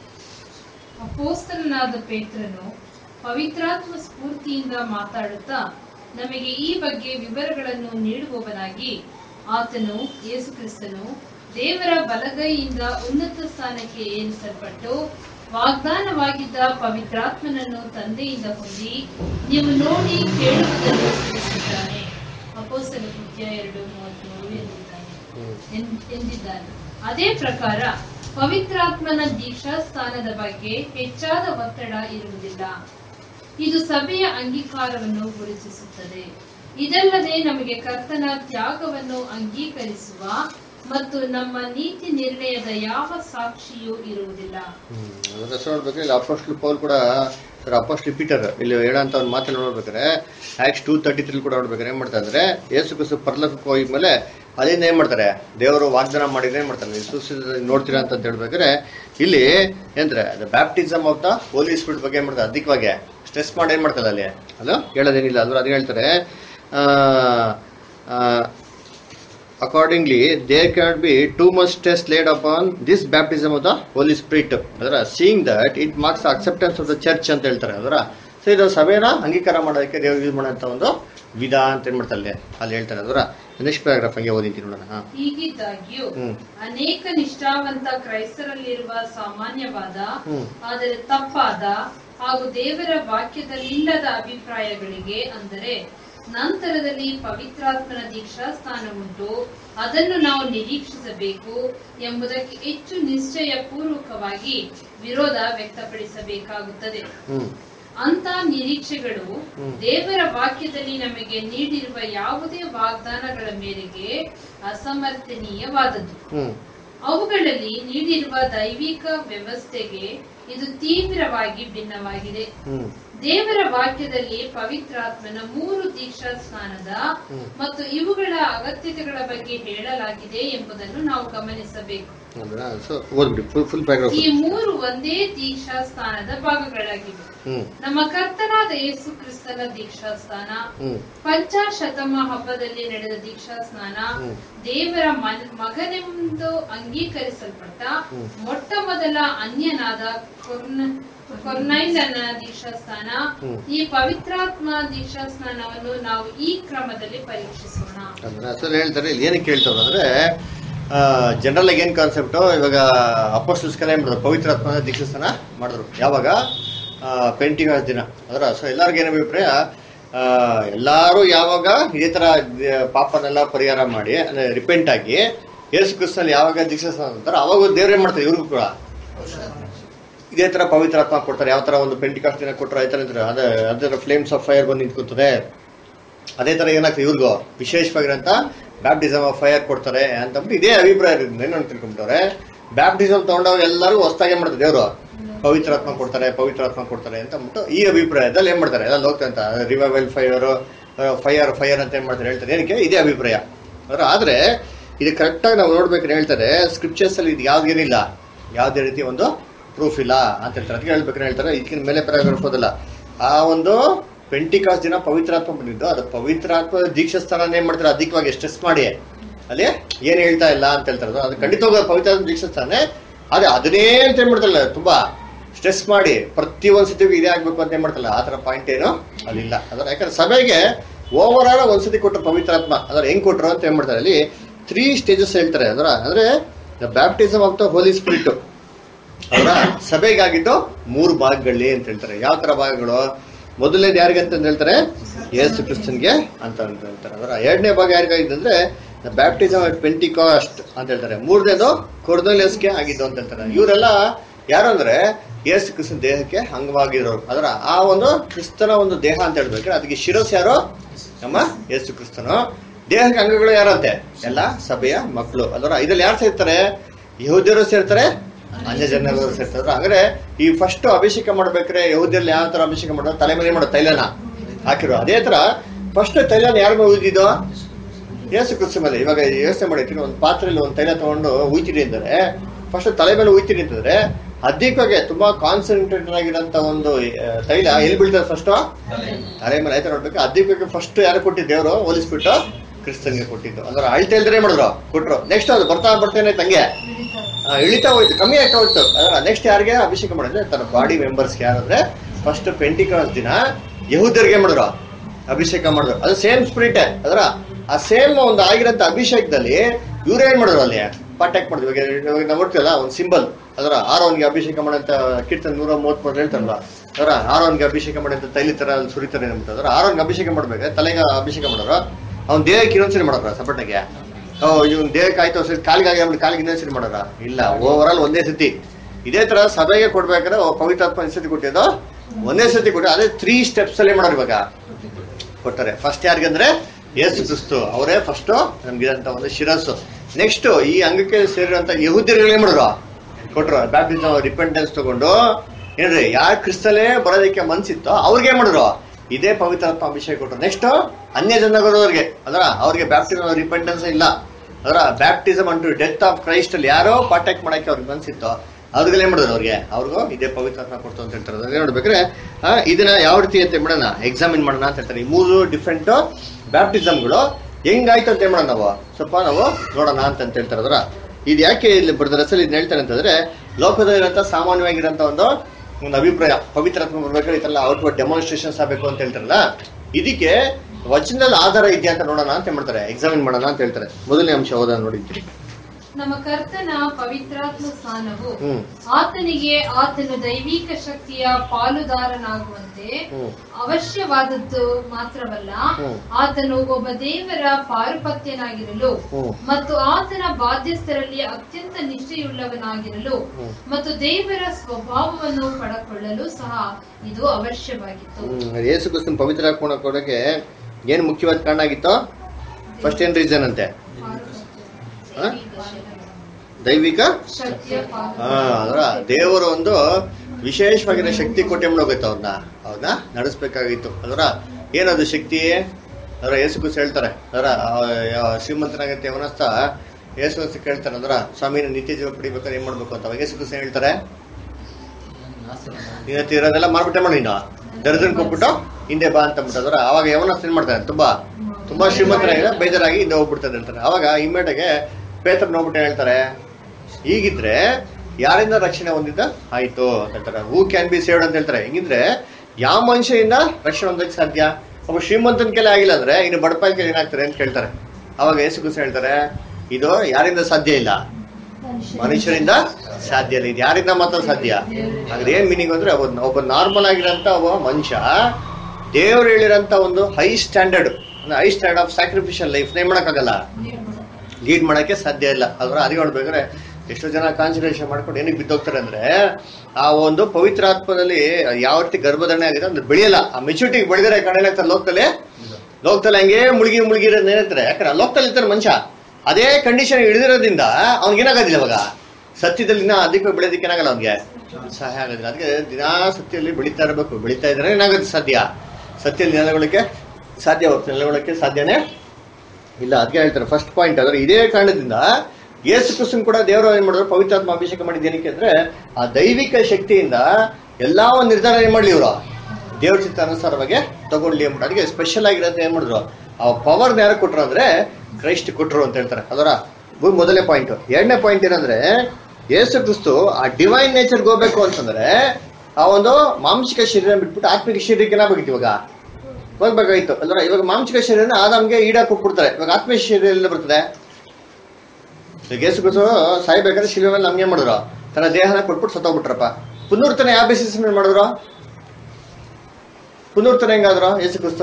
ಅಪೋಸ್ತಲನಾದ ಪೇತ್ರನು ಪವಿತ್ರಾತ್ಮ ಸ್ಫೂರ್ತಿಯಿಂದ ಮಾತಾಡುತ್ತಾ ನಮಗೆ ಈ ಬಗ್ಗೆ ವಿವರಗಳನ್ನು ನೀಡುವವನಾಗಿ ಆತನು ಯೇಸುಕ್ರಿಸ್ತನು ದೇವರ ಬಲಗೈಯಿಂದ ಉನ್ನತ ಸ್ಥಾನಕ್ಕೆ ಏರಿಸಲ್ಪಟ್ಟು ವಾಗ್ದಾನವಾಗಿದ್ದ ಪವಿತ್ರಾತ್ಮನನ್ನು ತಂದೆಯಿಂದ ಹೊಂದಿ ನೀವು ನೋಡಿ ಕೇಳುವುದನ್ನು ತಿಳಿಸಿದ್ದಾನೆ ಅಪೋಸ್ತಲ ಕೃತ್ಯ ಎರಡು ಮೂವತ್ಮೂರು ಎಂದಿದ್ದಾನೆ ಎನ್- ಎಂದಿದ್ದಾನೆ ಅದೇ ಪ್ರಕಾರ ಪವಿತ್ರಾತ್ಮನ ದೀಕ್ಷಾ ಸ್ಥಾನದ ಬಗ್ಗೆ ಹೆಚ್ಚಾದ ಒತ್ತಡ ಇರುವುದಿಲ್ಲ ಇದು ಸಭೆಯ ಅಂಗೀಕಾರವನ್ನು ಗುರುತಿಸುತ್ತದೆ ಇದಲ್ಲದೆ ನಮಗೆ ಕರ್ತನ ತ್ಯಾಗವನ್ನು ಅಂಗೀಕರಿಸುವ ಮತ್ತು ನಮ್ಮ ನೀತಿ ನಿರ್ಣಯದ ಯಾವ ಸಾಕ್ಷಿಯೂ ಇರುವುದಿಲ್ಲ ಅದರ ಹೆಸರು ನೋಡ್ಬೇಕಾದ್ರೆ ಇಲ್ಲಿ ಅಪೋಸ್ಟ್ಲ್ ಪೌಲ್ ಕೂಡ ಸರ್ ಅಪೋಸ್ಟ್ ಪೀಟರ್ ಇಲ್ಲಿ ಹೇಳೋಂಥ ಒಂದು ಮಾತನ್ನು ನೋಡ್ಬೇಕಾದ್ರೆ ಆಕ್ಸ್ ಟೂ ತರ್ಟಿ ತ್ರೀ ಕೂಡ ನೋಡ್ಬೇಕಾದ್ರೆ ಏನ್ ಮಾಡ್ತಾರೆ ಅಂದ್ರೆ ಯೇಸು ಕ್ರಿಸ್ತು ಪರ್ಲೋಕಕ್ಕೆ ಹೋಗಿದ್ಮೇಲೆ ಅಲ್ಲಿಂದ ಏನ್ ಮಾಡ್ತಾರೆ ದೇವರು ವಾಗ್ದಾನ ಮಾಡಿದ್ರೆ ಏನ್ ಮಾಡ್ತಾರೆ ಸುಸಿದ ನೋಡ್ತೀರಾ ಅಂತ ಹೇಳ್ಬೇಕಾದ್ರೆ ಇಲ್ಲಿ ಏನ್ರೆ baptism of the Holi Spirit ಬಗ್ಗೆ ಏನ್ ಮಾಡ್ತಾರೆ ಅಧಿಕವಾಗಿ ಸ್ಟ್ರೆಸ್ ಮಾಡಿ ಏನ್ ಮಾಡ್ತಾರೆ ಅಲ್ಲಿ ಅದು ಹೇಳೋದೇನಿಲ್ಲ ಅದ್ರ ಅದು ಹೇಳ್ತಾರೆ accordingly there can be too much stress laid upon this baptism of the Holi Spirit ಅದರ seeing that it marks acceptance of the church ಅಂತ ಹೇಳ್ತಾರೆ ಅದರ ಸೊ ಇದು ಸಭೆನ ಅಂಗೀಕಾರ ಮಾಡೋದಕ್ಕೆ ದೇವ್ರು ಯೂಸ್ ಮಾಡೋಂಥ ಒಂದು ವಿಧ ಅಂತ ಏನ್ ಮಾಡ್ತಾರೆ ಅಲ್ಲಿ ಅಲ್ಲಿ ಹೇಳ್ತಾರೆ ಅದರ ನೆಕ್ಸ್ಟ್ ಪ್ಯಾರಾಗ್ರಾಫ್ ಹಂಗೆ ಓದಿಂತೀನಿ ನೋಡೋಣ ಹಾ ಹೀಗಿದ್ದಾಗ್ಯೂ ಹ್ಮ್. ಅನೇಕ ನಿಷ್ಠಾವಂತ ಕ್ರೈಸ್ತರಲ್ಲಿರುವ ಸಾಮಾನ್ಯವಾದ ಹ್ಮ್. ಆದರೆ ತಪ್ಪಾದ ಹಾಗೂ ದೇವರ ವಾಕ್ಯದಲ್ಲಿಲ್ಲದ ಅಭಿಪ್ರಾಯಗಳಿಗೆ ಅಂದರೆ ನಂತರದಲ್ಲಿ ಪವಿತ್ರಾತ್ಮನ ದೀಕ್ಷಾ ಸ್ಥಾನವುಂಟು ಅದನ್ನು ನಾವು ನಿರೀಕ್ಷಿಸಬೇಕು ಎಂಬುದಕ್ಕೆ ಹೆಚ್ಚು ನಿಶ್ಚಯ ಪೂರ್ವಕವಾಗಿ ವಿರೋಧ ವ್ಯಕ್ತಪಡಿಸಬೇಕಾಗುತ್ತದೆ ಹ್ಮ್ ಅಂತ ನಿರೀಕ್ಷೆಗಳು ಹ್ಮ್. ದೇವರ ವಾಕ್ಯದಲ್ಲಿ ನಮಗೆ ನೀಡಿರುವ ಯಾವುದೇ ವಾಗ್ದಾನಗಳ ಮೇರೆಗೆ ಅಸಮರ್ಥನೀಯವಾದದ್ದು ಹ್ಮ್ ಅವುಗಳಲ್ಲಿ ನೀಡಿರುವ ದೈವಿಕ ವ್ಯವಸ್ಥೆಗೆ ಇದು ತೀವ್ರವಾಗಿ ಭಿನ್ನವಾಗಿದೆ ಹ್ಮ್ ದೇವರ ವಾಕ್ಯದಲ್ಲಿ ಪವಿತ್ರಾತ್ಮನ ಮೂರು ದೀಕ್ಷಾ ಸ್ನಾನದ ಹ್ಮ್. ಮತ್ತು ಇವುಗಳ ಅಗತ್ಯತೆಗಳ ಬಗ್ಗೆ ಹೇಳಲಾಗಿದೆ ಎಂಬುದನ್ನು ನಾವು ಗಮನಿಸಬೇಕು ಸೊ ಓದ್ಬಿಡಿ ಫುಲ್ ಫುಲ್ ಪ್ಯಾರಾಗ್ರಾಫ್ ಈ ಮೂರು ಒಂದೇ ದೀಕ್ಷಾ ಸ್ಥಾನದ ಭಾಗಗಳಾಗಿವೆ ಹ್ಮ್ ನಮ್ಮ ಕರ್ತನಾದ ಯೇಸು ಕ್ರಿಸ್ತನ ದೀಕ್ಷಾ ಸ್ಥಾನ ಹ್ಮ್ ಪಂಚಾಶತಮ ಹಬ್ಬದಲ್ಲಿ ನಡೆದ ದೀಕ್ಷಾ ಸ್ನಾನ ಹ್ಮ್. ದೇವರ ಮನ್- ಮಗನೆಂದು ಅಂಗೀಕರಿಸಲ್ಪಟ್ಟ ಹ್ಮ್. ಮೊಟ್ಟ ಮೊದಲ ಅನ್ಯನಾದ ಕೊರ್ನ- ಕೊರ್ನೈಲನ ದೀಕ್ಷಾ ಸ್ನಾನ ಹ್ಮ್. ಈ ಪವಿತ್ರಾತ್ಮ ದೀಕ್ಷಾ ಸ್ನಾನವನ್ನು ನಾವು ಈ ಕ್ರಮದಲ್ಲಿ ಪರೀಕ್ಷಿಸೋಣ ಅದನ್ನ ಸರ್ ಹೇಳ್ತಾರೆ ಇಲ್ಲಿ ಏನಕ್ಕೆ ಹೇಳ್ತಾರೆ ಅಂದ್ರೆ ಜನರಲ್ ಆಗಿ ಏನ್ ಕಾನ್ಸೆಪ್ಟ್ ಇವಾಗ ಅಪೋಸ್ಟಲ್ಸ್ಗೆಲ್ಲ ಏನ್ ಮಾಡಿದ್ರು ಪವಿತ್ರಾತ್ಮ ದೀಕ್ಷಾಸ್ಥಾನ ಮಾಡಿದ್ರು ಯಾವಾಗ ಪೆಂಟಿಗಾಸ್ ದಿನ ಅದರ ಸೊ ಎಲ್ಲರಿಗೂ ಏನು ಅಭಿಪ್ರಾಯ ಆ, ಎಲ್ಲಾರು ಯಾವಾಗ ಇದೇ ತರ ದ- ಪಾಪನೆಲ್ಲ ಪರಿಹಾರ ಮಾಡಿ ಅಂದ್ರೆ ರಿಪೆಂಟ್ ಆಗಿ ಯೇಸು ಕ್ರಿಸ್ತಲ್ಲಿ ಯಾವಾಗ ದೀಕ್ಷಾಸ್ಥಾನ ಅಂತಾರೆ ಅವಾಗ ದೇವ್ರು ಏನ್ ಮಾಡ್ತಾರೆ ಇವ್ರಿಗೂ ಕೂಡ ಇದೇ ತರ ಪವಿತ್ರಾತ್ಮ ಕೊಡ್ತಾರೆ ಯಾವ ತರ ಒಂದು ಪೆಂಟಿಕಾಸ್ ದಿನ ಕೊಟ್ಟರೆ ಈ ತರ ಇದ್ರೆ ಅದೇ ಅದರ ಫ್ಲೇಮ್ಸ್ ಆಫ್ ಫೈರ್ ಬಂದು ನಿಂತ್ಕೊತದೆ ಅದೇ ತರ ಏನಾಗ್ತದೆ ಇವ್ರಿಗೂ ವಿಶೇಷವಾಗಿರಂತ ಬ್ಯಾಪ್ಟಿಸಮ್ ಆಫ್ ಫೈರ್ ಕೊಡ್ತಾರೆ ಅಂತಂದ್ಬಿಟ್ಟು ಇದೇ ಅಭಿಪ್ರಾಯ ಇರೋದ್ರಿಂದ ಏನು ತಿಳ್ಕೊಂಬಿಟ್ಟವ್ರೆ ಬ್ಯಾಪ್ಟಿಸಮ್ ತಗೊಂಡವ್ರು ಎಲ್ಲರೂ ಹೊಸ್ದಾಗೆ ಮಾಡ್ತಾರೆ ದೇವರು ಪವಿತ್ರಾತ್ಮ ಕೊಡ್ತಾರೆ ಪವಿತ್ರಾತ್ಮ ಕೊಡ್ತಾರೆ ಅಂತ ಅಂದ್ಬಿಟ್ಟು ಈ ಅಭಿಪ್ರಾಯದಲ್ಲಿ ಏನ್ ಮಾಡ್ತಾರೆ ಎಲ್ಲ ಹೋಗ್ತಾ ಅಂತ ರಿವೈವಲ್ ಫೈರ್ ಫೈರ್ ಫೈರ್ ಅಂತ ಏನ್ ಮಾಡ್ತಾರೆ ಹೇಳ್ತಾರೆ ಏನಕ್ಕೆ ಇದೇ ಅಭಿಪ್ರಾಯ ಅವ್ರು ಆದ್ರೆ ಇದು ಕರೆಕ್ಟಾಗಿ ನಾವು ನೋಡ್ಬೇಕಾದ್ರೆ ಹೇಳ್ತಾರೆ ಸ್ಕ್ರಿಪ್ಚರ್ಸ್ ಅಲ್ಲಿ ಇದು ಯಾವ್ದೇನಿಲ್ಲ ಯಾವುದೇ ರೀತಿ ಒಂದು ಪ್ರೂಫ್ ಇಲ್ಲ ಅಂತ ಹೇಳ್ತಾರೆ ಅದಕ್ಕೆ ಹೇಳ್ಬೇಕಾದ್ರೆ ಹೇಳ್ತಾರೆ ಇದಕ್ಕಿಂತ ಮೇಲೆ ಪ್ಯಾರಾಗ್ರಾಫ್ ಓದಲ್ಲ ಆ ಒಂದು ಪೆಂಟಿಕಾಸ್ ದಿನ ಪವಿತ್ರಾತ್ಮ ಬಂದಿದ್ದು ಅದು ಪವಿತ್ರಾತ್ಮ ದೀಕ್ಷಾ ಸ್ಥಾನ ಏನ್ ಮಾಡ್ತಾರೆ ಅಧಿಕವಾಗಿ ಸ್ಟ್ರೆಸ್ ಮಾಡಿ ಅಲ್ಲಿ ಏನ್ ಹೇಳ್ತಾ ಇಲ್ಲ ಅಂತ ಹೇಳ್ತಾರೆ ಅದು- ಅದು ಖಂಡಿತವಾಗ ಪವಿತ್ರಾತ್ಮ ದೀಕ್ಷಾ ಸ್ಥಾನ ಅದೇ ಅದನ್ನೇ ಅಂತ ಏನ್ ಮಾಡ್ತಲ್ಲ ತುಂಬಾ ಸ್ಟ್ರೆಸ್ ಮಾಡಿ ಪ್ರತಿ ಒಂದ್ ಸತಿಗೂ ಇದೇ ಆಗ್ಬೇಕು ಅಂತ ಏನ್ ಮಾಡ್ತಲ್ಲ ಆ ತರ ಪಾಯಿಂಟ್ ಏನು ಅಲ್ಲಿಲ್ಲ ಅದರ ಯಾಕಂದ್ರೆ ಸಭೆಗೆ ಓವರ್ ಆಲ್ ಒಂದ್ಸತಿ ಕೊಟ್ಟರು ಪವಿತ್ರಾತ್ಮ ಅದರ ಹೆಂಗ್ ಕೊಟ್ರು ಅಂತ ಏನ್ ಮಾಡ್ತಾರೆ ಅಲ್ಲಿ ತ್ರೀ ಸ್ಟೇಜಸ್ ಹೇಳ್ತಾರೆ ಅದರ ಅಂದ್ರೆ baptism of the Holi Spirit ಅವರ ಸಭೆಗಾಗಿದ್ದು ಮೂರು ಭಾಗಗಳಲ್ಲಿ ಅಂತ ಹೇಳ್ತಾರೆ ಯಾವ ತರ ಭಾಗಗಳು ಮೊದಲನೇದು ಯಾರಿಗೆ ಅಂತ ಹೇಳ್ತಾರೆ ಯೇಸು ಕ್ರಿಸ್ತನ್ಗೆ ಅಂತ ಅಂತ ಹೇಳ್ತಾರೆ ಅದರ ಎರಡನೇ ಭಾಗ ಯಾರಿಗಾಗಿದ್ದು ಅಂದ್ರೆ ಬ್ಯಾಪ್ಟಿಸಮ್ ಆಫ್ ಪೆಂಟಿಕಾಸ್ಟ್ ಅಂತ ಹೇಳ್ತಾರೆ ಮೂರನೇದು ಕೊರ್ದೋಲೆಸ್ಗೆ ಆಗಿದ್ದು ಅಂತ ಹೇಳ್ತಾರೆ ಇವರೆಲ್ಲ ಯಾರು ಅಂದ್ರೆ ಯೇಸು ಕ್ರಿಸ್ತನ ದೇಹಕ್ಕೆ ಅಂಗವಾಗಿರೋರು ಅದರ ಆ ಒಂದು ಕ್ರಿಸ್ತನ ಒಂದು ದೇಹ ಅಂತ ಹೇಳ್ಬೇಕಾದ್ರೆ ಅದಕ್ಕೆ ಶಿರಸ್ ಯಾರು ನಮ್ಮ ಯೇಸು ಕ್ರಿಸ್ತನು ದೇಹಕ್ಕೆ ಅಂಗಗಳು ಯಾರಂತೆ ಎಲ್ಲ ಸಭೆಯ ಮಕ್ಕಳು ಅದರ ಇದ್ರಲ್ಲಿ ಯಾರು ಸೇರ್ತಾರೆ ಯಹೂದ್ಯರು ಸೇರ್ತಾರೆ ಅನ್ಯ ಜನರು ಸೇರ್ತಾರೆ ಅಂದ್ರೆ ಈ ಫಸ್ಟ್ ಅಭಿಷೇಕ ಮಾಡ್ಬೇಕಾದ್ರೆ ಯಹೂದ್ಯಲ್ಲಿ ಯಾವ ತರ ಅಭಿಷೇಕ ಮಾಡೋದು ತಲೆ ಮೇಲೆ ಮಾಡೋ ತೈಲನ ಹಾಕಿರೋ ಅದೇ ತರ ಫಸ್ಟ್ ತೈಲನ ಯಾರ ಮೇಲೆ ಉಯ್ದಿದ್ದು ಯೇಸು ಕ್ರಿಸ್ತ ಮೇಲೆ ಇವಾಗ ಯೋಚನೆ ಮಾಡಿರ್ತೀನಿ ಒಂದು ಪಾತ್ರೆಯಲ್ಲಿ ಒಂದು ತೈಲ ತಗೊಂಡು ಉಯ್ತೀರಿ ಅಂದರೆ ಫಸ್ಟ್ ತಲೆ ಮೇಲೆ ಉಯ್ತೀರಿ ಅಂತಂದ್ರೆ ಅಧಿಕವಾಗಿ ತುಂಬಾ ಕಾನ್ಸಂಟ್ರೇಟೆಡ್ ಆಗಿರೋಂಥ ಒಂದು ಆ, ತೈಲ ಎಲ್ಲಿ ಬೀಳ್ತದೆ ಫಸ್ಟ್ ತಲೆ ಮೇಲೆ ಆಯ್ತಾ ನೋಡ್ಬೇಕು ಅಧಿಕವಾಗಿ ಫಸ್ಟ್ ಯಾರು ಕೊಟ್ಟಿದ್ದು ದೇವರು ಹೋಲಿಸ್ಬಿಟ್ಟು ಕ್ರಿಸ್ತನ್ಗೆ ಕೊಟ್ಟಿದ್ದು ಅಂದ್ರೆ ಅಳ್ತಾ ಇಲ್ದ್ರೆ ಮಾಡಿದ್ರು ಕೊಟ್ರು ನೆಕ್ಸ್ಟ್ ಅದು ಬರ್ತಾ ಬರ್ತೇನೆ ತಂಗೆ ಆ, ಇಳಿತಾ ಹೋಯ್ತು ಕಮ್ಮಿ ಆಗ್ತಾ ಹೋಯ್ತು ನೆಕ್ಸ್ಟ್ ಯಾರಿಗೆ ಅಭಿಷೇಕ ಮಾಡಿದ್ರೆ ತನ್ನ ಬಾಡಿ ಮೆಂಬರ್ಸ್ಗೆ ಯಾರಂದ್ರೆ ಫಸ್ಟ್ ಪೆಂಟಿಕಾಸ್ ದಿನ ಯಹೂದರಿಗೆ ಮಾಡಿದ್ರು ಅಭಿಷೇಕ ಮಾಡಿದ್ರು ಅದು ಸೇಮ್ ಸ್ಪಿರಿಟ್ ಅದರ ಆ ಸೇಮ್ ಒಂದು ಆಗಿರೋಂಥ ಅಭಿಷೇಕದಲ್ಲಿ ಇವ್ರು ಏನ್ ಮಾಡಿದ್ರು ಅಲ್ಲಿ ಪಾಠಕ್ ಮಾಡಿದ್ರು ಇವಾಗ ಇವಾಗ ನಾವು ನೋಡ್ತೀವಲ್ಲ ಒಂದು ಸಿಂಬಲ್ ಅದರ ಆರೋನ್ಗೆ ಅಭಿಷೇಕ ಮಾಡಂತ ಕೀರ್ತನ ನೂರ ಮೂವತ್ಮೂರು ಹೇಳ್ತಾರಲ್ಲ ಅದರ ಆರೋನ್ಗೆ ಅಭಿಷೇಕ ಮಾಡಂತ ತೈಲಿ ತರ ಅಲ್ಲಿ ಸುರಿತಾರೆ ಅಂತ ಅದರ ಆರೋನ್ಗೆ ಅಭಿಷೇಕ ಮಾಡ್ಬೇಕಾದ್ರೆ ತಲೆಗೆ ಅಭಿಷೇಕ ಮಾಡೋರು ಅವ್ನ ದೇಹಕ್ಕೆ ಇನ್ನೊಂದ್ಸರಿ ಮಾಡೋರ ಸಪೋರ್ಟ್ಗೆ ಓ ಇವ್ನ ದೇಹಕ್ಕೆ ಆಯ್ತು ಸರಿ ಕಾಲಿಗೆ ಆಗಿ ಕಾಲಿಗೆ ಇನ್ನೊಂದ್ಸರಿ ಮಾಡೋರ ಇಲ್ಲ ಓವರ್ ಆಲ್ ಒಂದೇ ಸತಿ ಇದೇ ತರ ಸಭೆಗೆ ಕೊಡ್ಬೇಕಾದ್ರೆ ಓ ಪವಿತ್ರಾತ್ಮ ಒಂದ್ ಸತಿ ಕೊಟ್ಟಿದ್ದು ಒಂದೇ ಸತಿ ಕೊಟ್ಟು ಅದೇ ತ್ರೀ ಸ್ಟೆಪ್ಸ್ ಅಲ್ಲಿ ಮಾಡೋರು ಇವಾಗ ಕೊಡ್ತಾರೆ ಫಸ್ಟ್ ಯಾರಿಗಂದ್ರೆ ಯೇಸು ಕ್ರಿಸ್ತು ಅವರೇ ಫಸ್ಟ್ ನಮ್ಗಿದಂತ ಒಂದು ಶಿರಸ್ಸು ನೆಕ್ಸ್ಟ್ ಈ ಅಂಗಕ್ಕೆ ಸೇರಿರುವಂತ ಯಹೂದ್ಯರುಗಳು ಏನ್ ಮಾಡಿದ್ರು ಕೊಟ್ರು ಬ್ಯಾಪ್ಟಿಸಮ್ ರಿಪೆಂಟೆನ್ಸ್ ತಗೊಂಡು ಏನ್ರಿ ಯಾರು ಕ್ರಿಸ್ತಲೇ ಬರೋದಕ್ಕೆ ಮನ್ಸಿತ್ತೋ ಅವ್ರಿಗೆ ಏನ್ ಮಾಡಿದ್ರು ಇದೇ ಪವಿತ್ರಾತ್ಮ ಅಭಿಷೇಕ ಕೊಟ್ರು ನೆಕ್ಸ್ಟ್ ಅನ್ಯ ಜನಗಳವ್ರಿಗೆ ಅದರ ಅವ್ರಿಗೆ ಬ್ಯಾಪ್ಟಿಸಮ್ ರಿಪೆಂಟೆನ್ಸ್ ಇಲ್ಲ ಅದರ ಬ್ಯಾಪ್ಟಿಸಮ್ ಅಂಟು ಡೆತ್ ಆಫ್ ಕ್ರೈಸ್ಟ್ ಅಲ್ಲಿ ಯಾರೋ ಪಾಠಕ್ ಮಾಡಕ್ಕೆ ಅವ್ರಿಗೆ ಮನ್ಸಿತ್ತೋ ಅವ್ರಿಗೆಲ್ಲ ಏನ್ ಮಾಡಿದ್ರು ಅವ್ರಿಗೆ ಅವ್ರಿಗೂ ಇದೇ ಪವಿತ್ರಾತ್ಮ ಕೊಡ್ತು ಅಂತ ಹೇಳ್ತಾರೆ ಅದೇ ನೋಡ್ಬೇಕಾದ್ರೆ ಆ, ಇದನ್ನ ಯಾವ ರೀತಿ ಅಂತ ಮಾಡೋಣ ಎಕ್ಸಾಮಿನ್ ಮಾಡೋಣ ಅಂತ ಹೇಳ್ತಾರೆ ಈ ಮೂರು ಡಿಫ್ರೆಂಟ್ ಬ್ಯಾಪ್ಟಿಸಮ್ಗಳು ಹೆಂಗಾಯ್ತು ಅಂತ ಏನ್ ಮಾಡೋಣ ನಾವು ಸ್ವಲ್ಪ ನಾವು ನೋಡೋಣ ಅಂತ ಅಂತ ಹೇಳ್ತಾರೆ ಅದರ ಇದು ಯಾಕೆ ಇಲ್ಲಿ ಬರೆದ ರಸಲ್ಲಿ ಇದನ್ನ ಹೇಳ್ತಾರೆ ಅಂತಂದ್ರೆ ಲೋಕದಲ್ಲಿರಂತ ಸಾಮಾನ್ಯವಾಗಿರಂತ ಒಂದು ಒಂದು ಅಭಿಪ್ರಾಯ ಪವಿತ್ರಾತ್ಮ ಬರ್ಬೇಕಾದ್ರೆ ಈ ತರ ಔಟ್ವರ್ಡ್ ಡೆಮಾನ್ಸ್ಟ್ರೇಷನ್ಸ್ ಆಗಬೇಕು ಅಂತ ಹೇಳ್ತಾರಲ್ಲ ಇದಕ್ಕೆ ವಚನದಲ್ಲಿ ಆಧಾರ ಇದೆಯಾ ಅಂತ ನೋಡೋಣ ಅಂತ ಏನ್ ಮಾಡ್ತಾರೆ ಎಕ್ಸಾಮಿನ್ ಮಾಡೋಣ ಅಂತ ಹೇಳ್ತಾರೆ ಮೊದಲನೇ ಅಂಶ ಓದೋಣ ನೋಡಿದ್ರಿ ನಮ್ಮ ಕರ್ತನ ಪವಿತ್ರಾತ್ಮ ಸ್ಥಾನವು ಹ್ಮ್ ಆತನಿಗೆ ಆತನು ದೈವಿಕ ಶಕ್ತಿಯ ಪಾಲುದಾರನಾಗುವಂತೆ ಹ್ಮ್ ಅವಶ್ಯವಾದದ್ದು ಮಾತ್ರವಲ್ಲ ಹ್ಮ್. ಆತನು ಒಬ್ಬ ದೇವರ ಪಾರುಪತ್ಯನಾಗಿರಲು ಹ್ಮ್. ಮತ್ತು ಆತನ ಬಾಧ್ಯಸ್ಥರಲ್ಲಿ ಅತ್ಯಂತ ನಿಷ್ಠೆಯುಳ್ಳವನಾಗಿರಲು ಹ್ಮ್. ಮತ್ತು ದೇವರ ಸ್ವಭಾವವನ್ನು ಪಡಕೊಳ್ಳಲು ಸಹ ಇದು ಅವಶ್ಯವಾಗಿತ್ತು ಹ್ಮ್ ಯೇಸು ಕ್ರಿಸ್ತನ ಪವಿತ್ರ ಕೋಣ ಕೊಡಕ್ಕೆ ಏನ್ ಮುಖ್ಯವಾದ ಕಾರಣ ಆಗಿತ್ತು ಫಸ್ಟ್ ಏನ್ ರೀಸನ್ ಅಂತೆ ಹ? ದೈವಿಕ ಶಕ್ತಿಯ ಪಾಲು ಹಾ ಅದರ ದೇವರು ಒಂದು ವಿಶೇಷವಾಗಿರೋ ಶಕ್ತಿ ಕೊಟ್ಟೆ ಹೋಗುತ್ತೆ ಅವ್ರನ್ನ ಅವ್ರನ್ನ ನಡೆಸ್ಬೇಕಾಗಿತ್ತು ಅದರ ಏನದು ಶಕ್ತಿ ಅದರ ಯೇಸು ಕ್ರಿಸ್ತ ಹೇಳ್ತಾರೆ ಅದರ ಶ್ರೀಮಂತನಾಗತ್ತೆ ಅವನಸ್ತ ಯೇಸು ಕ್ರಿಸ್ತು ಕೇಳ್ತಾರೆ ಅಂದ್ರ ಸ್ವಾಮಿ ನಾನು ನಿತ್ಯ ಜೀವ ಪಡಿಬೇಕಾದ್ರೆ ಏನ್ ಮಾಡ್ಬೇಕು ಅಂತ ಅವಾಗ ಯೇಸು ಕ್ರಿಸ್ತು ಏನ್ ಹೇಳ್ತಾರೆ ಇವತ್ತು ಇರೋದೆಲ್ಲ ಮಾರ್ಬಿಟ್ಟೆ ಮಾಡಿ ನೀನು ದರಿದ್ರನ್ ಕೊಟ್ಬಿಟ್ಟು ಹಿಂದೆ ಬಾ ಅಂತ ಅಂದ್ಬಿಟ್ಟದ್ರ ಅವಾಗ ಯವನ ಏನ್ ಮಾಡ್ತಾನೆ ತುಂಬಾ ತುಂಬಾ ಶ್ರೀಮಂತರಾಗಿಲ್ಲ ಬೇಜಾರಾಗಿ ಹಿಂದೆ ಹೋಗ್ಬಿಡ್ತಾನೆ ಅಂತಾರೆ ಅವಾಗ ಇಮ್ಮಿಡಿಯಾಗೆ ಪೇತ್ರ ನೋಡ್ಬಿಟ್ಟು ಹೇಳ್ತಾರೆ ಹೀಗಿದ್ರೆ ಯಾರಿಂದ ರಕ್ಷಣೆ ಹೊಂದಿದ್ದ ಆಯ್ತು ಅಂತ ಹೇಳ್ತಾರೆ ಹೂ ಕ್ಯಾನ್ ಬಿ ಸೇವ್ಡ್ ಅಂತ ಹೇಳ್ತಾರೆ ಹಿಂಗಿದ್ರೆ ಯಾವ ಮನುಷ್ಯರಿಂದ ರಕ್ಷಣೆ ಹೊಂದಕ್ಕೆ ಸಾಧ್ಯ ಒಬ್ಬ ಶ್ರೀಮಂತನ ಕೆಲ ಆಗಿಲ್ಲ ಅಂದ್ರೆ ಇನ್ನು ಬಡಪಾಯಿ ಕೆಲ ಏನಾಗ್ತಾರೆ ಅಂತ ಕೇಳ್ತಾರೆ ಅವಾಗ ಯೇಸು ಕ್ರಿಸ್ತು ಹೇಳ್ತಾರೆ ಇದು ಯಾರಿಂದ ಸಾಧ್ಯ ಇಲ್ಲ ಮನುಷ್ಯರಿಂದ ಸಾಧ್ಯ ಇಲ್ಲ ಇದು ಯಾರಿಂದ ಮಾತ್ರ ಸಾಧ್ಯ ಅದ್ರ ಏನ್ ಮೀನಿಂಗ್ ಅಂದ್ರೆ ಒಬ್ಬ ಒಬ್ಬ ನಾರ್ಮಲ್ ಆಗಿರೋಂಥ ಒಬ್ಬ ಮನುಷ್ಯ ದೇವ್ರು ಹೇಳಿರೋಂಥ ಒಂದು high standard high standard of sacrificial life ನೇ ಮಾಡಕ್ಕಾಗಲ್ಲ ಲೀಡ್ ಮಾಡಕ್ಕೆ ಸಾಧ್ಯ ಇಲ್ಲ ಅದ್ರ ಅದಕ್ಕೆ ನೋಡ್ಬೇಕಾದ್ರೆ ಎಷ್ಟೋ ಜನ ಕಾನ್ಸಂಟ್ರೇಷನ್ ಮಾಡ್ಕೊಂಡು ಏನಕ್ಕೆ ಬಿದ್ದೋಗ್ತಾರೆ ಅಂದ್ರೆ ಆ ಒಂದು ಪವಿತ್ರ ಆತ್ಮದಲ್ಲಿ ಯಾವ ರೀತಿ ಗರ್ಭಧಾರಣೆ ಆಗಿದೆ ಅಂದ್ರೆ ಬೆಳೆಯಲ್ಲ ಆ ಮೆಚುರಿಟಿಗೆ ಬೆಳೆದರೆ ಕಣ್ಣೇನಾಗ್ತಾರೆ ಲೋಕದಲ್ಲಿ ಲೋಕದಲ್ಲಿ ಹಂಗೆ ಮುಳುಗಿ ಮುಳುಗಿ ಇರೋದು ಏನಿರ್ತಾರೆ ಯಾಕಂದ್ರೆ ಲೋಕದಲ್ಲಿ ಇರ್ತಾರೆ ಮನುಷ್ಯ ಅದೇ ಕಂಡೀಷನ್ ಹಿಡಿದಿರೋದ್ರಿಂದ ಅವ್ನಿಗೇನಾಗೋದಿಲ್ಲ ಇವಾಗ ಸತ್ಯದಲ್ಲಿ ಇನ್ನ ಅದಕ್ಕೆ ಬೆಳೆಯೋದಕ್ಕೆ ಏನಾಗಲ್ಲ ಅವ್ನಿಗೆ ಸಹಾಯ ಆಗೋದಿಲ್ಲ ಅದಕ್ಕೆ ದಿನಾ ಸತ್ಯದಲ್ಲಿ ಬೆಳೀತಾ ಇರಬೇಕು ಬೆಳೀತಾ ಇದ್ರೆ ಏನಾಗುತ್ತೆ ಸಾಧ್ಯ ಸತ್ಯದಲ್ಲಿ ನೆಲೆಗೊಳ್ಳಕ್ಕೆ ಸಾಧ್ಯ ಹೊರತು ನೆಲೆಗೊಳ್ಳಕ್ಕೆ ಸಾಧ್ಯನೇ ಇಲ್ಲ ಅದಕ್ಕೆ ಹೇಳ್ತಾರೆ ಫಸ್ಟ್ ಪಾಯಿಂಟ್ ಅಂದ್ರೆ ಇದೇ ಕಾರಣದಿಂದ ಯೇಸು ಕ್ರಿಸ್ತನ್ ಕೂಡ ದೇವರು ಏನ್ ಮಾಡಿದ್ರು ಪವಿತ್ರಾತ್ಮ ಅಭಿಷೇಕ ಮಾಡಿದ್ದು ಏನಕ್ಕೆ ಅಂದ್ರೆ ಆ ದೈವಿಕ ಶಕ್ತಿಯಿಂದ ಎಲ್ಲಾ ಒಂದು ನಿರ್ಧಾರ ಏನ್ ಮಾಡ್ಲಿ ಇವರು ದೇವ್ರ ಚಿತ್ತ ಅನುಸಾರವಾಗಿ ತಗೊಳ್ಳಿ ಅಂದ್ಬಿಟ್ಟು ಅದಕ್ಕೆ ಸ್ಪೆಷಲ್ ಆಗಿರೋದು ಏನ್ ಮಾಡಿದ್ರು ಆ ಪವರ್ನ ಯಾರು ಕೊಟ್ರು ಅಂದ್ರೆ ಕ್ರೈಸ್ಟ್ ಕೊಟ್ರು ಅಂತ ಹೇಳ್ತಾರೆ ಅದರ ಮೊದಲನೇ ಪಾಯಿಂಟ್ ಎರಡನೇ ಪಾಯಿಂಟ್ ಏನಂದ್ರೆ ಯೇಸು ಕ್ರಿಸ್ತು ಆ ಡಿವೈನ್ ನೇಚರ್ಗೆ ಹೋಗ್ಬೇಕು ಅಂತಂದ್ರೆ ಆ ಒಂದು ಮಾಂಸಿಕ ಶರೀರ ಬಿಟ್ಬಿಟ್ಟು ಆತ್ಮಿಕ ಶರೀರಕ್ಕೆ ಏನಾಗಬೇಕಿತ್ತು ಇವಾಗ ಹೋಗ್ಬೇಕಾಗಿತ್ತು ಅಂದ್ರೆ ಇವಾಗ ಮಾಂಸಿಕ ಶರೀರನ ಆದಾಮ್ಗೆ ಈಡಾಕ್ ಕೊಟ್ಬಿಡ್ತಾರೆ ಇವಾಗ ಆತ್ಮಿಕ ಶರೀರ ಎಲ್ಲ ಬರ್ತದೆ ಈಗ ಯೇಸು ಕ್ರಿಸ್ತು ಸಾಯ್ಬೇಕಾದ್ರೆ ಶಿಲ್ವೆ ಮೇಲೆ ನಮ್ಗೆ ಮಾಡಿದ್ರು ತನ್ನ ದೇಹನ ಕೊಟ್ಬಿಟ್ಟು ಸತ್ತೋಗ್ಬಿಟ್ರಪ್ಪ ಪುನರ್ತನೆ ಯಾವ ಬೇಸಿಸ್ ಮೇಲೆ ಮಾಡಿದ್ರು ಪುನರ್ತನೆ ಹೆಂಗಾದ್ರು ಯೇಸು ಕ್ರಿಸ್ತು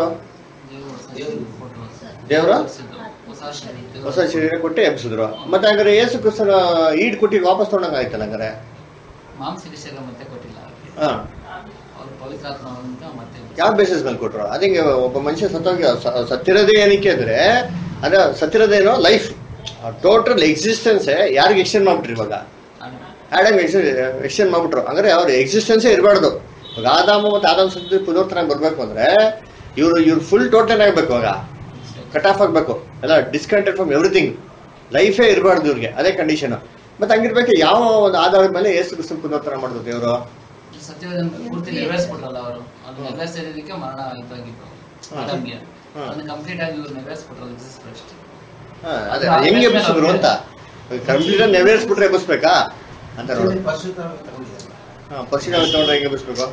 ದೇವ್ರು? ಹೊಸ ಶರೀರ ಹೊಸ ಶರೀರ ಕೊಟ್ಟು ಎಬ್ಸಿದ್ರು ಮತ್ತೆ ಹಂಗಾರೆ ಯೇಸು ಕ್ರಿಸ್ತನ ಈಡ್ ಕೊಟ್ಟಿ ವಾಪಸ್ ತೊಗೊಂಡಂಗ ಆಯ್ತಲ್ಲ ಹಂಗಾರೆ ಮಾಂಸಿಕ ಶರೀರ ಮತ್ತೆ ಕೊಟ್ಟಿಲ್ಲ ಹಾ ಅವ್ರು ಪವಿತ್ರಾತ್ಮವಂತ ಮತ್ತೆ ಯಾವ ಬೇಸಿಸ್ ಮೇಲೆ ಕೊಟ್ರು ಅದಿಂಗೆ ಒಬ್ಬ ಮನುಷ್ಯ ಸತ್ತೋಗಿ ಸ- ಸತ್ತಿರೋದೇ ಏನಕ್ಕೆ ಅಂದ್ರೆ ಅದ ಸತ್ತಿರೋದೇನೋ ಲೈಫ್ ಟೋಟಲ್ ಎಕ್ಸಿಸ್ಟೆನ್ಸ್ ಯಾರಿಗೆ ಎಕ್ಸ್ಟೆಂಡ್ ಮಾಡ್ಬಿಟ್ರಿ ಇವಾಗ ಆಡಮ್ ಎಕ್ಸ್ಟೆಂಡ್ ಮಾಡ್ಬಿಟ್ರು ಅಂದ್ರೆ ಅವ್ರ ಎಕ್ಸಿಸ್ಟೆನ್ಸೇ ಇರಬಾರ್ದು ಇವಾಗ ಆದಾಮ ಮತ್ತೆ ಆದಾಮ ಸತ್ತಿ ಪುನರ್ತನ ಬರ್ಬೇಕು ಅಂದ್ರೆ ಇವ್ರು ಇವ್ರು ಫುಲ್ ಟೋಟಲ್ ಆಗ್ಬೇಕು ಇವಾಗ ಕಟ್ ಆಫ್ ಆಗ್ಬೇಕು ಎಲ್ಲ ಡಿಸ್ಕನೆಕ್ಟೆಡ್ ಫ್ರಮ್ ಎವ್ರಿಥಿಂಗ್ ಲೈಫೇ ಇರಬಾರ್ದು ಇವ್ರಿಗೆ ಅದೇ ಕಂಡೀಷನ್ ಮತ್ತೆ ಹಂಗಿರ್ಬೇಕು ಯಾವ ಒಂದು ಆಧಾರದ ಮೇಲೆ ಏಸು ಕ್ರಿಸ್ತನ್ ಪುನರ್ತನ ಮಾಡಿದ್ರು ದೇವರು ಸತ್ಯವೇದನ ಪೂರ್ತಿ ನೆರವೇರಿಸ್ಬಿಟ್ರಲ್ಲ ಅವರು ಅದು ನೆರವೇರಿಸಿದ್ದಕ್ಕೆ ಮರಣ ಇದಾಗಿತ್ತು ಹಾ. ಆದಾಮ್ಗೆ ಹಾ. ಅದನ್ನ ಕಂಪ್ಲೀಟ್ ಆಗಿ ಇವ್ರು ನೆರವೇರಿಸ್ಬಿಟ್ರಲ್ಲ ಜೀಸಸ್ ಕ್ರೈಸ್ಟ್ ಹಾ, ಅದೇ ಹೆಂಗೆ ಎಬ್ಬಿಸಿದ್ರು ಅಂತ ಕಂಪ್ಲೀಟ್ ನೆರವೇರಿಸ್ಬಿಟ್ರೆ ಎಬ್ಬಿಸ್ಬೇಕಾ ಅಂತ ನೋಡಿ ಹಾ ಪರಿಶುದ್ಧಾವಿ ತಗೊಂಡ್ರೆ ಹೆಂಗೆ ಎಬ್ಬಿಸ್ಬೇಕು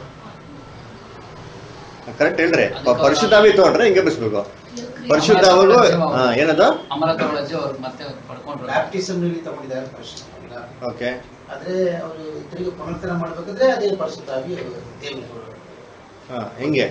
ಕರೆಕ್ಟ್ ಹೇಳ್ರಿ ಪ- ಪರಿಶುದ್ಧಾವಿ ತಗೊಂಡ್ರೆ ಹೆಂಗೆ ಎಬ್ಬಿಸ್ಬೇಕು ಪರಿಶುದ್ಧಾವಿಗೂ ಹಾ ಏನದು ಅಮರತೊಳಜಿ ಅವ್ರು ಮತ್ತೆ ಪಡ್ಕೊಂಡ್ರು ಬ್ಯಾಪ್ಟಿಸಮ್ ನಲ್ಲಿ ತಗೊಂಡಿದ್ದಾರೆ ಪರಿಶುದ್ಧ ಓಕೆ ಆದ್ರೆ ಅವರು ತಿರುಗಿ ಪುನರ್ತನ ಮಾಡ್ಬೇಕಾದ್ರೆ ಅದೇ ಪರಿಶುದ್ಧಾಗಿ ದೇವರು ಹಾ ಹೆಂಗೆ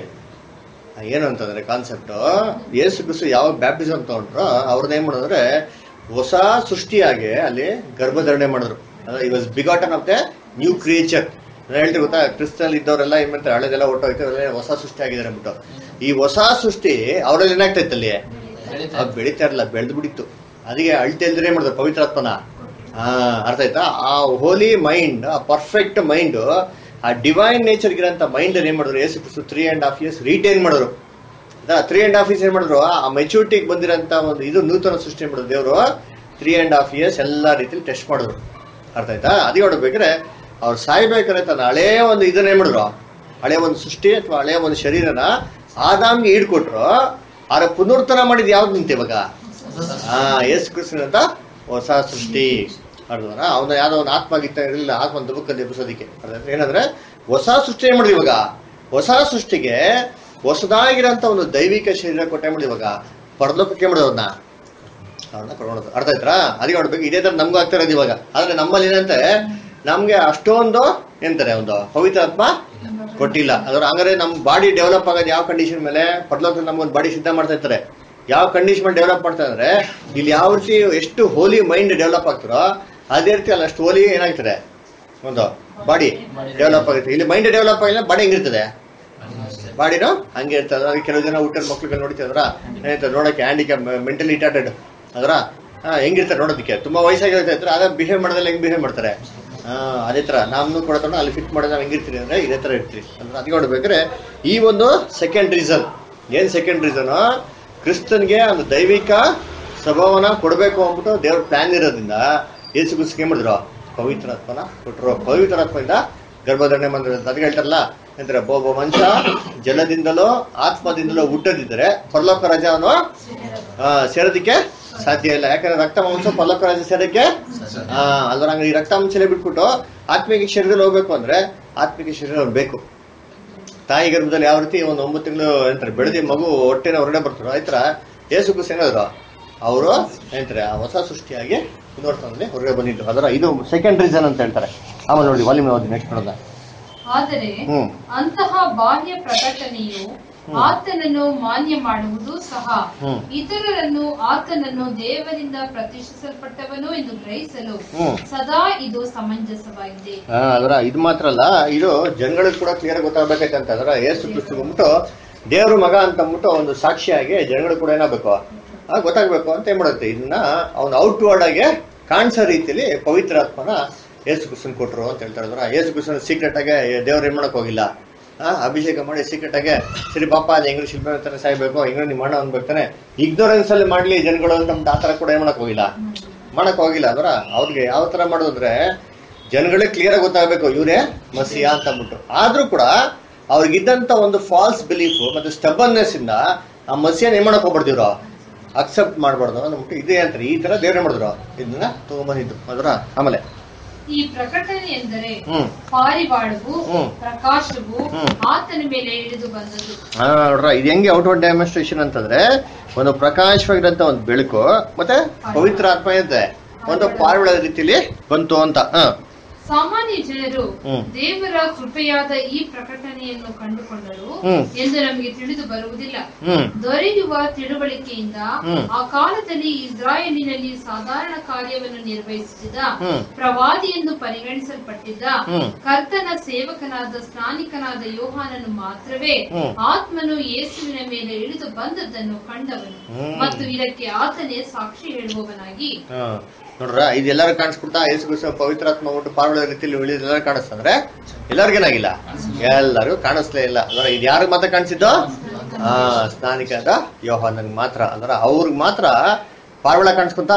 ಆ, ಏನು ಅಂತಂದ್ರೆ ಕಾನ್ಸೆಪ್ಟ್ ಯೇಸು ಕ್ರಿಸ್ತು ಯಾವಾಗ ಬ್ಯಾಪ್ಟಿಸಮ್ ತಗೊಂಡ್ರು ಅವ್ರನ್ನ ಏನ್ ಮಾಡಿದ್ರೆ ಹೊಸ ಸೃಷ್ಟಿಯಾಗಿ ಅಲ್ಲಿ ಗರ್ಭಧಾರಣೆ ಮಾಡಿದ್ರು ಈ was begotten of the new creature ಹೇಳ್ತೀವಿ ಗೊತ್ತಾ ಕ್ರಿಸ್ತಲ್ ಇದ್ದವರೆಲ್ಲ ಏನ್ ಮಾಡ್ತಾರೆ ಹಳೆದೆಲ್ಲ ಹೊಟ್ಟೋಯ್ತು ಅವರೆಲ್ಲ ಹೊಸ ಸೃಷ್ಟಿ ಆಗಿದ್ದಾರೆ ಅಂದ್ಬಿಟ್ಟು ಈ ಹೊಸ ಸೃಷ್ಟಿ ಅವರಲ್ಲಿ ಏನಾಗ್ತಾ ಇತ್ತು ಅಲ್ಲಿ ಬೆಳೀತಾ ಅದು ಬೆಳೀತಾ ಇರಲ್ಲ ಬೆಳೆದು ಬಿಡಿತ್ತು ಅದಕ್ಕೆ ಅಳ್ತೆ ಇಲ್ದ್ರೆ ಏನ್ ಮಾಡಿದ್ರು ಪವಿತ್ರಾತ್ಮನ ಹಾ ಅರ್ಥ ಆಯ್ತಾ ಆ ಹೋಲಿ ಮೈಂಡ್ ಆ ಪರ್ಫೆಕ್ಟ್ ಮೈಂಡ್ ಆ ಡಿವೈನ್ ನೇಚರ್ ಇರೋಂಥ ಮೈಂಡ್ ಏನ್ ಮಾಡಿದ್ರು ಯೇಸು ಕ್ರಿಸ್ತು three and half years retain ಮಾಡಿದ್ರು ತ್ರೀ ಅಂಡ್ ಹಾಫ್ ಇಯರ್ಸ್ ಏನ್ ಮಾಡಿದ್ರು ಆ ಮೆಚುರಿಟಿಗೆ ಬಂದಿರೋಂಥ ಒಂದು ಇದು ನೂತನ ಸೃಷ್ಟಿ ಮಾಡಿದ್ರು ದೇವರು ತ್ರೀ ಅಂಡ್ ಹಾಫ್ ಇಯರ್ಸ್ ಎಲ್ಲಾ ರೀತಿಲಿ ಟೆಸ್ಟ್ ಮಾಡಿದ್ರು ಅರ್ಥ ಆಯ್ತಾ ಅದಕ್ಕೆ ನೋಡ್ಬೇಕಾದ್ರೆ ಅವ್ರು ಸಾಯ್ಬೇಕಾದ್ರೆ ತನ್ನ ಹಳೇ ಒಂದು ಇದನ್ನ ಏನ್ ಮಾಡಿದ್ರು ಹಳೆ ಒಂದು ಸೃಷ್ಟಿ ಅಥವಾ ಹಳೆ ಒಂದು ಶರೀರನ ಆದಾಮ್ಗೆ ಈಡ್ಕೊಟ್ರು ಆದ್ರೆ ಪುನರ್ತನ ಮಾಡಿದ್ ಯಾವ್ದು ನಿಂತ ಇವಾಗ ಹಾ ಯೇಸು ಕ್ರಿಸ್ತನ ಅಂತ ಹೊಸ ಸೃಷ್ಟಿ ಅರ್ಧವರ ಅವನ ಯಾವ್ದೋ ಒಂದು ಆತ್ಮ ಗೀತ ಇರಲಿಲ್ಲ ಆತ್ಮ ದುಬಕ್ಕಲ್ಲಿ ಎಬ್ಬಿಸೋದಕ್ಕೆ ಅರ್ಥ ಆಯ್ತಾ? ಏನಂದ್ರೆ ಹೊಸ ಸೃಷ್ಟಿ ಏನ್ ಮಾಡಿದ್ವಿ ಇವಾಗ ಹೊಸ ಸೃಷ್ಟಿಗೆ ಹೊಸದಾಗಿರೋಂಥ ಒಂದು ದೈವಿಕ ಶರೀರ ಕೊಟ್ಟೆ ಮಾಡಿ ಇವಾಗ ಪರಲೋಕಕ್ಕೆ ಮಾಡಿದ್ರು ಅವ್ರನ್ನ ಅವ್ರನ್ನ ಕೊಡೋದು ಅರ್ಥ ಆಯ್ತಾ ಅದಕ್ಕೆ ನೋಡ್ಬೇಕು ಇದೇ ತರ ನಮ್ಗೂ ಆಗ್ತಾ ಇರೋದು ಇವಾಗ ಆದ್ರೆ ನಮ್ಮಲ್ಲಿ ಏನಂತೆ ನಮ್ಗೆ ಅಷ್ಟೊಂದು ಎಂತಾರೆ ಒಂದು ಪವಿತ್ರಾತ್ಮ ಕೊಟ್ಟಿಲ್ಲ ಅದ್ರ ಹಂಗಾರೆ ನಮ್ ಬಾಡಿ ಡೆವಲಪ್ ಆಗೋದು ಯಾವ ಕಂಡೀಷನ್ ಮೇಲೆ ಪರಲೋಕದಲ್ಲಿ ನಮ್ಗೊಂದು ಬಾಡಿ ಸಿದ್ಧ ಮಾಡ್ತಾ ಇರ್ತಾರೆ ಯಾವ ಕಂಡೀಷನ್ ಮೇಲೆ ಡೆವಲಪ್ ಮಾಡ್ತಾ ಅಂದ್ರೆ ಇಲ್ಲಿ ಯಾವ ರೀತಿ ಎಷ್ಟು ಹೋಲಿ ಮೈಂಡ್ ಡೆವಲಪ್ ಆಗ್ತಾರೋ ಅದೇ ರೀತಿ ಅಲ್ಲಿ ಅಷ್ಟು ಹೋಲಿ ಏನಾಗ್ತದೆ ಒಂದು ಬಾಡಿ ಡೆವಲಪ್ ಆಗುತ್ತೆ ಇಲ್ಲಿ ಮೈಂಡ್ ಡೆವಲಪ್ ಆಗಿಲ್ಲ ಬಾಡಿ ಹೆಂಗಿರ್ತದೆ ಬಾಡಿನೂ ಹಂಗೆ ಇರ್ತದೆ ಅದಕ್ಕೆ ಕೆಲವು ಜನ ಊಟದ ಮಕ್ಳುಗಳು ನೋಡ್ತಿದ್ರ ಏನಿರ್ತದೆ ನೋಡಕ್ಕೆ ಹ್ಯಾಂಡಿಕ್ಯಾಪ್ ಮೆಂಟಲಿ ರಿಟಾರ್ಟೆಡ್ ಅದರ ಹಾ ಹೆಂಗಿರ್ತಾರೆ ನೋಡೋದಕ್ಕೆ ತುಂಬಾ ವಯಸ್ಸಾಗಿರುತ್ತೆ ಇದ್ರೆ ಅದ ಬಿಹೇವ್ ಮಾಡೋದಲ್ಲ ಹೆಂಗ್ ಬಿಹೇವ್ ಮಾಡ್ತಾರೆ ಹಾ ಅದೇ ತರ ನಮ್ನು ಕೂಡ ತಗೊಂಡು ಅಲ್ಲಿ ಫಿಟ್ ಮಾಡೋದು ನಾವು ಹೆಂಗಿರ್ತೀರಿ ಅಂದ್ರೆ ಇದೇ ತರ ಇರ್ತೀರಿ ಅಂದ್ರೆ ಅದಕ್ಕೆ ನೋಡ್ಬೇಕಾದ್ರೆ ಈ ಒಂದು ಸೆಕೆಂಡ್ ರೀಸನ್ ಏನ್ ಸೆಕೆಂಡ್ ರೀಸನ್ ಕ್ರಿಸ್ತನ್ಗೆ ಒಂದು ದೈವಿಕ ಸ್ವಭಾವನ ಕೊಡಬೇಕು ಅಂದ್ಬಿಟ್ಟು ದೇವ್ರ ಪ್ಲಾನ್ ಇರೋದ್ರಿಂದ ಯೇಸು ಕ್ರಿಸ್ತು ಏನ್ ಮಾಡಿದ್ರು ಪವಿತ್ರಾತ್ಮನ ಕೊಟ್ಟರು ಪವಿತ್ರಾತ್ಮದಿಂದ ಗರ್ಭಧಾರಣೆ ಮಾಡಿದ್ರು ಅಂತ ಅದಕ್ಕೆ ಹೇಳ್ತಾರಲ್ಲ ಅಂದ್ರೆ ಒಬ್ಬ ಮನುಷ್ಯ ಜಲದಿಂದಲೋ ಆತ್ಮದಿಂದಲೋ ಹುಟ್ಟದಿದ್ದರೆ ಪರಲೋಕ ರಜಾನು ಆ, ಸೇರೋದಕ್ಕೆ ಸಾಧ್ಯ ಇಲ್ಲ ಯಾಕಂದ್ರೆ ರಕ್ತ ಮಾಂಸ ಪರಲೋಕ ರಾಜ್ಯ ಸೇರಕ್ಕೆ ಆ, ಅಲ್ವಾ ಹಂಗ ಈ ರಕ್ತ ಮಾಂಸನೇ ಬಿಟ್ಬಿಟ್ಟು ಆತ್ಮಿಕ ಶರೀರದಲ್ಲಿ ಹೋಗ್ಬೇಕು ಅಂದ್ರೆ ಆತ್ಮಿಕ ಶರೀರ ಅವ್ರು ಬೇಕು ತಾಯಿ ಗರ್ಭದಲ್ಲಿ ಯಾವ ರೀತಿ ಒಂದು ಒಂಬತ್ತು ತಿಂಗಳು ಏನಂತಾರೆ ಬೆಳೆದಿ ಮಗು ಹೊಟ್ಟೆನ ಹೊರಗಡೆ ಬರ್ತಾರೋ ಆಯ್ತರ ಏಸು ಕ್ರಿಸ್ತ ಏನಾದ್ರು ಅವರು ಏನಂತಾರೆ ಆ ಹೊಸ ಸೃಷ್ಟಿಯಾಗಿ ಪುನರ್ತನಲ್ಲಿ ಹೊರಗಡೆ ಬಂದಿದ್ರು ಅದರ ಇದು ಸೆಕೆಂಡ್ ರೀಸನ್ ಅಂತ ಹೇಳ್ತಾರೆ ಆಮೇಲೆ ನೋಡಿ ವಾಲ್ಯೂಮ್ ಓದಿ ನೆಕ್ಸ್ಟ್ ನೋಡೋದ ಆದರೆ ಹ್ಮ್ ಅಂತಹ ಬಾಹ್ಯ ಪ್ರಕಟಣೆಯು ಆತನನ್ನು ಮಾನ್ಯ ಮಾಡುವುದು ಸಹ ಹ್ಮ್. ಇತರರನ್ನು ಆತನನ್ನು ದೇವರಿಂದ ಪ್ರತಿಷ್ಠಿಸಲ್ಪಟ್ಟವನು ಎಂದು ಗ್ರಹಿಸಲು ಹ್ಮ್. ಸದಾ ಇದು ಸಮಂಜಸವಾಗಿದೆ ಆ, ಅದರ ಇದು ಮಾತ್ರ ಅಲ್ಲ ಇದು ಜನಗಳಿಗೆ ಕೂಡ ಕ್ಲಿಯರ್ ಗೊತ್ತಾಗಬೇಕಂತ ಅದರ ಏಸು ಕ್ರಿಸ್ತು ಬಂದ್ಬಿಟ್ಟು ದೇವ್ರ ಮಗ ಅಂತ ಅಂದ್ಬಿಟ್ಟು ಒಂದು ಸಾಕ್ಷಿಯಾಗಿ ಜನಗಳು ಕೂಡ ಏನಾಗಬೇಕು ಆ, ಗೊತ್ತಾಗ್ಬೇಕು ಅಂತ ಏನ್ ಮಾಡುತ್ತೆ ಇದನ್ನ ಅವ್ನು ಔಟ್ವರ್ಡ್ ಆಗಿ ಕಾಣಿಸೋ ರೀತಿಯಲ್ಲಿ ಪವಿತ್ರಾತ್ಮನ ಏಸು ಕ್ರಿಸ್ತನ್ ಕೊಟ್ರು ಅಂತ ಹೇಳ್ತಾರೆ ಅದರ ಏಸು ಕ್ರಿಸ್ತನ್ ಸೀಕ್ರೆಟ್ ಆಗಿ ದೇವ್ರು ಏನ್ ಮಾಡಕ್ ಹೋಗಿಲ್ಲ ಆ, ಅಭಿಷೇಕ ಮಾಡಿ ಸೀಕ್ರೆಟ್ ಆಗಿ ಸರಿ ಪಾಪ ಅದು ಹೆಂಗ್ರು ಶಿಲ್ಪ ಅಂತಾನೆ ಸಾಯ್ಬೇಕು ಹೆಂಗ್ರು ನಿಮ್ಮ ಅಣ್ಣ ಅನ್ಬೇಕಾನೆ ಇಗ್ನೋರೆನ್ಸ್ ಅಲ್ಲಿ ಮಾಡ್ಲಿ ಜನಗಳು ಅಂತ ಅಂದ್ಬಿಟ್ಟು ಆ ತರ ಕೂಡ ಏನ್ ಮಾಡಕ್ ಹೋಗಿಲ್ಲ ಮಾಡಕ್ ಹೋಗಿಲ್ಲ ಅದರ ಅವ್ರಿಗೆ ಯಾವ ತರ ಮಾಡೋದಂದ್ರೆ ಜನಗಳಿಗೆ ಕ್ಲಿಯರ್ ಆಗಿ ಗೊತ್ತಾಗಬೇಕು ಇವರೇ ಮಸಿಯಾ ಅಂತ ಅಂದ್ಬಿಟ್ಟು ಆದ್ರೂ ಕೂಡ ಅವ್ರಿಗಿದ್ದಂತ ಒಂದು ಫಾಲ್ಸ್ ಬಿಲೀಫ್ ಮತ್ತೆ ಸ್ಟಬನ್ನೆಸ್ ಇಂದ ಆ ಮಸಿಯನ್ ಏನ್ ಮಾಡಕ್ ಹೋಗ್ಬಾರ್ದಿವ್ರು ಅಕ್ಸೆಪ್ಟ್ ಮಾಡ್ಬಾರ್ದು ಅಂದ್ಬಿಟ್ಟು ಇದೇ ಅಂತಾರೆ ಈ ತರ ದೇವ್ರೆ ಮಾಡಿದ್ರು ಇದನ್ನ ತಗೊಂಬಂದಿದ್ದು ಅದರ ಆಮೇಲೆ ಈ ಪ್ರಕಟಣೆ ಎಂದರೆ ಹ್ಮ್ ಪಾರಿವಾಳವು ಹ್ಮ್. ಪ್ರಕಾಶವು ಹ್ಮ್. ಆತನ ಮೇಲೆ ಇಳಿದು ಬಂದದ್ದು ಆ, ನೋಡ್ರ ಇದು ಹೆಂಗೆ ಔಟ್ವರ್ಡ್ ಡೆಮಾನ್ಸ್ಟ್ರೇಷನ್ ಅಂತಂದ್ರೆ ಒಂದು ಪ್ರಕಾಶವಾಗಿರಂತ ಒಂದು ಬೆಳಕು ಮತ್ತೆ ಪವಿತ್ರ ಆತ್ಮ ಇದೆ ಒಂದು ಪಾರಿವಾಳದ ರೀತಿಲಿ ಬಂತು ಅಂತ ಹ ಸಾಮಾನ್ಯ ಜನರು ಹ್ಮ್. ದೇವರ ಕೃಪೆಯಾದ ಈ ಪ್ರಕಟಣೆಯನ್ನು ಕಂಡುಕೊಂಡರು ಹ್ಮ್. ಎಂದು ನಮಗೆ ತಿಳಿದು ಬರುವುದಿಲ್ಲ ಹ್ಮ್ ದೊರೆಯುವ ತಿಳುವಳಿಕೆಯಿಂದ ಹ್ಮ್. ಆ ಕಾಲದಲ್ಲಿ ಇಸ್ರಾಯೇಲಿನಲ್ಲಿ ಸಾಧಾರಣ ಕಾರ್ಯವನ್ನು ನಿರ್ವಹಿಸುತ್ತಿದ್ದ ಹ್ಮ್. ಪ್ರವಾದಿ ಎಂದು ಪರಿಗಣಿಸಲ್ಪಟ್ಟಿದ್ದ ಹ್ಮ್. ಕರ್ತನ ಸೇವಕನಾದ ಸ್ನಾನಿಕನಾದ ಯೋಹಾನನು ಮಾತ್ರವೇ ಹ್ಮ್. ಆತ್ಮನು ಯೇಸುವಿನ ಮೇಲೆ ಇಳಿದು ಬಂದದ್ದನ್ನು ಕಂಡವನು ಹ್ಮ್. ಮತ್ತು ಇದಕ್ಕೆ ಆತನೇ ಸಾಕ್ಷಿ ಹೇಳುವವನಾಗಿ ಹಾ. ನೋಡ್ರ ಇದು ಎಲ್ಲರೂ ಕಾಣಿಸ್ಬಿಡ್ತಾ ಯೇಸು ಕ್ರಿಸ್ತ ಪವಿತ್ರಾತ್ಮ ಒಟ್ಟು ಪಾರ್ವಳ ರೀತಿಯಲ್ಲಿ ಉಳಿದ ಎಲ್ಲರೂ ಕಾಣಿಸ್ತಂದ್ರೆ ಎಲ್ಲರಿಗೇನಾಗಿಲ್ಲ ಎಲ್ಲರಿಗೂ ಕಾಣಿಸ್ಲೇ ಇಲ್ಲ ಅಂದ್ರೆ ಇದು ಯಾರಿಗೆ ಮಾತ್ರ ಕಾಣಿಸಿದ್ದು ಆ ಸ್ನಾನಿಕದ ಯೋಹಾನನ್ ಮಾತ್ರ ಅಂದ್ರೆ ಅವ್ರಿಗೆ ಮಾತ್ರ ಪಾರ್ವಳ ಕಾಣಿಸ್ಕೊಂತ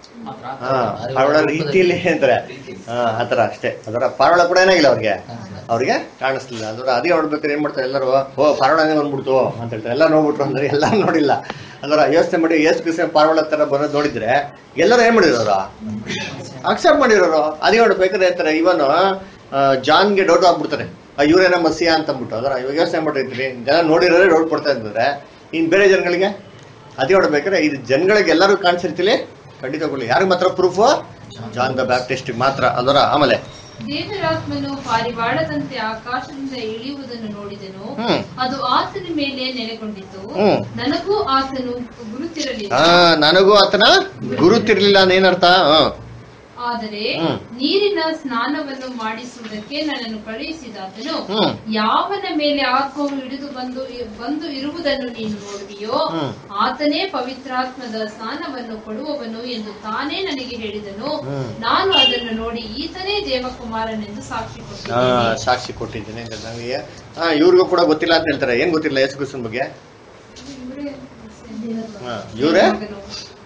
ಹಾ ಪಾರ್ವಳ ರೀತಿಯಲ್ಲಿ ಅಂತಾರೆ ಹಾ ಆತರ ಅಷ್ಟೇ ಅದರ ಪಾರ್ವಳ ಕೂಡ ಏನಾಗಿಲ್ಲ ಅವ್ರಿಗೆ ಅವ್ರಿಗೆ ಕಾಣಿಸ್ಲಿಲ್ಲ ಅಂದ್ರೆ ಅದೇ ನೋಡ್ಬೇಕಾದ್ರೆ ಏನ್ ಮಾಡ್ತಾರೆ ಎಲ್ಲರೂ ಓ ಪಾರ್ವಳನೇ ಬಂದ್ಬಿಡ್ತು ಅಂತ ಹೇಳ್ತಾರೆ ಎಲ್ಲ ನೋಡ್ಬಿಟ್ರು ಅಂದ್ರೆ ಎಲ್ಲ ನೋಡಿಲ್ಲ ಅದರ ಯೋಚನೆ ಮಾಡಿ ಏಸು ಕೃಷ್ಣ ಪಾರ್ವಳ ತರ ಬರೋದು ನೋಡಿದ್ರೆ ಎಲ್ಲರೂ ಏನ್ ಮಾಡಿರೋರು ಅಕ್ಸೆಪ್ಟ್ ಮಾಡಿರೋರು ಅದೇ ನೋಡ್ಬೇಕಾದ್ರೆ ಅಂತಾರೆ ಇವನು ಜಾನ್ಗೆ ಡೌಟ್ ಆಗ್ಬಿಡ್ತಾರೆ ಇವ್ರೇನ ಮಸಿಯಾ ಅಂತ ಅಂದ್ಬಿಟ್ಟು ಅದರ ಇವಾಗ ಯೋಚನೆ ಮಾಡಿರ್ತೀರಿ ಜನ ನೋಡಿರೋರೇ ಡೌಟ್ ಪಡ್ತಾ ಇದ್ದಾರೆ ಇನ್ ಬೇರೆ ಜನಗಳಿಗೆ ಅದೇ ನೋಡ್ಬೇಕಾದ್ರೆ ಇದು ಜನಗಳಿಗೆ ಎಲ್ಲರೂ ಕಾಣಿಸಿರ್ತಿಲಿ ಖಂಡಿತಗಳು ಯಾರಿಗೆ ಮಾತ್ರ ಪ್ರೂಫ್ ಜಾನ್ ದ ಬ್ಯಾಪ್ಟಿಸ್ಟ್ ಮಾತ್ರ ಅದರ ಆಮೇಲೆ ದೇವರಾತ್ಮನು ಪಾರಿವಾಳದಂತೆ ಆಕಾಶದಿಂದ ಇಳಿಯುವುದನ್ನು ನೋಡಿದನು ಹ್ಮ್. ಅದು ಆತನ ಮೇಲೆ ನೆಲೆಗೊಂಡಿತು ಹ್ಮ್. ನನಗೂ ಆತನು ಗುರುತಿರಲಿಲ್ಲ ಆ ನನಗೂ ಆತನ ಗುರುತಿರ್ಲಿಲ್ಲ ಏನರ್ಥ ಹ್ಮ್ ಆದರೆ ಹ್ಮ್. ನೀರಿನ ಸ್ನಾನವನ್ನು ಮಾಡಿಸುವುದಕ್ಕೆ ನನ್ನನ್ನು ಕಳುಹಿಸಿದಾತನು ಹ್ಮ್. ಯಾವನ ಮೇಲೆ ಆತ್ಮವು ಹಿಡಿದು ಬಂದು ಬಂದು ಇರುವುದನ್ನು ನೀನು ನೋಡುವಿಯೋ ಹ್ಮ್. ಆತನೇ ಪವಿತ್ರಾತ್ಮದ ಸ್ನಾನವನ್ನು ಕೊಡುವವನು ಎಂದು ತಾನೇ ನನಗೆ ಹೇಳಿದನು ಹ್ಮ್. ನಾನು ಅದನ್ನು ನೋಡಿ ಈತನೇ ದೇವಕುಮಾರನೆಂದು ಸಾಕ್ಷಿ ಆ, ಕೊಟ್ಟಿದ್ದೇನೆ ಸಾಕ್ಷಿ ಕೊಟ್ಟಿದ್ದೀನಿ ಅಂತ ನಮಗೆ ಆ, ಇವ್ರಿಗೂ ಕೂಡ ಗೊತ್ತಿಲ್ಲ ಅಂತ ಹೇಳ್ತಾರೆ ಏನ್ ಗೊತ್ತಿಲ್ಲ ಯೇಸು ಕ್ರಿಸ್ತನ ಬಗ್ಗೆ ಹಾ, ಇವ್ರೇ ಮಗನು.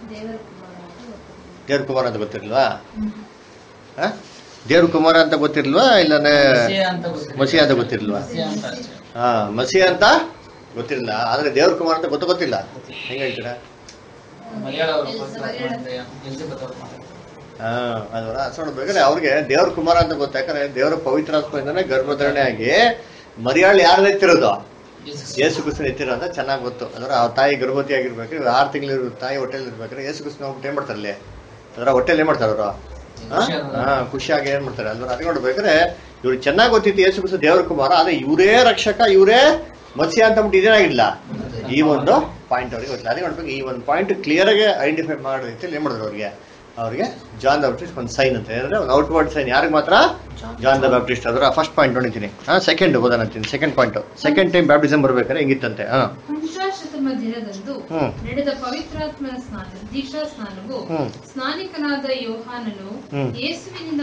ದೇವ್ರ ಕುಮಾರ ಅಂತ ಗೊತ್ತಿರ್ಲ್ವಾ ಆ? ದೇವ್ರ ಕುಮಾರ ಅಂತ ಗೊತ್ತಿರ್ಲ್ವಾ ಇಲ್ಲಾಂದ್ರೆ ಮಸಿಯ ಅಂತ ಗೊತ್ತಿಲ್ಲ. ಮಸಿ ಅಂತ ಗೊತ್ತಿರ್ಲ್ವಾ ಮಸಿಯ ಅಂತ ಅಷ್ಟೇ. ಹಾ ಮಸಿ ಅಂತ ಗೊತ್ತಿರಲಿಲ್ಲ ಆದ್ರೆ ದೇವ್ರ ಕುಮಾರ ಅಂತ ಗೊತ್ತು ಗೊತ್ತಿಲ್ಲ ಹೆಂಗ್ ಹೇಳ್ತೀರಾ ಮಲಯಾಳ ಅವರು ಪವಿತ್ರಾತ್ಮ ಅಂತ ಎಲಿಜಬೆತ್ ಅವ್ರು ಮಾತಾಡ್ತಾರೆ. ಹಾ ಅದರ ನೋಡ್ಬೇಕಾದ್ರೆ ಅವ್ರಿಗೆ ದೇವ್ರ ಕುಮಾರ ಅಂತ ಗೊತ್ತು ಯಾಕಂದ್ರೆ ದೇವ್ರ ಪವಿತ್ರಾತ್ಮದಿಂದನೇ ಗರ್ಭಧಾರಣೆ ಆಗಿ ಮರಿಯಾಳು ಯಾರು ಎತ್ತಿರೋದು ಯೇಸು ಯೇಸು ಕೃಷ್ಣ ಎತ್ತಿರೋ ಅಂತ ಚೆನ್ನಾಗಿ ಗೊತ್ತು ಅಂದ್ರೆ ಆ ತಾಯಿ ಗರ್ಭವತಿ ಆಗಿರ್ಬೇಕಾದ್ರೆ ಆರು ತಿಂಗಳು ತಾಯಿ ಹೊಟ್ಟೆಲಿ ಇರ್ಬೇಕಾದ್ರೆ ಯೇಸು ಕೃಷ್ಣ ಹೋಗ್ಬಿಟ್ಟು ಏನ್ ಮಾಡ್ತಾರಲ್ಲಿ ಅದರ ಹೊಟ್ಟೆಲಿ ಏನ್ ಮಾಡ್ತಾರೆ ಅವರು ಹಾ ಖುಷಿಯಾಗಿ ಏನ್ ಮಾಡ್ತಾರೆ ಅಂದ್ರೆ ಅದಕ್ಕೆ ನೋಡ್ಬೇಕಾದ್ರೆ ಇವ್ರು ಚೆನ್ನಾಗಿ ಗೊತ್ತಿತ್ತು ಯೇಸು ಕೃಷ್ಣ ದೇವ್ರ ಕುಮಾರ ಆದ್ರೆ ಇವರೇ ರಕ್ಷಕ ಇವರೇ ಮತ್ಸ್ಯ ಅಂತ ಬಿಟ್ಟು ಇದೇನಾಗಿಲ್ಲ ಈ ಒಂದು ಪಾಯಿಂಟ್ ಅವ್ರಿಗೆ ಗೊತ್ತಿಲ್ಲ ಅದೇ ನೋಡ್ಬೇಕು ಈ ಒಂದು ಪಾಯಿಂಟ್ ಕ್ಲಿಯರ್ ಆಗಿ ಐಡೆಂಟಿಫೈ ಮಾಡೋ ರೀತಿಯಲ್ಲಿ ಏನ್ ಮಾಡಿದ್ರು ಅವ್ರಿಗೆ ಅವ್ರಿಗೆ ಜಾನ್ ದ ಬ್ಯಾಪ್ಟಿಸ್ಟ್ ಒಂದು ಸೈನ್ ಅಂತ ಹೇಳಿದ್ರೆ ಒಂದು ಔಟ್ವರ್ಡ್ ಸೈನ್ ಯಾರಿಗೆ ಮಾತ್ರ ಜಾನ್ ದ ಬ್ಯಾಪ್ಟಿಸ್ಟ್ ಅದರ ಫಸ್ಟ್ ಪಾಯಿಂಟ್ ನೋಡಿದ್ದೀನಿ ಹಾ ಸೆಕೆಂಡ್ ಓದೋಣ ಅಂತೀನಿ second point second time baptism ಬರ್ಬೇಕಾದ್ರೆ ಹೆಂಗಿತ್ತಂತೆ ಹಾ ಪಂಚಾಶತಮ ದಿನದಂದು ಹ್ಮ್. ನಡೆದ ಪವಿತ್ರಾತ್ಮನ ಸ್ನಾನ ದೀಕ್ಷಾ ಸ್ನಾನವು ಹ್ಮ್. ಸ್ನಾನಿಕನಾದ ಯೋಹಾನನು ಹ್ಮ್. ಯೇಸುವಿನಿಂದ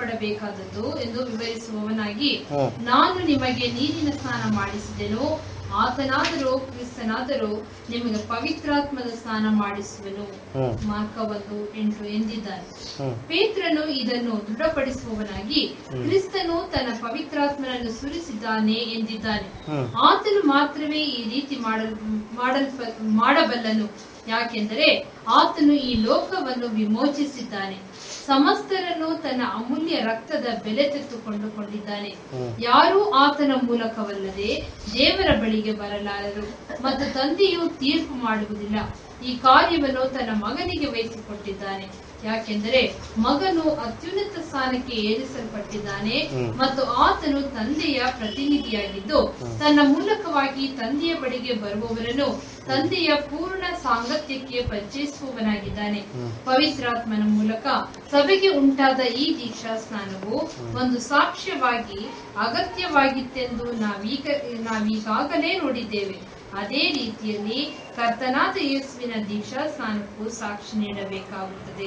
ಮಾಡಲ್ಪಡಬೇಕಾದದ್ದು ಎಂದು ವಿವರಿಸುವವನಾಗಿ ಹ್ಮ್. ನಾನು ನಿಮಗೆ ನೀರಿನ ಸ್ನಾನ ಮಾಡಿಸಿದೆನು ಆತನಾದರೂ ಕ್ರಿಸ್ತನಾದರೂ ನಿಮಗೆ ಪವಿತ್ರಾತ್ಮದ ಸ್ನಾನ ಮಾಡಿಸುವನು ಹ್ಮ್. ಮಾರ್ಕ ಒಂದು ಎಂಟು ಎಂದಿದ್ದಾನೆ ಹ್ಮ್ ಪೇತ್ರನು ಇದನ್ನು ದೃಢಪಡಿಸುವವನಾಗಿ ಕ್ರಿಸ್ತನು ತನ್ನ ಪವಿತ್ರಾತ್ಮನನ್ನು ಸುರಿಸಿದ್ದಾನೆ ಎಂದಿದ್ದಾನೆ ಹ್ಮ್. ಆತನು ಮಾತ್ರವೇ ಈ ರೀತಿ ಮಾಡಲ್ ಮಾಡಲ್ಪ ಮಾಡಬಲ್ಲನು ಯಾಕೆಂದರೆ ಆತನು ಈ ಲೋಕವನ್ನು ವಿಮೋಚಿಸಿದ್ದಾನೆ ಸಮಸ್ತರನ್ನು ತನ್ನ ಅಮೂಲ್ಯ ರಕ್ತದ ಬೆಲೆ ತೆತ್ತುಕೊಂಡು ಕೊಂಡಿದ್ದಾನೆ ಯಾರೂ ಆತನ ಮೂಲಕವಲ್ಲದೆ ದೇವರ ಬಳಿಗೆ ಬರಲಾರರು ಮತ್ತು ತಂದೆಯು ತೀರ್ಪು ಮಾಡುವುದಿಲ್ಲ ಈ ಕಾರ್ಯವನ್ನು ತನ್ನ ಮಗನಿಗೆ ವಹಿಸಿಕೊಟ್ಟಿದ್ದಾನೆ ಯಾಕೆಂದರೆ ಮಗನು ಅತ್ಯುನ್ನತ ಸ್ಥಾನಕ್ಕೆ ಏರಿಸಲ್ಪಟ್ಟಿದ್ದಾನೆ ಮತ್ತು ಆತನು ತಂದೆಯ ಪ್ರತಿನಿಧಿಯಾಗಿದ್ದು ತನ್ನ ಮೂಲಕವಾಗಿ ತಂದೆಯ ಬಳಿಗೆ ಬರುವವರನ್ನು ತಂದೆಯ ಪೂರ್ಣ ಸಾಂಗತ್ಯಕ್ಕೆ ಪರಿಚಯಿಸುವವನಾಗಿದ್ದಾನೆ ಪವಿತ್ರಾತ್ಮನ ಮೂಲಕ ಸಭೆಗೆ ಉಂಟಾದ ಈ ದೀಕ್ಷಾ ಸ್ನಾನವು ಒಂದು ಸಾಕ್ಷ್ಯವಾಗಿ ಅಗತ್ಯವಾಗಿತ್ತೆಂದು ನಾವೀಗ ನಾವೀಗಾಗಲೇ ನೋಡಿದ್ದೇವೆ ಅದೇ ರೀತಿಯಲ್ಲಿ ಕರ್ತನಾದ ಯೇಸುವಿನ ದೀಕ್ಷಾ ಸ್ನಾನಕ್ಕೂ ಸಾಕ್ಷಿ ನೀಡಬೇಕಾಗುತ್ತದೆ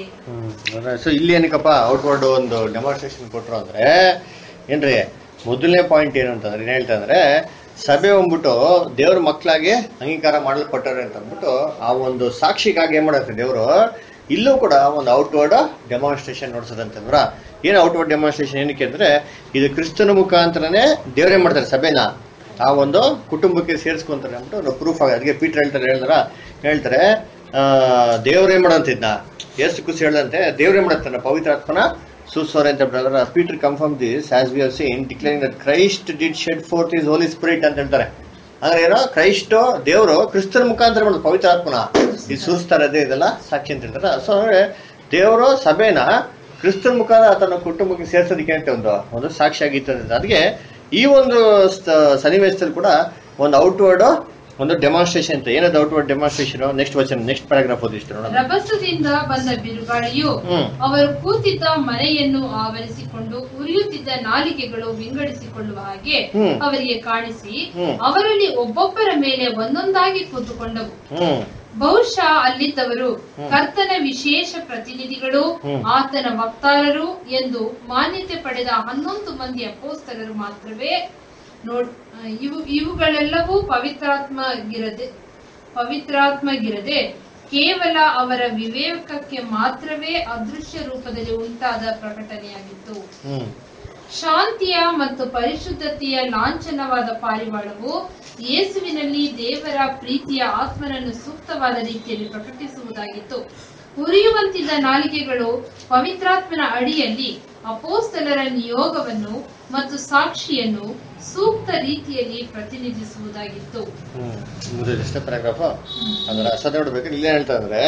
ಸೊ ಇಲ್ಲಿ ಏನಕ್ಕಪ್ಪ ಔಟ್ವರ್ಡ್ ಒಂದು ಡೆಮಾನ್ಸ್ಟ್ರೇಷನ್ ಕೊಟ್ರು ಅಂದ್ರೆ ಏನ್ರಿ ಮೊದಲನೇ ಪಾಯಿಂಟ್ ಏನು ಅಂತಂದ್ರೆ ಏನ್ ಹೇಳ್ತಾ ಅಂದ್ರೆ ಸಭೆ ಹೋಗ್ಬಿಟ್ಟು ದೇವ್ರ ಮಕ್ಕಳಾಗಿ ಅಂಗೀಕಾರ ಮಾಡಲ್ಪಟ್ಟವ್ರೆ ಅಂತ ಅಂದ್ಬಿಟ್ಟು ಆ ಒಂದು ಸಾಕ್ಷಿಗಾಗಿ ಏನ್ ಮಾಡತ್ತೆ ದೇವರು ಇಲ್ಲೂ ಕೂಡ ಒಂದು ಔಟ್ವರ್ಡ್ ಡೆಮಾನ್ಸ್ಟ್ರೇಷನ್ ನೋಡ್ಸೋದಂತಂದ್ರ ಏನು ಔಟ್ವರ್ಡ್ ಡೆಮಾನ್ಸ್ಟ್ರೇಷನ್ ಏನಕ್ಕೆ ಅಂದ್ರೆ ಇದು ಕ್ರಿಸ್ತನ ಮುಖಾಂತರನೇ ದೇವ್ರೇ ಮಾಡ್ತಾರೆ ಸಭೆನ ಆ ಒಂದು ಕುಟುಂಬಕ್ಕೆ ಸೇರಿಸ್ಕೊಂತಾರೆ ಅಂದ್ಬಿಟ್ಟು ಒಂದು ಪ್ರೂಫ್ ಆಗಿದೆ ಅದಕ್ಕೆ ಪೀಟರ್ ಹೇಳ್ತಾರೆ ಹೇಳ್ತಾರ ಹೇಳ್ತಾರೆ ಆ, ದೇವ್ರೇ ಮಾಡಂತಿದ್ನ ಎಷ್ಟು ಖುಷಿ ಹೇಳ್ದಂತೆ ದೇವ್ರೇ ಮಾಡತ್ತಾನ ಪವಿತ್ರಾತ್ಮನ ಸೂಸೋರೆ ಅಂತ ಹೇಳ್ತಾರೆ Peter confirm this as we have seen declaring that Christ did shed forth his Holy Spirit ಅಂತ ಹೇಳ್ತಾರೆ ಅಂದ್ರೆ ಏನೋ ಕ್ರೈಸ್ಟ್ ದೇವರು ಕ್ರಿಸ್ತನ ಮುಖಾಂತರ ಮಾಡೋದು ಪವಿತ್ರಾತ್ಮನ ಇದು ಸೂಸ್ತಾರೆ ಅದೇ ಇದೆಲ್ಲ ಸಾಕ್ಷಿ ಅಂತ ಹೇಳ್ತಾರೆ ಸೊ ಅಂದ್ರೆ ದೇವರು ಸಭೆನ ಕ್ರಿಸ್ತನ ಮುಖಾಂತರ ತನ್ನ ಕುಟುಂಬಕ್ಕೆ ಸೇರ್ಸೋದಕ್ಕೆ ಅಂತ ಒಂದು ಒಂದು ಸಾಕ್ಷಿ ಆಗಿತ್ತು ಅಂತ ಅದಕ್ಕೆ ಈ ಒಂದು ಸ- ಸನ್ನಿವೇಶದಲ್ಲಿ ಕೂಡ ಒಂದು ಔಟ್ವರ್ಡ್ ಒಂದು ಡೆಮಾನ್ಸ್ಟ್ರೇಷನ್ ಅಂತ ಏನದು ಔಟ್ವರ್ಡ್ ಡೆಮಾನ್ಸ್ಟ್ರೇಷನ್ ನೆಕ್ಸ್ಟ್ ವಚನ ನೆಕ್ಸ್ಟ್ ಪ್ಯಾರಾಗ್ರಾಫ್ ಓದಿಷ್ಟು ನೋಡೋಣ ರಭಸದಿಂದ ಬಂದ ಬಿರುಗಾಳಿಯು ಹ್ಮ್. ಅವರು ಕೂತಿದ್ದ ಮನೆಯನ್ನು ಆವರಿಸಿಕೊಂಡು ಉರಿಯುತ್ತಿದ್ದ ನಾಲಿಗೆಗಳು ವಿಂಗಡಿಸಿಕೊಳ್ಳುವ ಹಾಗೆ ಹ್ಮ್. ಅವರಿಗೆ ಕಾಣಿಸಿ ಹ್ಮ್. ಅವರಲ್ಲಿ ಒಬ್ಬೊಬ್ಬರ ಮೇಲೆ ಒಂದೊಂದಾಗಿ ಕೂತುಕೊಂಡವು ಹ್ಮ್ ಬಹುಶಃ ಅಲ್ಲಿದ್ದವರು ಕರ್ತನ ವಿಶೇಷ ಪ್ರತಿನಿಧಿಗಳು ಹ್ಮ್. ಆತನ ವಕ್ತಾರರು ಎಂದು ಮಾನ್ಯತೆ ಪಡೆದ ಹನ್ನೊಂದು ಮಂದಿ ಅಪೋಸ್ತಲರು ಮಾತ್ರವೇ ನೋಡ್ ಇವು ಇವುಗಳೆಲ್ಲವೂ ಪವಿತ್ರಾತ್ಮಗಿರದೆ ಪವಿತ್ರಾತ್ಮಗಿರದೆ ಕೇವಲ ಅವರ ವಿವೇಕಕ್ಕೆ ಮಾತ್ರವೇ ಅದೃಶ್ಯ ರೂಪದಲ್ಲಿ ಉಂಟಾದ ಪ್ರಕಟಣೆಯಾಗಿತ್ತು ಹ್ಮ್ ಶಾಂತಿಯ ಮತ್ತು ಪರಿಶುದ್ಧತೆಯ ಲಾಂಛನವಾದ ಪಾರಿವಾಳವು ಯೇಸುವಿನಲ್ಲಿ ದೇವರ ಪ್ರೀತಿಯ ಆತ್ಮನನ್ನು ಸೂಕ್ತವಾದ ರೀತಿಯಲ್ಲಿ ಪ್ರಕಟಿಸುವುದಾಗಿತ್ತು ಉರಿಯುವಂತಿದ್ದ ನಾಲಿಗೆಗಳು ಪವಿತ್ರಾತ್ಮನ ಅಡಿಯಲ್ಲಿ ಅಪೋಸ್ತಲರ ನಿಯೋಗವನ್ನು ಮತ್ತು ಸಾಕ್ಷಿಯನ್ನು ಸೂಕ್ತ ರೀತಿಯಲ್ಲಿ ಪ್ರತಿನಿಧಿಸುವುದಾಗಿತ್ತು ಹ್ಮ್ ಎಷ್ಟೇ ಪ್ಯಾರಾಗ್ರಾಫ್ ಅಂದ್ರೆ ಅಸದ ನೋಡ್ಬೇಕಾದ್ರೆ ಇಲ್ಲೇ ಹೇಳ್ತಾ ಅಂದ್ರೆ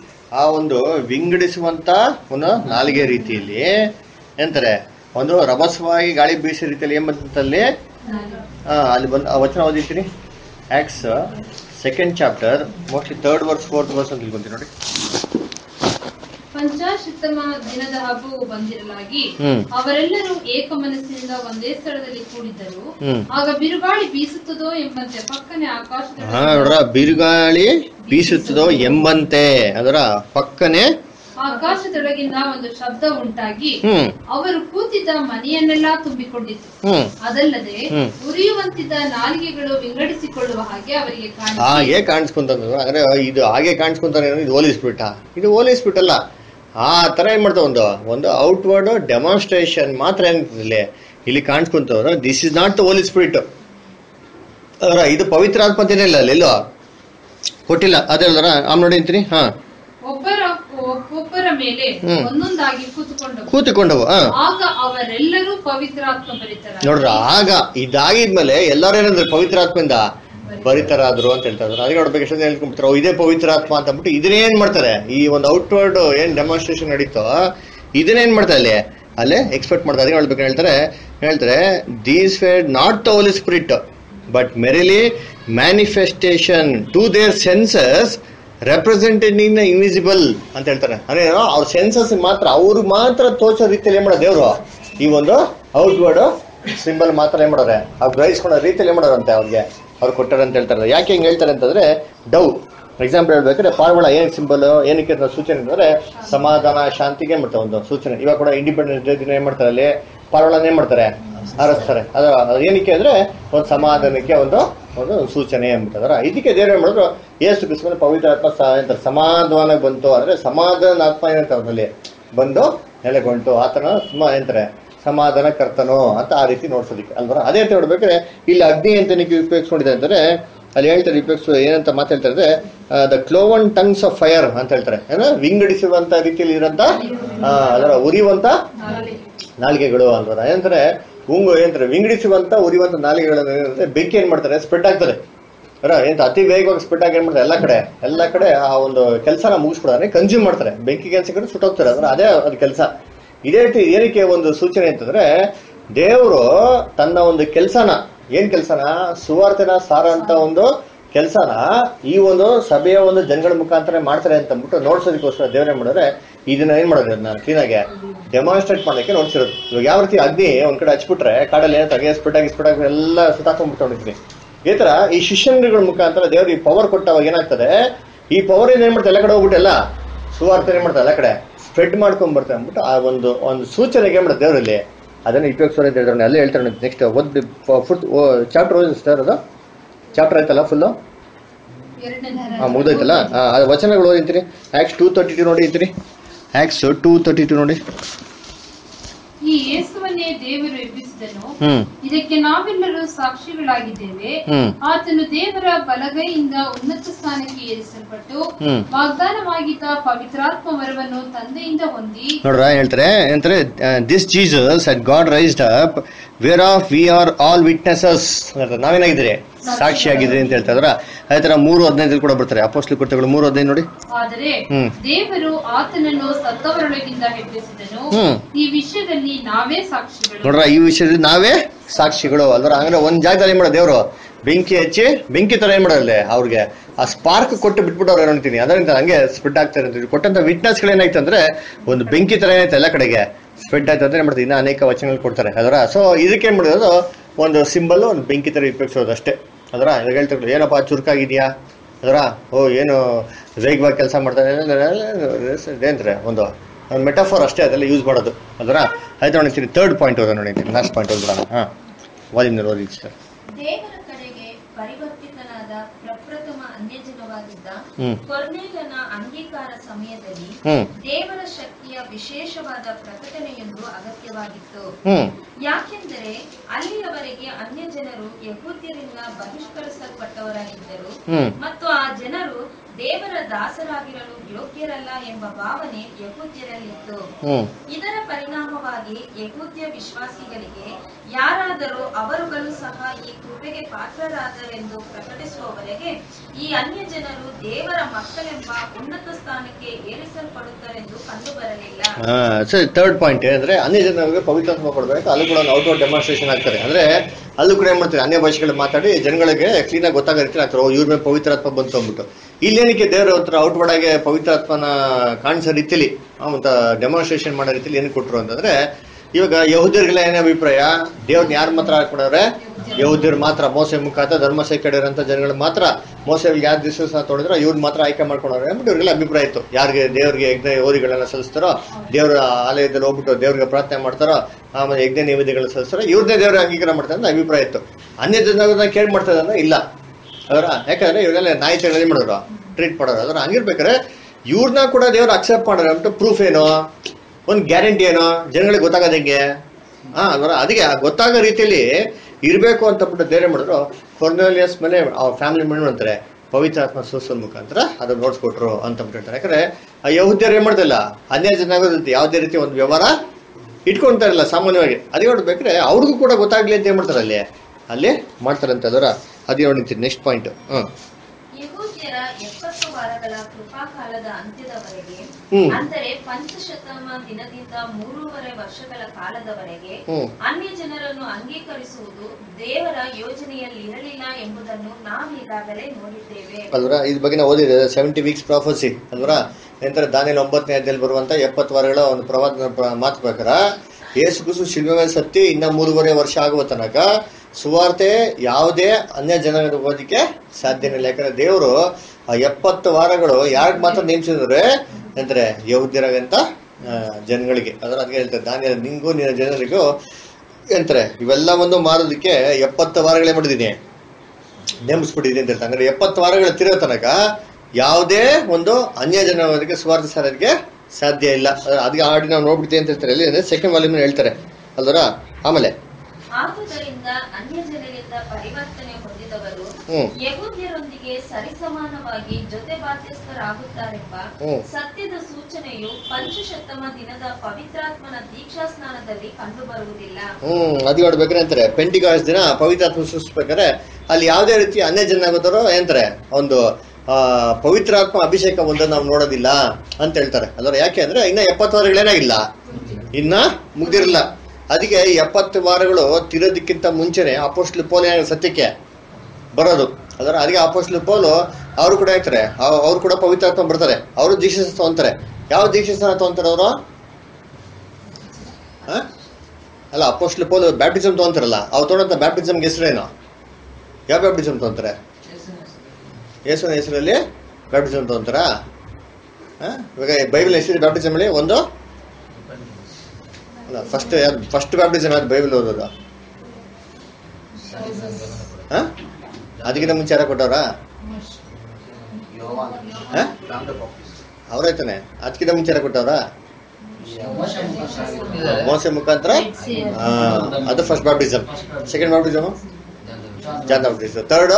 ಆ ಒಂದು ವಿಂಗಡಿಸುವಂತ ಒಂದು ನಾಲಿಗೆ ರೀತಿಯಲ್ಲಿ ಎಂತಾರೆ ಒಂದು ರಭಸವಾಗಿ ಗಾಳಿ ಬೀಸೋ ರೀತಿಯಲ್ಲಿ ಏನ್ ಬಂತಲ್ಲಿ ಆ, ಅಲ್ಲಿ ಬಂದು ಆ ವಚನ ಓದಿರ್ತೀನಿ Acts second chapter mostly third verse fourth verse ಅಂತ ಇಲ್ಲಿ ಬಂತೀನಿ ನೋಡಿ ಪಂಚಾಶತ್ತಮ ದಿನದ ಹಬ್ಬವು ಬಂದಿರಲಾಗಿ ಹ್ಮ್. ಅವರೆಲ್ಲರೂ ಏಕ ಮನಸ್ಸಿನಿಂದ ಒಂದೇ ಸ್ಥಳದಲ್ಲಿ ಕೂಡಿದ್ದರು ಹ್ಮ್. ಆಗ ಬಿರುಗಾಳಿ ಬೀಸುತ್ತದೋ ಎಂಬಂತೆ ಪಕ್ಕನೆ ಆಕಾಶದ ಹಾ ನೋಡ್ರ ಬಿರುಗಾಳಿ ಬೀಸುತ್ತದೋ ಎಂಬಂತೆ ಅದರ ಪಕ್ಕನೆ ಆಕಾಶದೊಳಗಿಂದ ಒಂದು ಶಬ್ದ ಉಂಟಾಗಿ ಹ್ಮ್ ಅವರು ಕೂತಿದ್ದ ಮನೆಯನ್ನೆಲ್ಲ ತುಂಬಿಕೊಂಡಿತು ಹ್ಮ್ ಅದಲ್ಲದೆ ಹ್ಮ್. ಉರಿಯುವಂತಿದ್ದ ನಾಲಿಗೆಗಳು ವಿಂಗಡಿಸಿಕೊಳ್ಳುವ ಹಾಗೆ ಅವರಿಗೆ ಕಾಣಿಸಿ ಹಾಗೆ ಕಾಣಿಸ್ಕೊಂತಂದ್ರು ಅಂದ್ರೆ ಇದು ಹಾಗೆ ಕಾಣಿಸ್ಕೊಂತಾರೆ ಇದು ಹೋಲಿಸ್ಬಿಟ್ಟ ಇದು ಹೋಲಿಸ್ಬಿಟ್ ಅಲ್ಲ ಆ ತರ ಏನ್ ಮಾಡ್ತಾವ ಒಂದು ಒಂದು ಔಟ್ವರ್ಡ್ ಡೆಮಾನ್ಸ್ಟ್ರೇಷನ್ ಮಾತ್ರ ಏನಿರ್ತದೆ ಇಲ್ಲಿ ಇಲ್ಲಿ ಕಾಣಿಸ್ಕೊಂತವ್ರು this is not the Holi Spirit ಅದರ ಇದು ಪವಿತ್ರ ಆತ್ಮತೇನೇ ಇಲ್ಲ ಅಲ್ಲಿ ಎಲ್ಲೋ ಕೊಟ್ಟಿಲ್ಲ ಅದೇ ಅಲ್ದರ ಆಮ್ ನೋಡಿ ಅಂತೀನಿ ಹಾ ಒಬ್ಬರ ಒಬ್ಬೊಬ್ಬರ ಮೇಲೆ ಹ್ಮ್. ಒಂದೊಂದಾಗಿ ಕೂತುಕೊಂಡವು ಕೂತಿಕೊಂಡವು ಹಾ ಆಗ ಅವರೆಲ್ಲರೂ ಪವಿತ್ರಾತ್ಮ ಭರಿತರಾದರು ನೋಡ್ರ ಆಗ ಇದಾಗಿದ್ಮೇಲೆ ಎಲ್ಲರೂ ಏನಂದ್ರೆ ಪವಿತ್ರ ಆತ್ಮದಿಂದ ಬರಿತರಾದ್ರು ಅಂತ ಹೇಳ್ತಾ ಇದ್ರು ಅದಕ್ಕೆ ನೋಡ್ಬೇಕು ಎಷ್ಟೊಂದು ಹೇಳ್ಕೊಂಡ್ಬಿಡ್ತಾರೆ ಓ, ಇದೇ ಪವಿತ್ರ ಆತ್ಮ ಅಂತ ಅಂದ್ಬಿಟ್ಟು ಇದನ್ನೇನ್ ಮಾಡ್ತಾರೆ ಈ ಒಂದು ಔಟ್ವರ್ಡ್ ಏನ್ ಡೆಮಾನ್ಸ್ಟ್ರೇಷನ್ ನಡೀತೋ ಇದನ್ನೇನ್ ಮಾಡ್ತಾರೆ ಅಲ್ಲಿ ಅಲ್ಲೇ ಎಕ್ಸ್ಪೆಕ್ಟ್ ಮಾಡ್ತಾರೆ ಅದಕ್ಕೆ ಹೇಳ್ಬೇಕು ಹೇಳ್ತಾರೆ ಹೇಳ್ತಾರೆ these were not the Holi Spirit but merely manifestation to their senses represented in invisible ಅಂತ ಹೇಳ್ತಾರೆ ಅಂದ್ರೆ ಏನು, ಅವ್ರ ಸೆನ್ಸಸ್ ಮಾತ್ರ ಅವ್ರು ಮಾತ್ರ ತೋಚೋ ರೀತಿಯಲ್ಲಿ ಏನ್ ಮಾಡೋದು ದೇವ್ರು ಈ ಒಂದು ಔಟ್ವರ್ಡ್ ಸಿಂಬಲ್ ಮಾತ್ರ ಏನ್ ಮಾಡೋರೆ ಅವ್ರು ಗ್ರಹಿಸ್ಕೊಳ್ಳೋ ರೀತಿಯಲ್ಲಿ ಏನ್ ಮಾಡೋರಂತೆ ಅವ್ರಿಗೆ ಅವ್ರು ಕೊಟ್ಟಾರೆ ಅಂತ ಹೇಳ್ತಾರೆ ಯಾಕೆ ಹಿಂಗ್ ಹೇಳ್ತಾರೆ ಅಂತಂದ್ರೆ ಡವ್ ಎಕ್ಸಾಂಪಲ್ ಹೇಳ್ಬೇಕಾದ್ರೆ ಪಾರಿವಾಳ ಏನ್ ಸಿಂಬಲ್ ಏನಕ್ಕೆ ಅಂತ ಸೂಚನೆ ಅಂತಂದ್ರೆ ಸಮಾಧಾನ ಶಾಂತಿಗೆ ಏನ್ ಮಾಡ್ತಾರೆ ಒಂದು ಸೂಚನೆ ಇವಾಗ ಕೂಡ ಇಂಡಿಪೆಂಡೆನ್ಸ್ ಡೇ ದಿನ ಏನ್ ಮಾಡ್ತಾರೆ ಅಲ್ಲಿ ಪಾರಿವಾಳನ ಏನ್ ಮಾಡ್ತಾರೆ ಹಾರಿಸ್ತಾರೆ ಅದು ಅದು ಏನಕ್ಕೆ ಅಂದ್ರೆ ಒಂದು ಸಮಾಧಾನಕ್ಕೆ ಒಂದು ಒಂದು ಸೂಚನೆ ಅಂಬಿಟ್ಟದ್ರ ಇದಕ್ಕೆ ದೇವ್ರು ಏನ್ ಮಾಡಿದ್ರು ಏಸು ಕ್ರಿಸ್ತನ ಪವಿತ್ರ ಆತ್ಮ ಸ- ಎಂತ ಸಮಾಧಾನ ಬಂತು ಅಂದ್ರೆ ಸಮಾಧಾನ ಆತ್ಮ ಏನಂತ ಅವನಲ್ಲಿ ಬಂದು ನೆಲೆಗೊಂಡು ಆತನ ಸುಮ್ಮ ಎಂತಾರೆ ಸಮಾಧಾನ ಕರ್ತನು ಅಂತ ಆ ರೀತಿ ನೋಡ್ಸೋದಿಕ್ಕೆ ಅಲ್ವಾ ಅದೇ ಅಂತ ನೋಡ್ಬೇಕಾದ್ರೆ ಇಲ್ಲಿ ಅಗ್ನಿ ಅಂತ ನೀವು ಉಪಯೋಗಿಸ್ಕೊಂಡಿದೆ ಅಂದ್ರೆ ಅಲ್ಲಿ ಹೇಳ್ತಾರೆ ಉಪಯೋಗಿಸ್ ಏನಂತ ಮಾತಾಡ್ತಾರೆ the cloven tongues of fire ಅಂತ ಹೇಳ್ತಾರೆ ಏನೋ ವಿಂಗಡಿಸುವಂತ ರೀತಿಯಲ್ಲಿ ಇರೋಂಥ ಆ, ಅದರ ಉರಿಯುವಂತ ನಾಲಿಗೆಗಳು ಅಲ್ವರ ಏನಂತಾರೆ ಉಂಗು ಏನಂತಾರೆ ವಿಂಗಡಿಸುವಂತ ಉರಿಯುವಂತ ನಾಲಿಗೆಗಳನ್ನು ಏನಂದ್ರೆ ಬೆಂಕಿ ಏನ್ ಮಾಡ್ತಾರೆ ಸ್ಪ್ರೆಡ್ ಆಗ್ತದೆ ಅರ ಎಂತ ಅತಿ ವೇಗವಾಗಿ ಸ್ಪ್ರೆಡ್ ಆಗಿ ಏನ್ ಮಾಡ್ತಾರೆ ಎಲ್ಲ ಕಡೆ ಎಲ್ಲ ಕಡೆ ಆ ಒಂದು ಕೆಲಸನ ಮುಗಿಸ್ಬಿಡೋದ್ರೆ ಕನ್ಸ್ಯೂಮ್ ಮಾಡ್ತಾರೆ ಬೆಂಕಿ ಕೆಲಸ ಕಡೆ ಸುಟ್ಟೋಗ್ತಾರೆ ಅಂದ್ರೆ ಅದೇ ಅದು ಕೆಲಸ ಇದೇ ರೀತಿ ಏನಕ್ಕೆ ಒಂದು ಸೂಚನೆ ಅಂತಂದ್ರೆ ದೇವರು ತನ್ನ ಒಂದು ಕೆಲಸನ ಏನ್ ಕೆಲಸನ ಸುವಾರ್ತೆನ ಸಾರ ಅಂತ ಒಂದು ಕೆಲಸನ ಈ ಒಂದು ಸಭೆಯ ಒಂದು ಜನಗಳ ಮುಖಾಂತರ ಮಾಡ್ತಾರೆ ಅಂತ ಅಂದ್ಬಿಟ್ಟು ನೋಡ್ಸೋದಕ್ಕೋಸ್ಕರ ದೇವ್ರ ಮಾಡಿದ್ರೆ ಇದನ್ನ ಏನ್ ಮಾಡೋದು ಅದನ್ನ ಕ್ಲೀನಾಗೆ ಡೆಮಾನ್ಸ್ಟ್ರೇಟ್ ಮಾಡೋಕ್ಕೆ ನೋಡ್ಸಿರೋದು ಇವಾಗ ಯಾವ ರೀತಿ ಅಗ್ನಿ ಒಂದ್ ಕಡೆ ಹಚ್ಬಿಟ್ರೆ ಕಾಡಲ್ಲಿ ಏನಂತ ಅಗೆ ಸ್ಪಿಟ್ ಆಗಿ ಸ್ಪಿಟ್ ಆಗಿ ಎಲ್ಲ ಸುತ್ತಾಕೊಂಡ್ಬಿಟ್ಟು ಹೊಡಿತೀನಿ ಈ ತರ ಈ ಶಿಷ್ಯನ್ಗಳ ಮುಖಾಂತರ ದೇವ್ರು ಈ ಪವರ್ ಕೊಟ್ಟವಾಗ ಏನಾಗ್ತದೆ ಈ ಪವರ್ ಏನ್ ಮಾಡ್ತಾರೆ ಎಲ್ಲ ಕಡೆ ಹೋಗ್ಬಿಟ್ಟು ಎಲ್ಲ ಸುವಾರ್ತೆ ಏನ್ ಮಾಡ್ತಾರೆ ಎಲ್ಲ ಕಡೆ ಸ್ಪ್ರೆಡ್ ಮಾಡ್ಕೊಂಡ್ ಬರ್ತಾರೆ ಅಂದ್ಬಿಟ್ಟು ಆ ಒಂದು ಒಂದು ಸೂಚನೆಗೆ ಏನ್ ಮಾಡ್ತಾರೆ ದೇವರಲ್ಲಿ ಅದನ್ನ ಉಪಯೋಗಿಸೋರು ಅಂತ ಹೇಳ್ತಾರೆ ಅಲ್ಲೇ ಹೇಳ್ತಾರೆ ನೆಕ್ಸ್ಟ್ ಓದ್ ಫುಟ್ ಚಾಪ್ಟರ್ ಓದಿ ಸರ್ ಅದು ಚಾಪ್ಟರ್ ಆಯ್ತಲ್ಲ ಫುಲ್ಲು ಹಾಂ ಮುಗ್ದೋಯ್ತಲ್ಲ ಹಾಂ ಅದು ವಚನಗಳು ಓದಿಂತೀರಿ ಆ್ಯಕ್ಸ್ ಟೂ ತರ್ಟಿ ಟು ನೋಡಿ ಅಂತೀರಿ ಆ್ಯಕ್ಸ್ ಟೂ ತರ್ಟಿ ಟು ನೋಡಿ ಈ ಯೇಸುವನ್ನೇ ದೇವರು ಎಬ್ಬಿಸಿದನು ಹ್ಞೂ ಇದಕ್ಕೆ ನಾವೆಲ್ಲರೂ ಸಾಕ್ಷಿಗಳಾಗಿದ್ದೇವೆ ಹ್ಮ್. ಆತನು ದೇವರ ಬಲಗೈಯಿಂದ ಉನ್ನತ ಸ್ಥಾನಕ್ಕೆ ಏರಿಸಲ್ಪಟ್ಟು ಹ್ಮ್. ವಾಗ್ದಾನವಾಗಿದ್ದ ಪವಿತ್ರಾತ್ಮ ವರವನ್ನು ತಂದೆಯಿಂದ ಹೊಂದಿ ನೋಡ್ರ ಹೇಳ್ತಾರೆ ಏನಂತಾರೆ this Jesus hath God raised up whereof we are all witnesses ನಾವೇನಾಗಿದ್ದೀರಿ ಸಾಕ್ಷಿಯಾಗಿದ್ದೀರಿ ಅಂತ ಹೇಳ್ತಾ ಇದ್ರ ಅದೇ ತರ ಮೂರು ಹದಿನೈದು ಕೂಡ ಬರ್ತಾರೆ ಅಪೋಸ್ಲಿ ಕೃತ್ಯಗಳು ಮೂರು ಹದಿನೈದು ನೋಡಿ ಆದರೆ ಹ್ಮ್. ದೇವರು ಆತನನ್ನು ಸತ್ತವರೊಳಗಿಂದ ಎಬ್ಬಿಸಿದನು ಹ್ಮ್. ಈ ವಿಷಯದಲ್ಲಿ ನಾವೇ ಸಾಕ್ಷಿಗಳು ನೋಡ್ರ ಈ ವಿಷಯದಲ್ಲಿ ನಾವೇ ಸಾಕ್ಷಿಗಳು ಅಲ್ವರ ಹಂಗಾರೆ ಒಂದ್ ಜಾಗದಲ್ಲಿ ಏನ್ ಮಾಡೋದು ದೇವ್ರು ಬೆಂಕಿ ಹಚ್ಚಿ ಬೆಂಕಿ ತರ ಏನ್ ಮಾಡೋಲ್ಲ ಅವ್ರಿಗೆ ಆ ಸ್ಪಾರ್ಕ್ ಕೊಟ್ಟು ಬಿಟ್ಬಿಟ್ಟವ್ರು ಹೇಳ್ತೀನಿ ಅದರಿಂದ ಹಂಗೆ ಸ್ಪ್ರೆಡ್ ಆಗ್ತಾರೆ ಅಂತ ಕೊಟ್ಟಂತ ವಿಟ್ನೆಸ್ ಗಳು ಏನಾಯ್ತು ಅಂದ್ರೆ ಒಂದು ಬೆಂಕಿ ತರ ಏನಾಯ್ತು ಎಲ್ಲ ಕಡೆಗೆ ಸ್ಪ್ರೆಡ್ ಆಯ್ತು ಅಂದ್ರೆ ಏನ್ ಮಾಡ್ತೀವಿ ಇನ್ನ ಅನೇಕ ವಚನಗಳು ಕೊಡ್ತಾರೆ ಅದರ ಸೊ ಇದಕ್ಕೆ ಏನ್ ಮಾಡೋದು ಒಂದು ಸಿಂಬಲ್ ಒಂದು ಬೆಂಕಿ ತರ ಉಪಯೋಗಿಸೋದು ಅಷ್ಟೇ ಅದರ ಇವಾಗ ಹೇಳ್ತಿರ್ತಾರೆ ಏನಪ್ಪ ಚುರುಕಾಗಿದ್ಯಾ ಅದರ ಓ ಏನು ವೇಗವಾಗಿ ಕೆಲಸ ಮಾಡ್ತಾರೆ ಏನಂತಾರೆ ಒಂದು ಒಂದು ಮೆಟಾಫೋರ್ ಅಷ್ಟೇ ಅದೆಲ್ಲ ಯೂಸ್ ಮಾಡೋದು ಅದರ ಆಯ್ತು ನೋಡ್ತೀನಿ ಥರ್ಡ್ ಪಾಯಿಂಟ್ ಓದೋಣ ನೋಡಿದ್ದೀನಿ ಲಾಸ್ಟ್ ಪಾಯಿಂಟ್ ಓದ್ಬಿಡೋಣ ಹಾಂ ವಾಲಿಂದ ಓದಿ ಸರ್ ದೇವರ ಕಡೆಗೆ ಪರಿವರ್ತಿತನಾದ ಪ್ರಪ್ರಥಮ ಅನ್ಯಜನವಾಗಿದ್ದ ಹ್ಮ್. ಕೊರ್ನೇಲನ ಅಂಗೀಕಾರ ಸಮಯದಲ್ಲಿ ಹ್ಮ್. ದೇವರ ಶಕ್ತಿಯ ವಿಶೇಷವಾದ ಪ್ರಕಟಣೆಯೊಂದು ಅಗತ್ಯವಾಗಿತ್ತು ಹ್ಮ್ ಯಾಕೆಂದರೆ ಅಲ್ಲಿಯವರೆಗೆ ಅನ್ಯ ಜನರು ಯಹೂದ್ಯರಿಂದ ಬಹಿಷ್ಕರಿಸಲ್ಪಟ್ಟವರಾಗಿದ್ದರು ಹ್ಮ್. ಮತ್ತು ಆ ಜನರು ದೇವರ ದಾಸರಾಗಿರಲು ಯೋಗ್ಯರಲ್ಲ ಎಂಬ ಭಾವನೆ ಯಹೂದ್ಯರಲ್ಲಿತ್ತು ಹ್ಮ್ ಇದರ ಪರಿಣಾಮವಾಗಿ ಯಹೂದ್ಯ ವಿಶ್ವಾಸಿಗಳಿಗೆ ಯಾರಾದರೂ ಅವರುಗಳು ಸಹ ಈ ಕೃಪೆಗೆ ಪಾತ್ರರಾದರೆಂದು ಪ್ರಕಟಿಸುವವರೆಗೆ ಈ ಅನ್ಯ ಜನರು ದೇವರ ಮಕ್ಕಳೆಂಬ ಉನ್ನತ ಸ್ಥಾನಕ್ಕೆ ಏರಿಸಲ್ಪಡುತ್ತಾರೆಂದು ಕಂಡುಬರಲಿಲ್ಲ ಸರಿ ಥರ್ಡ್ ಪಾಯಿಂಟ್ ಏನಂದ್ರೆ ಅನ್ಯ ಜನರಿಗೆ ಪವಿತ್ರಾತ್ಮ ಕೊಡಬೇಕು ಅಲ್ಲೂ ಕೂಡ ಒಂದು ಔಟ್ವರ್ಡ್ ಡೆಮಾನ್ಸ್ಟ್ರೇಷನ್ ಆಗ್ತಾರೆ ಅಂದ್ರೆ ಅಲ್ಲೂ ಕೂಡ ಏನ್ ಮಾಡ್ತಾರೆ ಅನ್ಯ ಭಾಷೆಗಳು ಮಾತಾಡಿ ಜನಗಳಿಗೆ ಕ್ಲೀನ್ ಆಗಿ ಗೊತ್ತಾಗೋ ರೀತಿ ಆಗ್ತಾರೆ ಓ ಇವ್ರ ಮೇಲೆ ಪವಿತ್ರಾತ್ಮ ಬಂತು ಅಂದ್ಬಿಟ್ಟು ಇಲ್ಲೇನಕ್ಕೆ ದೇವ್ರ ಹತ್ರ ಔಟ್ವರ್ಡ್ ಆಗಿ ಪವಿತ್ರಾತ್ಮನ ಕಾಣಿಸೋ ರೀತಿಲಿ ಮತ್ತು ಡೆಮಾನ್ಸ್ಟ್ರೇಷನ್ ಮಾಡೋ ರೀತಿಲಿ ಏನು ಕೊಟ್ರು ಅಂತಂದ್ರೆ ಇವಾಗ ಯಹೂದ್ಯರಿಗೆಲ್ಲ ಏನೇ ಅಭಿಪ್ರಾಯ ದೇವ್ರನ್ನ ಯಾರು ಮಾತ್ರ ಹಾಕೊಂಡವ್ರೆ ಯಹೂದ್ಯರು ಮಾತ್ರ ಮೋಸೆ ಮುಖಾಂತರ ಧರ್ಮಸೆ ಕಡೆಯರಂತ ಜನಗಳು ಮಾತ್ರ ಮೋಸಗಳಿಗೆ ಯಾರು ದಿವಸ ತೊಳೆದ್ರೆ ಇವ್ರು ಮಾತ್ರ ಆಯ್ಕೆ ಮಾಡ್ಕೊಂಡವ್ರೆ ಅಂದ್ಬಿಟ್ಟು ಇವ್ರಿಗೆಲ್ಲ ಅಭಿಪ್ರಾಯ ಇತ್ತು ಯಾರಿಗೆ ದೇವ್ರಿಗೆ ಯಜ್ಞ ಓದಿಗಳನ್ನ ಸಲ್ಲಿಸ್ತಾರೋ ದೇವರ ಆಲಯದಲ್ಲಿ ಹೋಗ್ಬಿಟ್ಟು ದೇವ್ರಿಗೆ ಪ್ರಾರ್ಥನೆ ಮಾಡ್ತಾರೋ ಆಮೇಲೆ ಯಜ್ಞ ನೈವೇದ್ಯಗಳನ್ನ ಸಲ್ಲಿಸ್ತಾರೋ ಇವ್ರನ್ನೇ ದೇವ್ರ ಅಂಗೀಕಾರ ಮಾಡ್ತಾರೆ ಅಂತ ಅಭಿಪ್ರಾಯ ಇತ್ತು ಅನ್ಯ ಜನರನ್ನ ಕೇಳಿ ಮಾಡ್ತಾರೆ ಅಂದ್ರೆ ಇಲ್ಲ ಅದರ ಯಾಕಂದ್ರೆ ಇವರೆಲ್ಲ ನಾಯಿ ತಗೊಳ್ಳಿ ಮಾಡಿದ್ರು ಟ್ರೀಟ್ ಮಾಡೋರು ಅದರ ಹಂಗಿರ್ಬೇಕಾದ್ರೆ ಇವ್ರನ್ನ ಕೂಡ ದೇವ್ರು ಅಕ್ಸೆಪ್ಟ್ ಮಾಡೋರು ಅಂತ ಪ್ರೂಫ್ ಏನು ಒಂದು ಗ್ಯಾರಂಟಿ ಏನು ಜನಗಳಿಗೆ ಗೊತ್ತಾಗೋದು ಹೆಂಗೆ ಹಾ ಅದರ ಅದಕ್ಕೆ ಆ ಗೊತ್ತಾಗೋ ರೀತಿಯಲ್ಲಿ ಇರಬೇಕು ಅಂತ ಬಿಟ್ಟು ಬೇರೆ ಮಾಡಿದ್ರು ಕೊರ್ನೋಲಿಯಸ್ ಮೇಲೆ ಅವ್ರ ಫ್ಯಾಮಿಲಿ ಮೇಲೆ ಅಂತಾರೆ ಪವಿತ್ರಾತ್ಮ ಸೂಸಲ್ ಮುಖಾಂತರ ಅದನ್ನ ನೋಡ್ಸ್ಕೊಟ್ರು ಅಂತ ಬಿಟ್ಟು ಹೇಳ್ತಾರೆ ಯಾಕಂದ್ರೆ ಆ ಯಹೂದ್ಯರು ಏನ್ ಮಾಡ್ತಿಲ್ಲ ಅನ್ಯ ಜನ ಯಾವುದೇ ರೀತಿ ಒಂದು ವ್ಯವಹಾರ ಇಟ್ಕೊಂತಾ ಇರಲ್ಲ ಸಾಮಾನ್ಯವಾಗಿ ಅದೇ ನೋಡ್ಬೇಕಾದ್ರೆ ಅವ್ರಿಗೂ ಕೂಡ ಗೊತ್ತಾಗ್ಲಿ ಅಂತ ಏನ್ ಮಾಡ್ತಾರೆ ಅಲ್ಲಿ ಅಲ್ಲಿ ಮಾಡ್ತಾರಂತೆ ಅದರ ಅದೇ ನೋಡಿ ನೆಕ್ಸ್ಟ್ ಪಾಯಿಂಟ್ ಹ್ಮ್ ಯಹೂದ್ಯರ ಎಪ್ಪತ್ತು ವಾರಗಳ ಕೃಪಾಕಾಲದ ಅಂತ್ಯದವರೆಗೆ ಹ್ಮ್. ಅಂದರೆ ಪಂಚಶತಮ ದಿನದಿಂದ ಮೂರೂವರೆ ವರ್ಷಗಳ ಕಾಲದವರೆಗೆ ಹ್ಮ್. ಅನ್ಯ ಜನರನ್ನು ಅಂಗೀಕರಿಸುವುದು ದೇವರ ಯೋಜನೆಯಲ್ಲಿರಲಿಲ್ಲ ಎಂಬುದನ್ನು ನಾವೀಗಾಗಲೇ ನೋಡಿದ್ದೇವೆ ಅಲ್ವರ ಇದ್ರ ಬಗ್ಗೆ ನಾವು ಓದಿದೆ ಸೆವೆಂಟಿ ವೀಕ್ಸ್ ಪ್ರಾಫಸಿ ಅಲ್ವರ ಎಂತಾರೆ ದಾನಿಯಲ್ಲಿ ಒಂಬತ್ತನೇ ಅಧ್ಯಾಯದಲ್ಲಿ ಬರುವಂತ ಎಪ್ಪತ್ತು ವಾರಗಳ ಒಂದು ಪ್ರವಾದ ಪ್ರ- ಮಾತು ಪ್ರಕಾರ ಯೇಸು ಕ್ರಿಸ್ತು ಶಿಲ್ವೆ ಮೇಲೆ ಸತ್ತಿ ಇನ್ನ ಮೂರುವರೆ ವರ್ಷ ಆಗುವ ತನಕ ಸುವಾರ್ತೆ ಯಾವುದೇ ಅನ್ಯ ಜನರಿಗೆ ಓದಿಕ್ಕೆ ಸಾಧ್ಯನೇ ಇಲ್ಲ ಯಾಕಂದ್ರೆ ದೇವರು ಆ ಎಪ್ಪತ್ತು ವಾರಗಳು ಯಾರಿಗೆ ಮಾತ್ರ ನೇಮಿಸಿದ್ರೆ ಎಂತಾರೆ ಯಹೂದ್ಯರಾಗಂತ ಆ, ಜನಗಳಿಗೆ ಅದರ ಅದಕ್ಕೆ ಹೇಳ್ತಾರೆ ದಾನಿ ನಿಂಗೂ ನಿನ್ನ ಜನರಿಗೂ ಎಂತಾರೆ ಇವೆಲ್ಲವನ್ನು ಮಾರೋದಕ್ಕೆ ಎಪ್ಪತ್ತು ವಾರಗಳೇ ಮಾಡಿದ್ದೀನಿ ನೇಮಿಸ್ಬಿಟ್ಟಿದೆ ಅಂತ ಹೇಳ್ತಾರೆ ಅಂದ್ರೆ ಎಪ್ಪತ್ತು ವಾರಗಳ ತಿರೋ ತನಕ ಯಾವುದೇ ಒಂದು ಅನ್ಯ ಜನರಿಗೆ ಸುವಾರ್ಥ ಸಾರೋದಕ್ಕೆ ಸಾಧ್ಯ ಇಲ್ಲ ಅಹ್ ಅದಕ್ಕೆ ಆಡಿ ನಾವು ನೋಡ್ಬಿಡ್ತೀವಿ ಅಂತ ಹೇಳ್ತಾರೆ ಎಲ್ಲಿ ಅಂದ್ರೆ ಸೆಕೆಂಡ್ ವಾಲ್ಯೂಮ್ ಹೇಳ್ತಾರೆ ಅಲ್ವರ ಆಮೇಲೆ ಆದುದರಿಂದ ಅನ್ಯ ಜನರಿಂದ ಪರಿವರ್ತನೆ ಹೊಂದಿದವರು ಹ್ಮ್. ಯಹೂದ್ಯರೊಂದಿಗೆ ಸರಿಸಮಾನವಾಗಿ ಜೊತೆ ಬಾಧ್ಯಸ್ಥರಾಗುತ್ತಾರೆಂಬ ಹ್ಮ್. ಸತ್ಯದ ಸೂಚನೆಯು ಪಂಚಶತಮ ದಿನದ ಪವಿತ್ರಾತ್ಮನ ದೀಕ್ಷಾ ಸ್ನಾನದಲ್ಲಿ ಕಂಡುಬರುವುದಿಲ್ಲ ಹ್ಮ್ ಅದು ನೋಡ್ಬೇಕಾದ್ರೆ ಅಂತಾರೆ ಪೆಂಟಿಗಾಸ್ ದಿನ ಪವಿತ್ರಾತ್ಮ ಸೃಷ್ಟಿಸ್ಬೇಕಾದ್ರೆ ಅಲ್ಲಿ ಯಾವುದೇ ರೀತಿ ಅನ್ಯ ಜನ ಆಗೋದವರು ಏನಂತಾರೆ ಒಂದು ಆ ಪವಿತ್ರಾತ್ಮ ಅಭಿಷೇಕ ಒಂದು ನಾವು ನೋಡೋದಿಲ್ಲ ಅಂತ ಹೇಳ್ತಾರೆ ಅದರ ಯಾಕೆ ಅಂದ್ರೆ ಇನ್ನ ಎಪ್ಪತ್ತು ವಾರಗಳೇನಾಗಿಲ್ಲ ಇನ್ನ ಮುಗ್ದಿರಲ್ಲ ಅದಕ್ಕೆ ಎಪ್ಪತ್ತು ವಾರಗಳು ತಿರೋದಕ್ಕಿಂತ ಮುಂಚೆನೆ ಅಪೋಸ್ಟ್ಲ್ ಪೋಲ್ ಏನಾಗಿದೆ ಸತ್ಯಕ್ಕೆ ಬರೋದು ಅದರ ಅದಕ್ಕೆ ಅಪೋಸ್ಟ್ಲ್ ಪೋಲು ಅವರು ಕೂಡ ಹೇಳ್ತಾರೆ ಅವ್- ಅವ್ರು ಕೂಡ ಪವಿತ್ರಾತ್ಮ ಬರ್ತಾರೆ ಅವರು ದೀಕ್ಷೆ ತಗೊಂತಾರೆ ಯಾವ ದೀಕ್ಷೆ ತಗೊಂತಾರೆ ಅವರು ಹ? ಅಲ್ಲ ಅಪೋಸ್ಟ್ಲ್ ಪೋಲ್ ಬ್ಯಾಪ್ಟಿಸಮ್ ತಗೊಂತಾರಲ್ಲ ಅವ್ರು ತೊಗೊಂಡಂತ ಬ್ಯಾಪ್ಟಿಸಮ್ಗೆ ಹೆಸರೇನು ಯಾವ ಬ್ಯಾಪ್ಟಿಸಮ್ ತಗೊಂತಾರೆ ಯೇಸುವಿನ ಹೆಸರಲ್ಲಿ ಬ್ಯಾಪ್ಟಿಸಮ್ ತಗೊಂತಾರ ಇವಾಗ ಬೈಬಲ್ ಹೆಸರು ಬ್ಯಾಪ್ಟಿಸಮ್ ಅಲ್ಲಿ ಒಂದು ಅಲ್ಲ ಫಸ್ಟ್ ಯಾವ್ದು ಫಸ್ಟ್ ಬ್ಯಾಪ್ಟಿಸಮ್ ಯಾವ್ದು ಬೈಬಲ್ ಓದೋದು ಹ? ಅದಕ್ಕಿಂತ ಮುಂಚೆ ಯಾರ ಕೊಟ್ಟವ್ರ ಅವ್ರಾಯ್ತಾನೆ ಅದಕ್ಕಿಂತ ಮುಂಚೆ ಯಾರ ಕೊಟ್ಟವ್ರ ಮೋಸೆ ಮುಖಾಂತರ ಆ, ಅದು first baptism second baptism John baptism third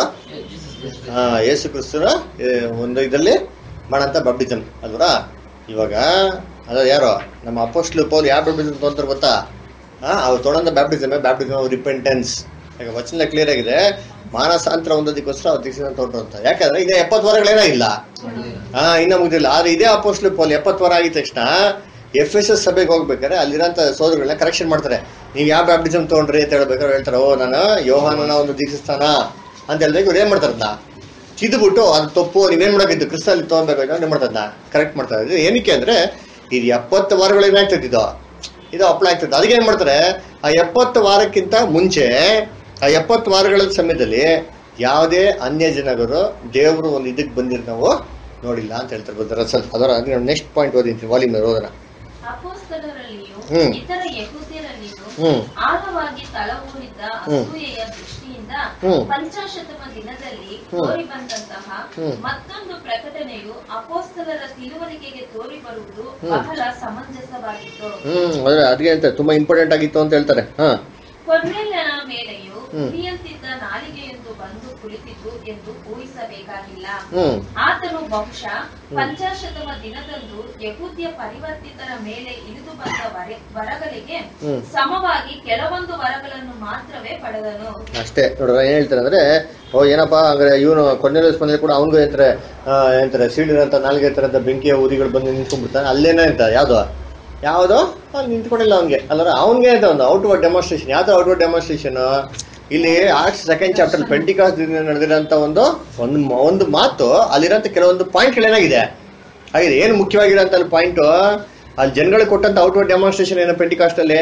ಯೇಸು ಕ್ರಿಸ್ತನ ಏ, ಒಂದು ಇದರಲ್ಲಿ ಮಾಡಂತ ಬ್ಯಾಪ್ಟಿಸಮ್ ಅಲ್ವರಾ ಇವಾಗ ಅದ ಯಾರು ನಮ್ಮ ಅಪೋಸ್ಟ್ಲು ಪೌಲ್ ಯಾವ ಬ್ಯಾಪ್ಟಿಸಮ್ ತೊಗೊಂತಾರೆ ಗೊತ್ತಾ ಹಾ ಅವ್ರು ತೊಗೊಂಡ ಬ್ಯಾಪ್ಟಿಸಮ್ ಬ್ಯಾಪ್ಟಿಸಮ್ ರಿಪೆಂಟೆನ್ಸ್ ಈಗ ವಚನ ಕ್ಲಿಯರ್ ಆಗಿದೆ ಮಾನಸಾಂತರ ಹೊಂದೋದಕ್ಕೋಸ್ಕರ ಅವ್ರು ದೀಕ್ಷೆ ತೊಗೊಂಡ್ರು ಅಂತ ಯಾಕಂದ್ರೆ ಈಗ ಎಪ್ಪತ್ತು ವಾರಗಳೇನಾಗಿಲ್ಲ ಹಾ ಇನ್ನ ಮುಗಿದಿಲ್ಲ ಆದ್ರೆ ಇದೇ ಅಪೋಸ್ಟ್ಲು ಪೌಲ್ ಎಪ್ಪತ್ತು ವಾರ ಆಗಿದ ತಕ್ಷಣ ಎಫ್ ಎಸ್ ಎಸ್ ಸಭೆಗೆ ಹೋಗ್ಬೇಕಾದ್ರೆ ಅಲ್ಲಿರೋಂಥ ಸೋದರಗಳನ್ನ ಕರೆಕ್ಷನ್ ಮಾಡ್ತಾರೆ ನೀವು ಯಾವ ಬ್ಯಾಪ್ಟಿಸಮ್ ತೊಗೊಂಡ್ರಿ ಅಂತ ಹೇಳ್ಬೇಕಾದ್ರೆ ಹೇಳ್ತಾರೆ ಓ ನಾನು ಯೋಹಾನನ ಒಂದು ದೀಕ್ಷಿಸ್ತಾನ ಅಂತ ಹೇಳ್ಬೇಕು ಇವ್ರು ಏನ್ ಮಾಡ್ತಾರಲ್ಲ ಚಿದ್ಬಿಟ್ಟು ಅದು ತಪ್ಪು ನೀವೇನ್ ಮಾಡಬೇಕಿತ್ತು ಕ್ರಿಸ್ತಲ್ಲಿ ತಗೊಬೇಕು ಅಂತ ಏನ್ ಮಾಡ್ತಾರಲ್ಲ ಕರೆಕ್ಟ್ ಮಾಡ್ತಾರೆ ಇದು ಏನಕ್ಕೆ ಅಂದ್ರೆ ಇದು ಎಪ್ಪತ್ತು ವಾರಗಳು ಏನಾಗ್ತದೆ ಇದು ಇದು ಅಪ್ಲೈ ಆಗ್ತದೆ ಅದಕ್ಕೆ ಏನ್ ಮಾಡ್ತಾರೆ ಆ ಎಪ್ಪತ್ತು ವಾರಕ್ಕಿಂತ ಮುಂಚೆ ಆ ಎಪ್ಪತ್ತು ವಾರಗಳ ಸಮಯದಲ್ಲಿ ಯಾವುದೇ ಅನ್ಯ ಜನರು ದೇವರು ಒಂದು ಇದಕ್ಕೆ ಬಂದಿರೋ ನಾವು ನೋಡಿಲ್ಲ ಅಂತ ಹೇಳ್ತಾರೆ ಗೊತ್ತಾ ರಸಲ್ ಅದರ ನೆಕ್ಸ್ಟ್ ಪಾಯಿಂಟ್ ಓದಿಂತೀನಿ ವಾಲ್ಯೂಮ್ ಓದೋಣ ಅಪೋಸ್ತಲರಲ್ಲಿಯೂ ಹ್ಮ್. ಇತರ ಯಹೂದ್ಯರಲ್ಲಿಯೂ ಹ್ಮ್ ಆಳವಾಗಿ ತಳವೂರಿದ್ದ ಹ್ಮ್. ಅಸೂಯೆಯ ದೃಷ್ಟಿಯಿಂದ ಹ್ಮ್. ಪಂಚಾಶತಮ ದಿನದಲ್ಲಿ ಹ್ಮ್. ತೋರಿ ಬಂದಂತಹ ಹ್ಮ್. ಮತ್ತೊಂದು ಪ್ರಕಟಣೆಯು ಅಪೋಸ್ತಲರ ತಿಳುವಳಿಕೆಗೆ ತೋರಿ ಬರುವುದು ಹ್ಮ್. ಬಹಳ ಸಮಂಜಸವಾಗಿತ್ತು ಹ್ಮ್ ಅದೇ ಅದಕ್ಕೆ ಹೇಳ್ತಾರೆ ತುಂಬಾ ಇಂಪಾರ್ಟೆಂಟ್ ಆಗಿತ್ತು ಅಂತ ಹೇಳ್ತಾರೆ ಹಾ ಕೊರ್ನೆಲ್ಯನ ಮೇಲೆಯೂ ಹ್ಮ್. ಉರಿಯಂತಿದ್ದ ನಾಲಿಗೆಯೊಂದು ಬಂದು ಕುಳಿತಿತು ಎಂದು ಊಹಿಸಬೇಕಾಗಿಲ್ಲ ಹ್ಮ್ ಆತನು ಬಹುಶಃ ಪಂಚಾಶತಮ ದಿನದಂದು ಯಹೂದ್ಯ ಪರಿವರ್ತಿತರ ಮೇಲೆ ಇಳಿದು ಬಂದ ವರೆ- ವರಗಳಿಗೆ ಹ್ಮ್. ಸಮವಾಗಿ ಕೆಲವೊಂದು ವರಗಳನ್ನು ಮಾತ್ರವೇ ಪಡೆದನು ಅಷ್ಟೇ ನೋಡ್ರ ಏನ್ ಹೇಳ್ತಾರೆ ಅಂದ್ರೆ ಓ ಏನಪ್ಪಾ ಅಂದ್ರೆ ಇವನು ಕೊನೆಯ ಬಂದ್ರೆ ಕೂಡ ಅವನಿಗೂ ಹೇಳ್ತಾರೆ ಆ, ಏನಂತಾರೆ ಸೀಳಿರಂತ ನಾಲ್ಗೆ ತರದ ಬೆಂಕಿಯ ಊರಿಗಳು ಬಂದು ನಿಂತ್ಕೊಂಡ್ಬಿಡ್ತಾನೆ ಅಲ್ಲೇನೇ ಅಂತ ಯಾವ್ದು ಯಾವ್ದು ಅಲ್ಲಿ ನಿಂತ್ಕೊಂಡಿಲ್ಲ ಅವ್ನಿಗೆ ಅಲ್ಲರ ಅವ್ನಿಗೆ ಅಂತ ಒಂದು ಔಟ್ವರ್ಡ್ ಡೆಮಾನ್ಸ್ಟ್ರೇಷನ್ ಯಾವ್ದು ಔಟ್ವರ್ಡ್ ಡೆಮಾನ್ಸ್ಟ್ರೇಷನ್ ಇಲ್ಲಿ ಆರ್ಟ್ಸ್ ಸೆಕೆಂಡ್ ಚಾಪ್ಟರ್ ಪೆಂಟಿಕಾಸ್ ನಡೆದಿರೋಂಥ ಒಂದು ಒಂದು ಮ- ಒಂದು ಮಾತು ಅಲ್ಲಿರೋಂಥ ಕೆಲವೊಂದು ಪಾಯಿಂಟ್ಗಳು ಏನಾಗಿದೆ ಆಗಿದೆ ಏನು ಮುಖ್ಯವಾಗಿರೋಂಥ ಅಲ್ಲಿ ಪಾಯಿಂಟ್ ಅಲ್ಲಿ ಜನಗಳಿಗೆ ಕೊಟ್ಟಂತ ಔಟ್ವರ್ಡ್ ಡೆಮಾನ್ಸ್ಟ್ರೇಷನ್ ಏನು ಪೆಂಟಿಕಾಸ್ಟ್ ಅಲ್ಲಿ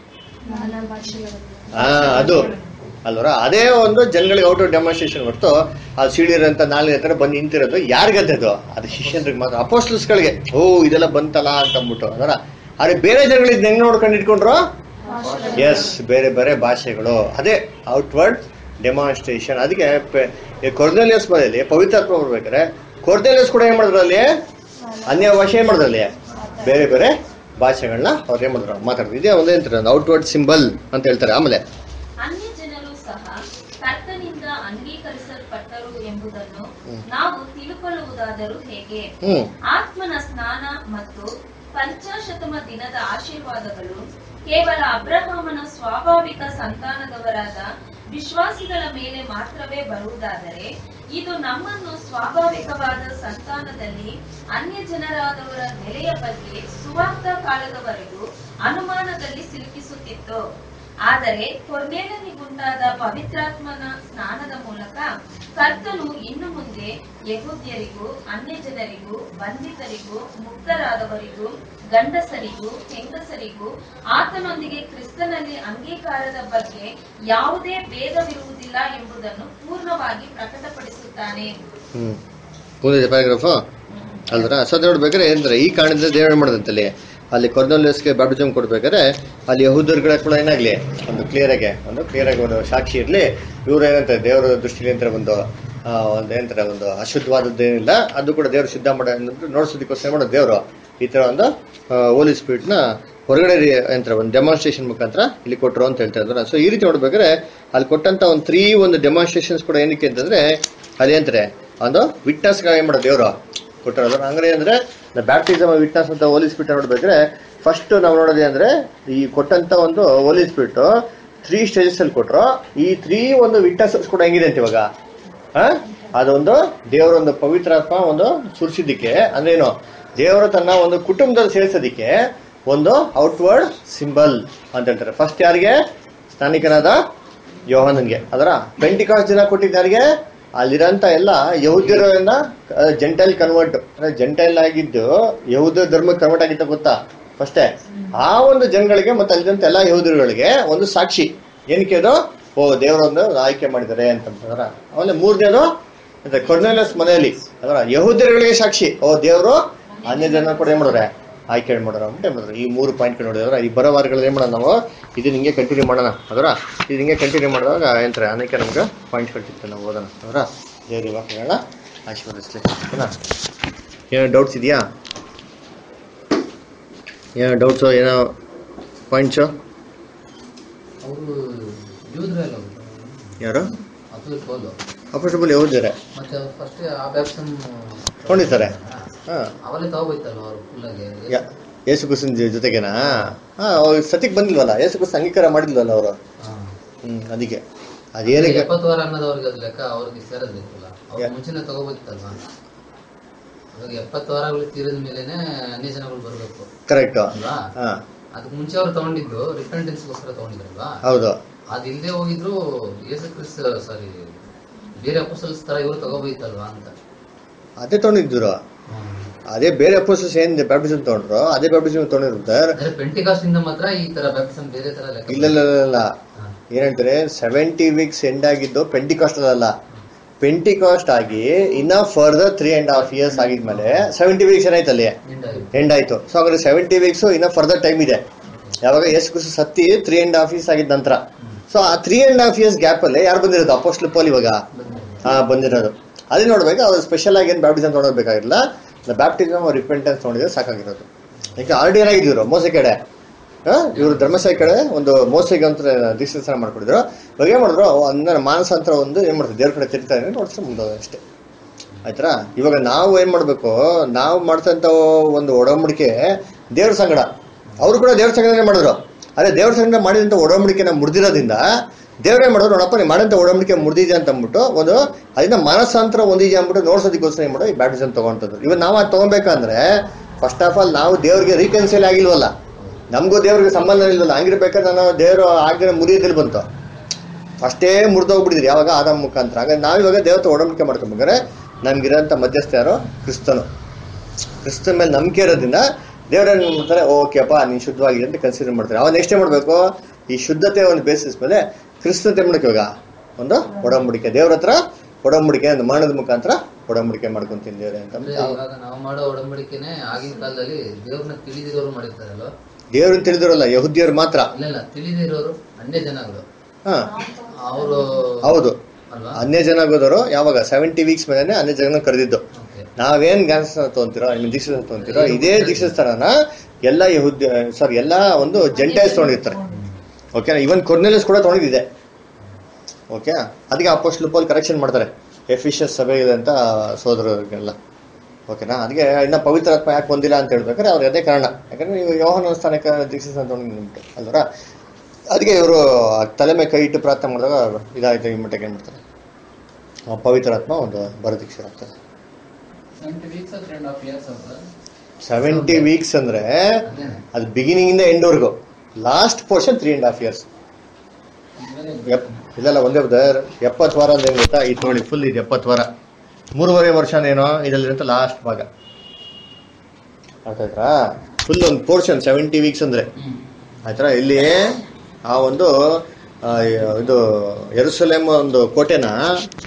ಹಾ ಅದು ಅಲ್ವರ ಅದೇ ಒಂದು ಜನಗಳಿಗೆ ಔಟ್ ಡೆಮಾನ್ಸ್ಟ್ರೇಷನ್ ಹೊರತು ಆ ಸೀಳಿರಂತ ನಾಲ್ಕು ಹತ್ರ ಬಂದು ನಿಂತಿರೋದು ಯಾರಿಗಂತ ಅದು ಅದು ಶಿಷ್ಯನ್ರಿಗೆ ಮಾತ್ರ ಅಪೋಸ್ಟಲ್ಸ್ಗಳಿಗೆ ಓ ಇದೆಲ್ಲ ಬಂತಲ್ಲ ಅಂತ ಅಂದ್ಬಿಟ್ಟು ಅದರ ಆದ್ರೆ ಬೇರೆ ಜನಗಳು ಇದನ್ನ ಹೆಂಗ್ ನೋಡ್ಕೊಂಡು ಇಟ್ಕೊಂಡ್ರು ಎಸ್ ಬೇರೆ ಬೇರೆ ಭಾಷೆಗಳು ಅದೇ ಔಟ್ವರ್ಡ್ ಡೆಮಾನ್ಸ್ಟ್ರೇಷನ್ ಅದಕ್ಕೆ ಕೊರ್ನೆಲಿಯಸ್ ಮನೆಯಲ್ಲಿ ಪವಿತ್ರಾತ್ಮ ಬರ್ಬೇಕಾದ್ರೆ ಕೊರ್ನೆಲಿಯಸ್ ಕೂಡ ಏನ್ ಮಾಡಿದ್ರು ಅಲ್ಲಿ ಅನ್ಯ ಭಾಷೆ ಏನ್ ಮಾಡಿದ್ರು ಅಲ್ಲಿ ಬೇರೆ ಬೇರೆ ಭಾಷೆಗಳನ್ನ ಅವ್ರು ಏನ್ ಮಾಡಿದ್ರು ಮಾತಾಡಿದ್ರು ಇದೇ ಒಂದೇ ಅಂತಾರೆ ಔಟ್ವರ್ಡ್ ಸಿಂಬಲ್ ಅಂತ ಹೇಳ್ತಾರೆ ಆಮೇಲೆ ಅನ್ಯ ಜನರು ಸಹ ಕರ್ತನಿಂದ ಅಂಗೀಕರಿಸಲ್ಪಟ್ಟರು ಎಂಬುದನ್ನು ಹ್ಮ್. ನಾವು ತಿಳುಕೊಳ್ಳುವುದಾದರೂ ಹೇಗೆ ಹ್ಮ್ ಆತ್ಮನ ಸ್ನಾನ ಮತ್ತು ಪಂಚಾಶತಮ ದಿನದ ಆಶೀರ್ವಾದಗಳು ಕೇವಲ ಅಬ್ರಹಾಮನ ಸ್ವಾಭಾವಿಕ ಸಂತಾನದವರಾದ ವಿಶ್ವಾಸಿಗಳ ಮೇಲೆ ಮಾತ್ರವೇ ಬರುವುದಾದರೆ ಇದು ನಮ್ಮನ್ನು ಸ್ವಾಭಾವಿಕವಾದ ಸಂತಾನದಲ್ಲಿ ಅನ್ಯ ಜನರಾದವರ ನೆಲೆಯ ಬಗ್ಗೆ ಸುವಾರ್ಥ ಕಾಲದವರೆಗೂ ಅನುಮಾನದಲ್ಲಿ ಸಿಲುಕಿಸುತ್ತಿತ್ತು ಆದರೆ ಕೊರ್ನೇಲನಿಗುಂಟಾದ ಪವಿತ್ರಾತ್ಮನ ಸ್ನಾನದ ಮೂಲಕ ಕರ್ತನು ಇನ್ನು ಮುಂದೆ ಯಹೂದ್ಯರಿಗೂ ಅನ್ಯ ಜನರಿಗೂ ಬಂಧಿತರಿಗೂ ಮುಕ್ತರಾದವರಿಗೂ ಗಂಡಸರಿಗೂ ಹೆಂಗಸರಿಗೂ ಆತನೊಂದಿಗೆ ಕ್ರಿಸ್ತನಲ್ಲಿ ಅಂಗೀಕಾರದ ಬಗ್ಗೆ ಯಾವುದೇ ಭೇದವಿರುವುದಿಲ್ಲ ಎಂಬುದನ್ನು ಪೂರ್ಣವಾಗಿ ಪ್ರಕಟಪಡಿಸುತ್ತಾನೆ ಹ್ಮ್ ಮುಂದಿದೆ ಪ್ಯಾರಾಗ್ರಾಫ್ ಅಲ್ದ್ರ ಸೊ ನೋಡ್ಬೇಕಾದ್ರೆ ಏನಂದ್ರೆ ಈ ಕಾರಣದಿಂದ ದೇವರು ಮಾಡಿದಂತಲ್ಲಿ ಅಲ್ಲಿ ಕೊರ್ನೋಲಿಯಸ್ಗೆ ಬ್ಯಾಪ್ಟಿಸಮ್ ಕೊಡ್ಬೇಕಾದ್ರೆ ಅಲ್ಲಿ ಯಹೂದರ್ಗಳ ಕೂಡ ಏನಾಗ್ಲಿ ಒಂದು ಕ್ಲಿಯರ್ ಆಗಿ ಒಂದು ಕ್ಲಿಯರ್ ಆಗಿ ಒಂದು ಸಾಕ್ಷಿ ಇರ್ಲಿ ಇವ್ರು ಏನಂತಾರೆ ದೇವರ ದೃಷ್ಟಿಲಿ ಅಂತ ಒಂದು ಆ, ಒಂದು ಏನಂತಾರೆ ಒಂದು ಅಶುದ್ಧವಾದದ್ದೇನಿಲ್ಲ ಅದು ಕೂಡ ದೇವರು ಶುದ್ಧ ಮಾಡ ನೋಡ್ಸೋದಕ್ಕೋಸ್ಕರ ಮಾಡೋ ದೇವರು ಈ ತರ ಒಂದು ಹೋಲಿ ಸ್ಪಿರಿಟ್ ನ ಹೊರಗಡೆ ರೀ- ಏನಂತಾರೆ ಒಂದು ಡೆಮಾನ್ಸ್ಟ್ರೇಷನ್ ಮುಖಾಂತರ ಇಲ್ಲಿ ಕೊಟ್ಟರು ಅಂತ ಹೇಳ್ತಾ ಇದ್ದಾರೆ ಸೊ ಈ ರೀತಿ ನೋಡ್ಬೇಕಾದ್ರೆ ಅಲ್ಲಿ ಕೊಟ್ಟಂತ ಒಂದು ತ್ರೀ ಒಂದು ಡೆಮಾನ್ಸ್ಟ್ರೇಷನ್ಸ್ ಕೂಡ ಏನಕ್ಕೆ ಅಂತಂದ್ರೆ ಅಲ್ಲಿ ಏನಂತಾರೆ ಒಂದು ವಿಟ್ನೆಸ್ ಏನ್ ಮಾಡೋ ದೇವರು ಕೊಟ್ಟಿರೋದು ಹಂಗಾರೆ ಅಂದ್ರೆ ಬ್ಯಾಪ್ಟಿಸಮ್ ವಿಟ್ನೆಸ್ ಅಂತ ಹೋಲಿ ಸ್ಪಿರಿಟ್ ನೋಡ್ಬೇಕಾದ್ರೆ ಫಸ್ಟ್ ನಾವು ನೋಡೋದೇ ಅಂದ್ರೆ ಈ ಕೊಟ್ಟಂತ ಒಂದು ಹೋಲಿ ಸ್ಪಿರಿಟ್ ತ್ರೀ ಸ್ಟೇಜಸ್ ಅಲ್ಲಿ ಕೊಟ್ರು ಈ ತ್ರೀ ಒಂದು ವಿಟ್ನೆಸಸ್ ಕೂಡ ಹೆಂಗಿದೆ ಅಂತ ಇವಾಗ ಆ? ಅದೊಂದು ದೇವರ ಒಂದು ಪವಿತ್ರಾತ್ಮ ಒಂದು ಸುರಿಸಿದ್ದಕ್ಕೆ ಅಂದ್ರೆ ಏನು ದೇವರು ತನ್ನ ಒಂದು ಕುಟುಂಬದಲ್ಲಿ ಸೇರಿಸೋದಿಕ್ಕೆ ಒಂದು ಔಟ್ವರ್ಡ್ ಸಿಂಬಲ್ ಅಂತ ಹೇಳ್ತಾರೆ ಫಸ್ಟ್ ಯಾರಿಗೆ ಸ್ಥಾನಿಕನಾದ ಯೋಹನನ್ಗೆ ಅದರ ಪೆಂಟಿಕಾಸ್ ದಿನ ಕೊಟ್ಟಿದ್ದಾರಿಗೆ ಅಲ್ಲಿರಂತ ಎಲ್ಲ ಯಹೂದ್ಯರನ್ನ ಜೆಂಟೈಲ್ ಕನ್ವರ್ಟ್ ಅಂದ್ರೆ ಜೆಂಟೈಲ್ ಆಗಿದ್ದು ಯಹೂದ ಧರ್ಮಕ್ಕೆ ಕನ್ವರ್ಟ್ ಆಗಿತ್ತ ಗೊತ್ತಾ ಫಸ್ಟೇ ಆ ಒಂದು ಜನಗಳಿಗೆ ಮತ್ತೆ ಅಲ್ಲಿರಂತ ಎಲ್ಲ ಯಹೂದ್ಯರುಗಳಿಗೆ ಒಂದು ಸಾಕ್ಷಿ ಏನಕ್ಕೆ ಅದು ಓ ದೇವರೊಂದು ಆಯ್ಕೆ ಮಾಡಿದ್ದಾರೆ ಅಂತಂದ್ರ ಆಮೇಲೆ ಮೂರನೇದು ಕೊರ್ನೆಲಸ್ ಮನೆಯಲ್ಲಿ ಅದರ ಯಹೂದ್ಯರುಗಳಿಗೆ ಸಾಕ್ಷಿ ಓ ದೇವರು ಅನ್ಯ ಜನ ಕೂಡ ಏನ್ ಮಾಡೋರೆ ಆಯ್ಕೆ ಮಾಡೋರ ಅಂತ ಏನ್ ಮಾಡಿದ್ರು ಈ ಮೂರು ಪಾಯಿಂಟ್ ನೋಡಿದ್ರೆ ಈ ಬರೋ ವಾರಗಳಲ್ಲಿ ಏನ್ ಮಾಡೋಣ ನಾವು ಇದನ್ನ ಹಿಂಗೆ ಕಂಟಿನ್ಯೂ ಮಾಡೋಣ ಅದರ ಇದು ಹಿಂಗೆ ಕಂಟಿನ್ಯೂ ಮಾಡಿದಾಗ ಏನಂತಾರೆ ಅನೇಕ ನಮ್ಗೆ ಪಾಯಿಂಟ್ಗಳು ಸಿಗ್ತದೆ ನಾವು ಓದೋಣ ಅದರ ದೇವ್ರ ವಾಕ್ಯಗಳನ್ನ ಆಶೀರ್ವದಿಸ್ಲಿ ಓಕೆನಾ ಏನೋ ಡೌಟ್ಸ್ ಇದೆಯಾ ಏನೋ ಡೌಟ್ಸು ಏನೋ ಪಾಯಿಂಟ್ಸು ಅವರು ಯೂದ್ರಲ್ಲ ಯಾರು ಅದು ಕೋಲು ಅಫರ್ಟಬಲ್ ಯಾವ್ದಿದ್ದಾರೆ ಮತ್ತೆ ಫಸ್ಟ್ ಆ ಬ್ಯಾಪ್ಸಮ್ ಕೊಂಡಿದ್ದಾರೆ ಹಾಂ ಅವರೇ ತಗೋಬೋಯ್ತಲ್ವ ಅವರು ಫುಲ್ಲಾಗಿ ಯಾ ಯೇಸು ಕ್ರಿಸ್ತನ್ ಜೊ- ಜೊತೆಗೇನಾ ಹಾ ಅವ್ರು ಸತಿಗೆ ಬಂದಿಲ್ವಲ್ಲ ಯೇಸು ಕ್ರಿಸ್ತ ಅಂಗೀಕಾರ ಮಾಡಿಲ್ವಲ್ಲ ಅವರು ಹ್ಮ್ ಅದಕ್ಕೆ ಅದೇನಕ್ಕೆ ಎಪ್ಪತ್ತು ವಾರ ಅನ್ನೋದವ್ರಿಗೆ ಅದು ಲೆಕ್ಕ ಅವ್ರಿಗೆ ಸೇರೋದಿತ್ತಲ್ಲ ಅವ್ರು ಯಾ- ಮುಂಚೆನೆ ತಗೋಬೋದಿತ್ತಲ್ವಾ ಇವಾಗ ಎಪ್ಪತ್ತು ವಾರಗಳು ತೀರಿದ ಮೇಲೆನೆ ಅನ್ಯ ಜನಗಳು ಬರಬೇಕು ಕರೆಕ್ಟ್ ಅಲ್ವಾ ಹಾ ಅದಕ್ಕೆ ಮುಂಚೆ ಅವ್ರು ತಗೊಂಡಿದ್ದು ರಿಪೆಂಟೆನ್ಸ್ಗೋಸ್ಕರ ತಗೊಂಡಿದ್ರಲ್ವಾ ಹೌದು ಅದಿಲ್ಲದೆ ಹೋಗಿದ್ರು ಯೇಸು ಕ್ರಿಸ್ತ ಸಾರಿ ಬೇರೆ ಅಪೋಸಲ್ಸ್ ತರ ಇವರು ತಗೋಬೋದಿತ್ತಲ್ವಾ ಅಂತ ಅದೇ ತೊಗೊಂಡಿದ್ರು ಅದೇ ಬೇರೆ ಅಪೋಸಸ್ ಏನ್ ಬ್ಯಾಪ್ಟಿಸಮ್ ತಗೊಂಡ್ರು ಅದೇ ಬ್ಯಾಪ್ಟಿಸಮ್ ತಗೊಂಡಿರ್ತಾರೆ ಅಂದ್ರೆ ಪೆಂಟಿಕಾಸ್ಟ್ ಇಂದ ಮಾತ್ರ ಈ ತರ ಬ್ಯಾಪ್ಟಿಸಮ್ ಬೇರೆ ತರ ಲೆಕ್ಕ ಇಲ್ಲ ಇಲ್ಲ ಇಲ್ಲ, ಇಲ್ಲ ಹಾ. ಏನಂತಾರೆ ಸೆವೆಂಟಿ ವೀಕ್ಸ್ ಎಂಡ್ ಆಗಿದ್ದು ಪೆಂಟಿಕಾಸ್ಟ್ ಅಲ್ಲ ಪೆಂಟಿಕಾಸ್ಟ್ ಆಗಿ ಇನ್ನ further three and half years ಆಗಿದ್ಮೇಲೆ ಸೆವೆಂಟಿ ವೀಕ್ಸ್ ಏನಾಯ್ತಲ್ಲಿ ನಿಂದಾಗಿ. ಎಂಡ್ ಆಯ್ತು ಸೊ ಹಾಗಾದ್ರೆ ಸೆವೆಂಟಿ ವೀಕ್ಸ್ ಇನ್ನ ಫರ್ದರ್ ಟೈಮ್ ಇದೆ ಯಾವಾಗ ಯೇಸು ಕ್ರಿಸ್ತ ಸತ್ತಿ ತ್ರೀ ಅಂಡ್ ಹಾಫ್ ಇಯರ್ಸ್ ಆಗಿದ ನಂತರ ಸೊ ಆ three and half years gap ಅಲ್ಲಿ ಯಾರು ಬಂದಿರೋದು ಅಪೋಸ್ಟ್ಲ್ ಪೋಲ್ ಇವಾಗ ಹಾ ಬಂದಿರೋದು ಅದೇ ನೋಡ್ಬೇಕು ಅವ್ರು ಸ್ಪೆಷಲ್ ಆಗಿ ಏನು ಬ್ಯಾಪ್ಟಿಸಮ್ ತೊಗೊಳ್ಬೇಕಾಗಿಲ್ಲ ಬ್ಯಾಪ್ಟಿಸಮ್ ರಿಪೆಂಟೆನ್ಸ್ ತೊಗೊಂಡಿದ್ರೆ ಸಾಕಾಗಿರೋದು ಯಾಕೆ ಆಲ್ರೆಡಿ ಏನಾಗಿದ್ರು ಮೋಸ ಕಡೆ ಇವರು ಧರ್ಮಸ್ಥಳ ಕಡೆ ಒಂದು ಮೋಸಗೆ ಅಂತ ದೀಕ್ಷಾಸನ ಮಾಡ್ಕೊಡಿದ್ರು ಇವಾಗ ಏನ್ ಮಾಡಿದ್ರು ಅಂದ್ರೆ ಮಾನಸಾಂತರ ಒಂದು ಏನ್ ಮಾಡ್ತಾರೆ ದೇವ್ರ ಕಡೆ ತಿರ್ತಾರೆ ನೋಡ್ತಾರೆ ಮುಂದೋದ ಅಷ್ಟೇ ಆಯ್ತಾ ಇವಾಗ ನಾವು ಏನ್ ಮಾಡ್ಬೇಕು ನಾವು ಮಾಡ್ತಂತ ಒಂದು ಒಡಂಬಡಿಕೆ ದೇವ್ರ ಸಂಗಡ ಅವರು ಕೂಡ ದೇವ್ರ ಸಂಗಡನೆ ಮಾಡಿದ್ರು ಅದೇ ದೇವ್ರ ಸಂಗಡ ಮಾಡಿದಂತ ಒಡಂಬಡಿಕೆನ ಮುರಿದಿರೋದ್ರಿಂದ ದೇವ್ರ ಏನ್ ಮಾಡೋದು ನೋಡಪ್ಪ ನೀವು ಮಾಡಂತ ಒಡಂಬಡಿಕೆ ಮುರಿದಿದೆ ಅಂತ ಅಂದ್ಬಿಟ್ಟು ಒಂದು ಅದನ್ನ ಮನಸ್ಸಾಂತರ ಒಂದಿದೆ ಅಂದ್ಬಿಟ್ಟು ನೋಡ್ಸೋದಕ್ಕೋಸ್ಕರ ಏನ್ ಮಾಡೋ ಈ ಬ್ಯಾಪ್ಟಿಸಮ್ ತಗೊಂತದ್ದು ಇವಾಗ ನಾವು ಅದು ತಗೊಬೇಕಂದ್ರೆ ಫಸ್ಟ್ ಆಫ್ ಆಲ್ ನಾವು ದೇವ್ರಿಗೆ ರೀಕನ್ಸಿಲ್ ಆಗಿಲ್ವಲ್ಲ ನಮಗೂ ದೇವ್ರಿಗೆ ಸಂಬಂಧ ಇಲ್ವಲ್ಲ ಹಂಗಿರ್ಬೇಕಾದ್ರೆ ನಾನು ದೇವರು ಆಗಿನ ಮುರಿಯೋದಿಲ್ ಬಂತು ಅಷ್ಟೇ ಮುರಿದೋಗ್ಬಿಟ್ಟಿದ್ರಿ ಯಾವಾಗ ಆದ ಮುಖಾಂತರ ಹಾಗಾಗಿ ನಾವಿವಾಗ ದೇವತೆ ಒಡಂಬಡಿಕೆ ಮಾಡ್ಕೊಬೇಕಾದ್ರೆ ನಮ್ಗಿರೋಂಥ ಮಧ್ಯಸ್ಥ ಯಾರು ಕ್ರಿಸ್ತನು ಕ್ರಿಸ್ತನ ಮೇಲೆ ನಂಬಿಕೆ ಇರೋದ್ರಿಂದ ದೇವರನ್ನ ಮಾಡ್ತಾರೆ ಓಕೆಪ್ಪ ನೀನು ಶುದ್ಧವಾಗಿದೆ ಅಂತ ಕನ್ಸಿಡರ್ ಮಾಡ್ತಾರೆ ಅವಾಗ ನೆಕ್ಸ್ಟ್ ಏನ್ ಮಾಡ್ಬೇಕು ಈ ಶುದ್ಧತೆ ಒಂದು ಬೇಸಿಸ್ ಮೇಲೆ ಕ್ರಿಸ್ತತೆ ಮಾಡಕ್ಕೆ ಇವಾಗ ಒಂದು ಒಡಂಬಡಿಕೆ ದೇವ್ರ ಹತ್ರ ಒಡಂಬಡಿಕೆ ಒಂದು ಮರಣದ ಮುಖಾಂತರ ಒಡಂಬಡಿಕೆ ಮಾಡ್ಕೊಂತೀನಿ ದೇವ್ರೆ ಅಂತ ಅಂದ್ರೆ ಇವಾಗ ನಾವು ಮಾಡೋ ಒಡಂಬಡಿಕೆನೆ ಆಗಿನ ಕಾಲದಲ್ಲಿ ದೇವ್ರನ್ನ ತಿಳಿದಿರೋರು ಮಾಡಿರ್ತಾರಲ್ವ ದೇವ್ರನ್ನ ತಿಳಿದಿರಲ್ಲ ಯಹುದಿಯರು ಮಾತ್ರ ಇಲ್ಲ ಇಲ್ಲ ತಿಳಿದಿರೋರು ಅನ್ಯ ಜನಗಳು ಹಾ ಅವರು ಹೌದು ಅಲ್ವಾ ಅನ್ಯ ಜನ ಆಗೋದವರು ಯಾವಾಗ ಸೆವೆಂಟಿ ವೀಕ್ಸ್ ಮೇಲೆ ಅನ್ಯ ಜನ ಕರೆದಿದ್ದು ಓಕೆ ನಾವೇನ್ ಜ್ಞಾನಸ್ಥಾನ ತಗೊಂತೀರೋ ಐ ಮೀನ್ ದೀಕ್ಷಾ ತಗೊಂತೀರೋ ಇದೇ ದೀಕ್ಷಾ ಸ್ಥಾನನ ಎಲ್ಲ ಯಹುದ್ ಸಾರಿ ಎಲ್ಲ ಒಂದು ಜೆಂಟೈಲ್ಸ್ ತಗೊಂಡಿರ್ತಾರೆ ಓಕೆನಾ ಇವನ್ ಕೊರ್ನೆಲಸ್ ಕೂಡ ತಗೊಂಡಿದ್ದೆ ಓಕೆ ಅದಕ್ಕೆ ಅಪೋಸ್ಟ್ ಪೋಲ್ ಕರೆಕ್ಷನ್ ಮಾಡ್ತಾರೆ ಎಫಿಷಿಯಸ್ ಸಭೆ ಇದೆ ಅಂತ ಸೋದರರಿಗೆಲ್ಲ ಓಕೆನಾ ಅದಕ್ಕೆ ಇನ್ನ ಪವಿತ್ರಾತ್ಮ ಯಾಕೆ ಬಂದಿಲ್ಲ ಅಂತ ಹೇಳ್ಬೇಕಾದ್ರೆ ಅವ್ರಿಗೆ ಅದೇ ಕಾರಣ ಯಾಕಂದ್ರೆ ನೀವು ಯೋಹನ ಸ್ಥಾನಕ್ಕೆ ದೀಕ್ಷಾ ಸ್ಥಾನ ತಗೊಂಡು ಅಲ್ವರ ಅದಕ್ಕೆ ಇವರು ತಲೆ ಮೇಲೆ ಕೈ ಇಟ್ಟು ಪ್ರಾರ್ಥನೆ ಮಾಡಿದಾಗ ಇದಾಯ್ತು ಈ ಮಟ್ಟಿಗೆ ಏನ್ ಮಾಡ್ತಾರೆ ಆ ಪವಿತ್ರಾತ್ಮ ಒಂದು ಬರದೀಕ್ಷರಾಗ್ತಾರೆ ಸೆವೆಂಟಿ ವೀಕ್ಸ್ ಅಂದ್ರೆ ಅದೇನೆ ಅದು ಬಿಗಿನಿಂಗ್ ಇಂದ ಎಂಡ್ ವರ್ಗು last portion three and half years ಇದೆಲ್ಲ ಒಂದೇ ಬ್ರದರ್ ಎಪ್ಪತ್ತು ವಾರ ಅಂದ್ರೆ ಏನ್ ಗೊತ್ತಾ ಇದು ನೋಡಿ ಫುಲ್ ಇದು ಎಪ್ಪತ್ತು ವಾರ ಮೂರುವರೆ ವರ್ಷ ಏನೋ ಇದರಲ್ಲಿರಂತ ಲಾಸ್ಟ್ ಭಾಗ ಅರ್ಥ ಆಯ್ತಾ ಫುಲ್ ಒಂದು ಪೋರ್ಷನ್ ಸೆವೆಂಟಿ ವೀಕ್ಸ್ ಅಂದ್ರೆ ಆಯ್ತಾ ಇಲ್ಲಿ ಆ ಒಂದು ಆ, ಇದು ಎರುಸಲೇಮ್ ಒಂದು ಕೋಟೆನ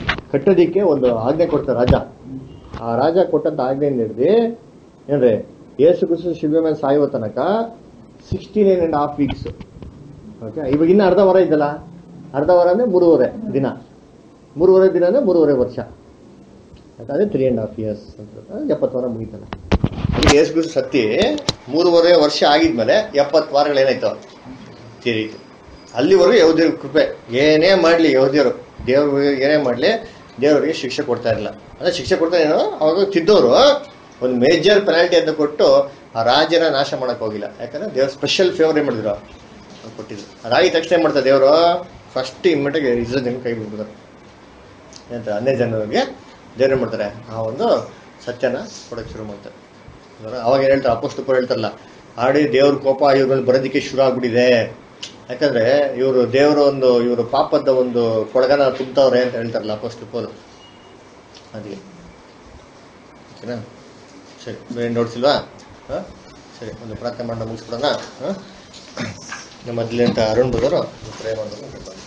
ಕಟ್ಟೋದಿಕ್ಕೆ ಒಂದು ಆಜ್ಞೆ ಕೊಡ್ತಾರೆ ರಾಜ ಆ ರಾಜ ಕೊಟ್ಟಂತ ಆಜ್ಞೆಯಿಂದ ಹಿಡಿದು ಏನ್ರಿ ಯೇಸು ಕ್ರಿಸ್ತು ಶಿಲ್ವೆ ಮೇಲೆ ಸಾಯುವ ತನಕ sixty nine and half weeks okay ಇವಾಗ ಇನ್ನು ಅರ್ಧ ವಾರ ಇದ್ದಲ್ಲ ಅರ್ಧ ವಾರ ಅಂದರೆ ಮೂರುವರೆ ದಿನ ಮೂರುವರೆ ದಿನ ಅಂದರೆ ಮೂರುವರೆ ವರ್ಷ ಆಯ್ತಾ? ಅದೇ ತ್ರೀ ಆ್ಯಂಡ್ ಹಾಫ್ ಇಯರ್ಸ್ ಅಂತ ಎಪ್ಪತ್ತು ವಾರ ಮುಗೀತಲ್ಲ ಈಗ ಯೇಸು ಕ್ರಿಸ್ತು ಸತ್ತಿ ಮೂರುವರೆ ವರ್ಷ ಆಗಿದ್ಮೇಲೆ ಎಪ್ಪತ್ತು ವಾರಗಳೇನಾಯ್ತು ತೀರೀತು ಅಲ್ಲಿವರೆಗೂ ಯಹೂದ್ಯರ ಕೃಪೆ ಏನೇ ಮಾಡಲಿ ಯಹೂದ್ಯರು ದೇವ್ರಿಗೆ ಏನೇ ಮಾಡಲಿ ದೇವರಿಗೆ ಶಿಕ್ಷೆ ಕೊಡ್ತಾ ಇರಲಿಲ್ಲ ಅಂದರೆ ಶಿಕ್ಷೆ ಕೊಡ್ತಾ ಏನೋ ಅವಾಗ ತಿದ್ದವರು ಒಂದು ಮೇಜರ್ ಪೆನಾಲ್ಟಿ ಅಂತ ಕೊಟ್ಟು ಆ ರಾಜ್ಯನ ನಾಶ ಮಾಡಕ್ ಹೋಗಿಲ್ಲ ಯಾಕಂದ್ರೆ ದೇವ್ರ ಸ್ಪೆಷಲ್ ಫೇವರ್ ಏನ್ ಮಾಡಿದ್ರು ಅವ್ರು ಕೊಟ್ಟಿದ್ರು ಅದಾಗಿದ ತಕ್ಷಣ ಏನ್ ಮಾಡ್ತಾರೆ ದೇವರು ಫಸ್ಟ್ ಇಮ್ಮಿಡಿಯಾಗಿ ಇಸ್ರೇಲ್ ಜನ ಕೈ ಬಿಡ್ಬಿಡ್ತಾರೆ ಎಂತ ಅನ್ಯ ಜನರಿಗೆ ದೇವ್ರು ಏನ್ ಮಾಡ್ತಾರೆ ಆ ಒಂದು ಸತ್ಯನ ಕೊಡಕ್ಕೆ ಶುರು ಮಾಡ್ತಾರೆ ಅಂದ್ರೆ ಅವಾಗ ಏನ್ ಹೇಳ್ತಾರೆ ಅಪೋಸ್ತಪರು ಹೇಳ್ತಾರಲ್ಲ ಆಡಿ ದೇವ್ರ ಕೋಪ ಇವ್ರ ಮೇಲೆ ಬರೋದಕ್ಕೆ ಶುರು ಆಗ್ಬಿಟ್ಟಿದೆ ಯಾಕಂದ್ರೆ ಇವರು ದೇವರ ಒಂದು ಇವರು ಪಾಪದ ಒಂದು ಕೊಳಗನ ತುಂಬ್ತವ್ರೆ ಅಂತ ಹೇಳ್ತಾರಲ್ಲ ಅಪೋಸ್ತಪರು ಅದಕ್ಕೆ ಓಕೆನಾ ಸರಿ ಬೇರೆ ನೋಡ್ಸಿಲ್ವಾ ಹಾಂ ಸರಿ ಒಂದು ಪ್ರಾರ್ಥನೆ ಮಾಡಿ ಮುಗಿಸ್ಬಿಡೋಣ ಹಾಂ ನಮ್ಮ ಮೊದಲೇ ಅಂತ ಅರುಣ್ ಬರೋರು ಪ್ರೇ ಮಾಡೋದು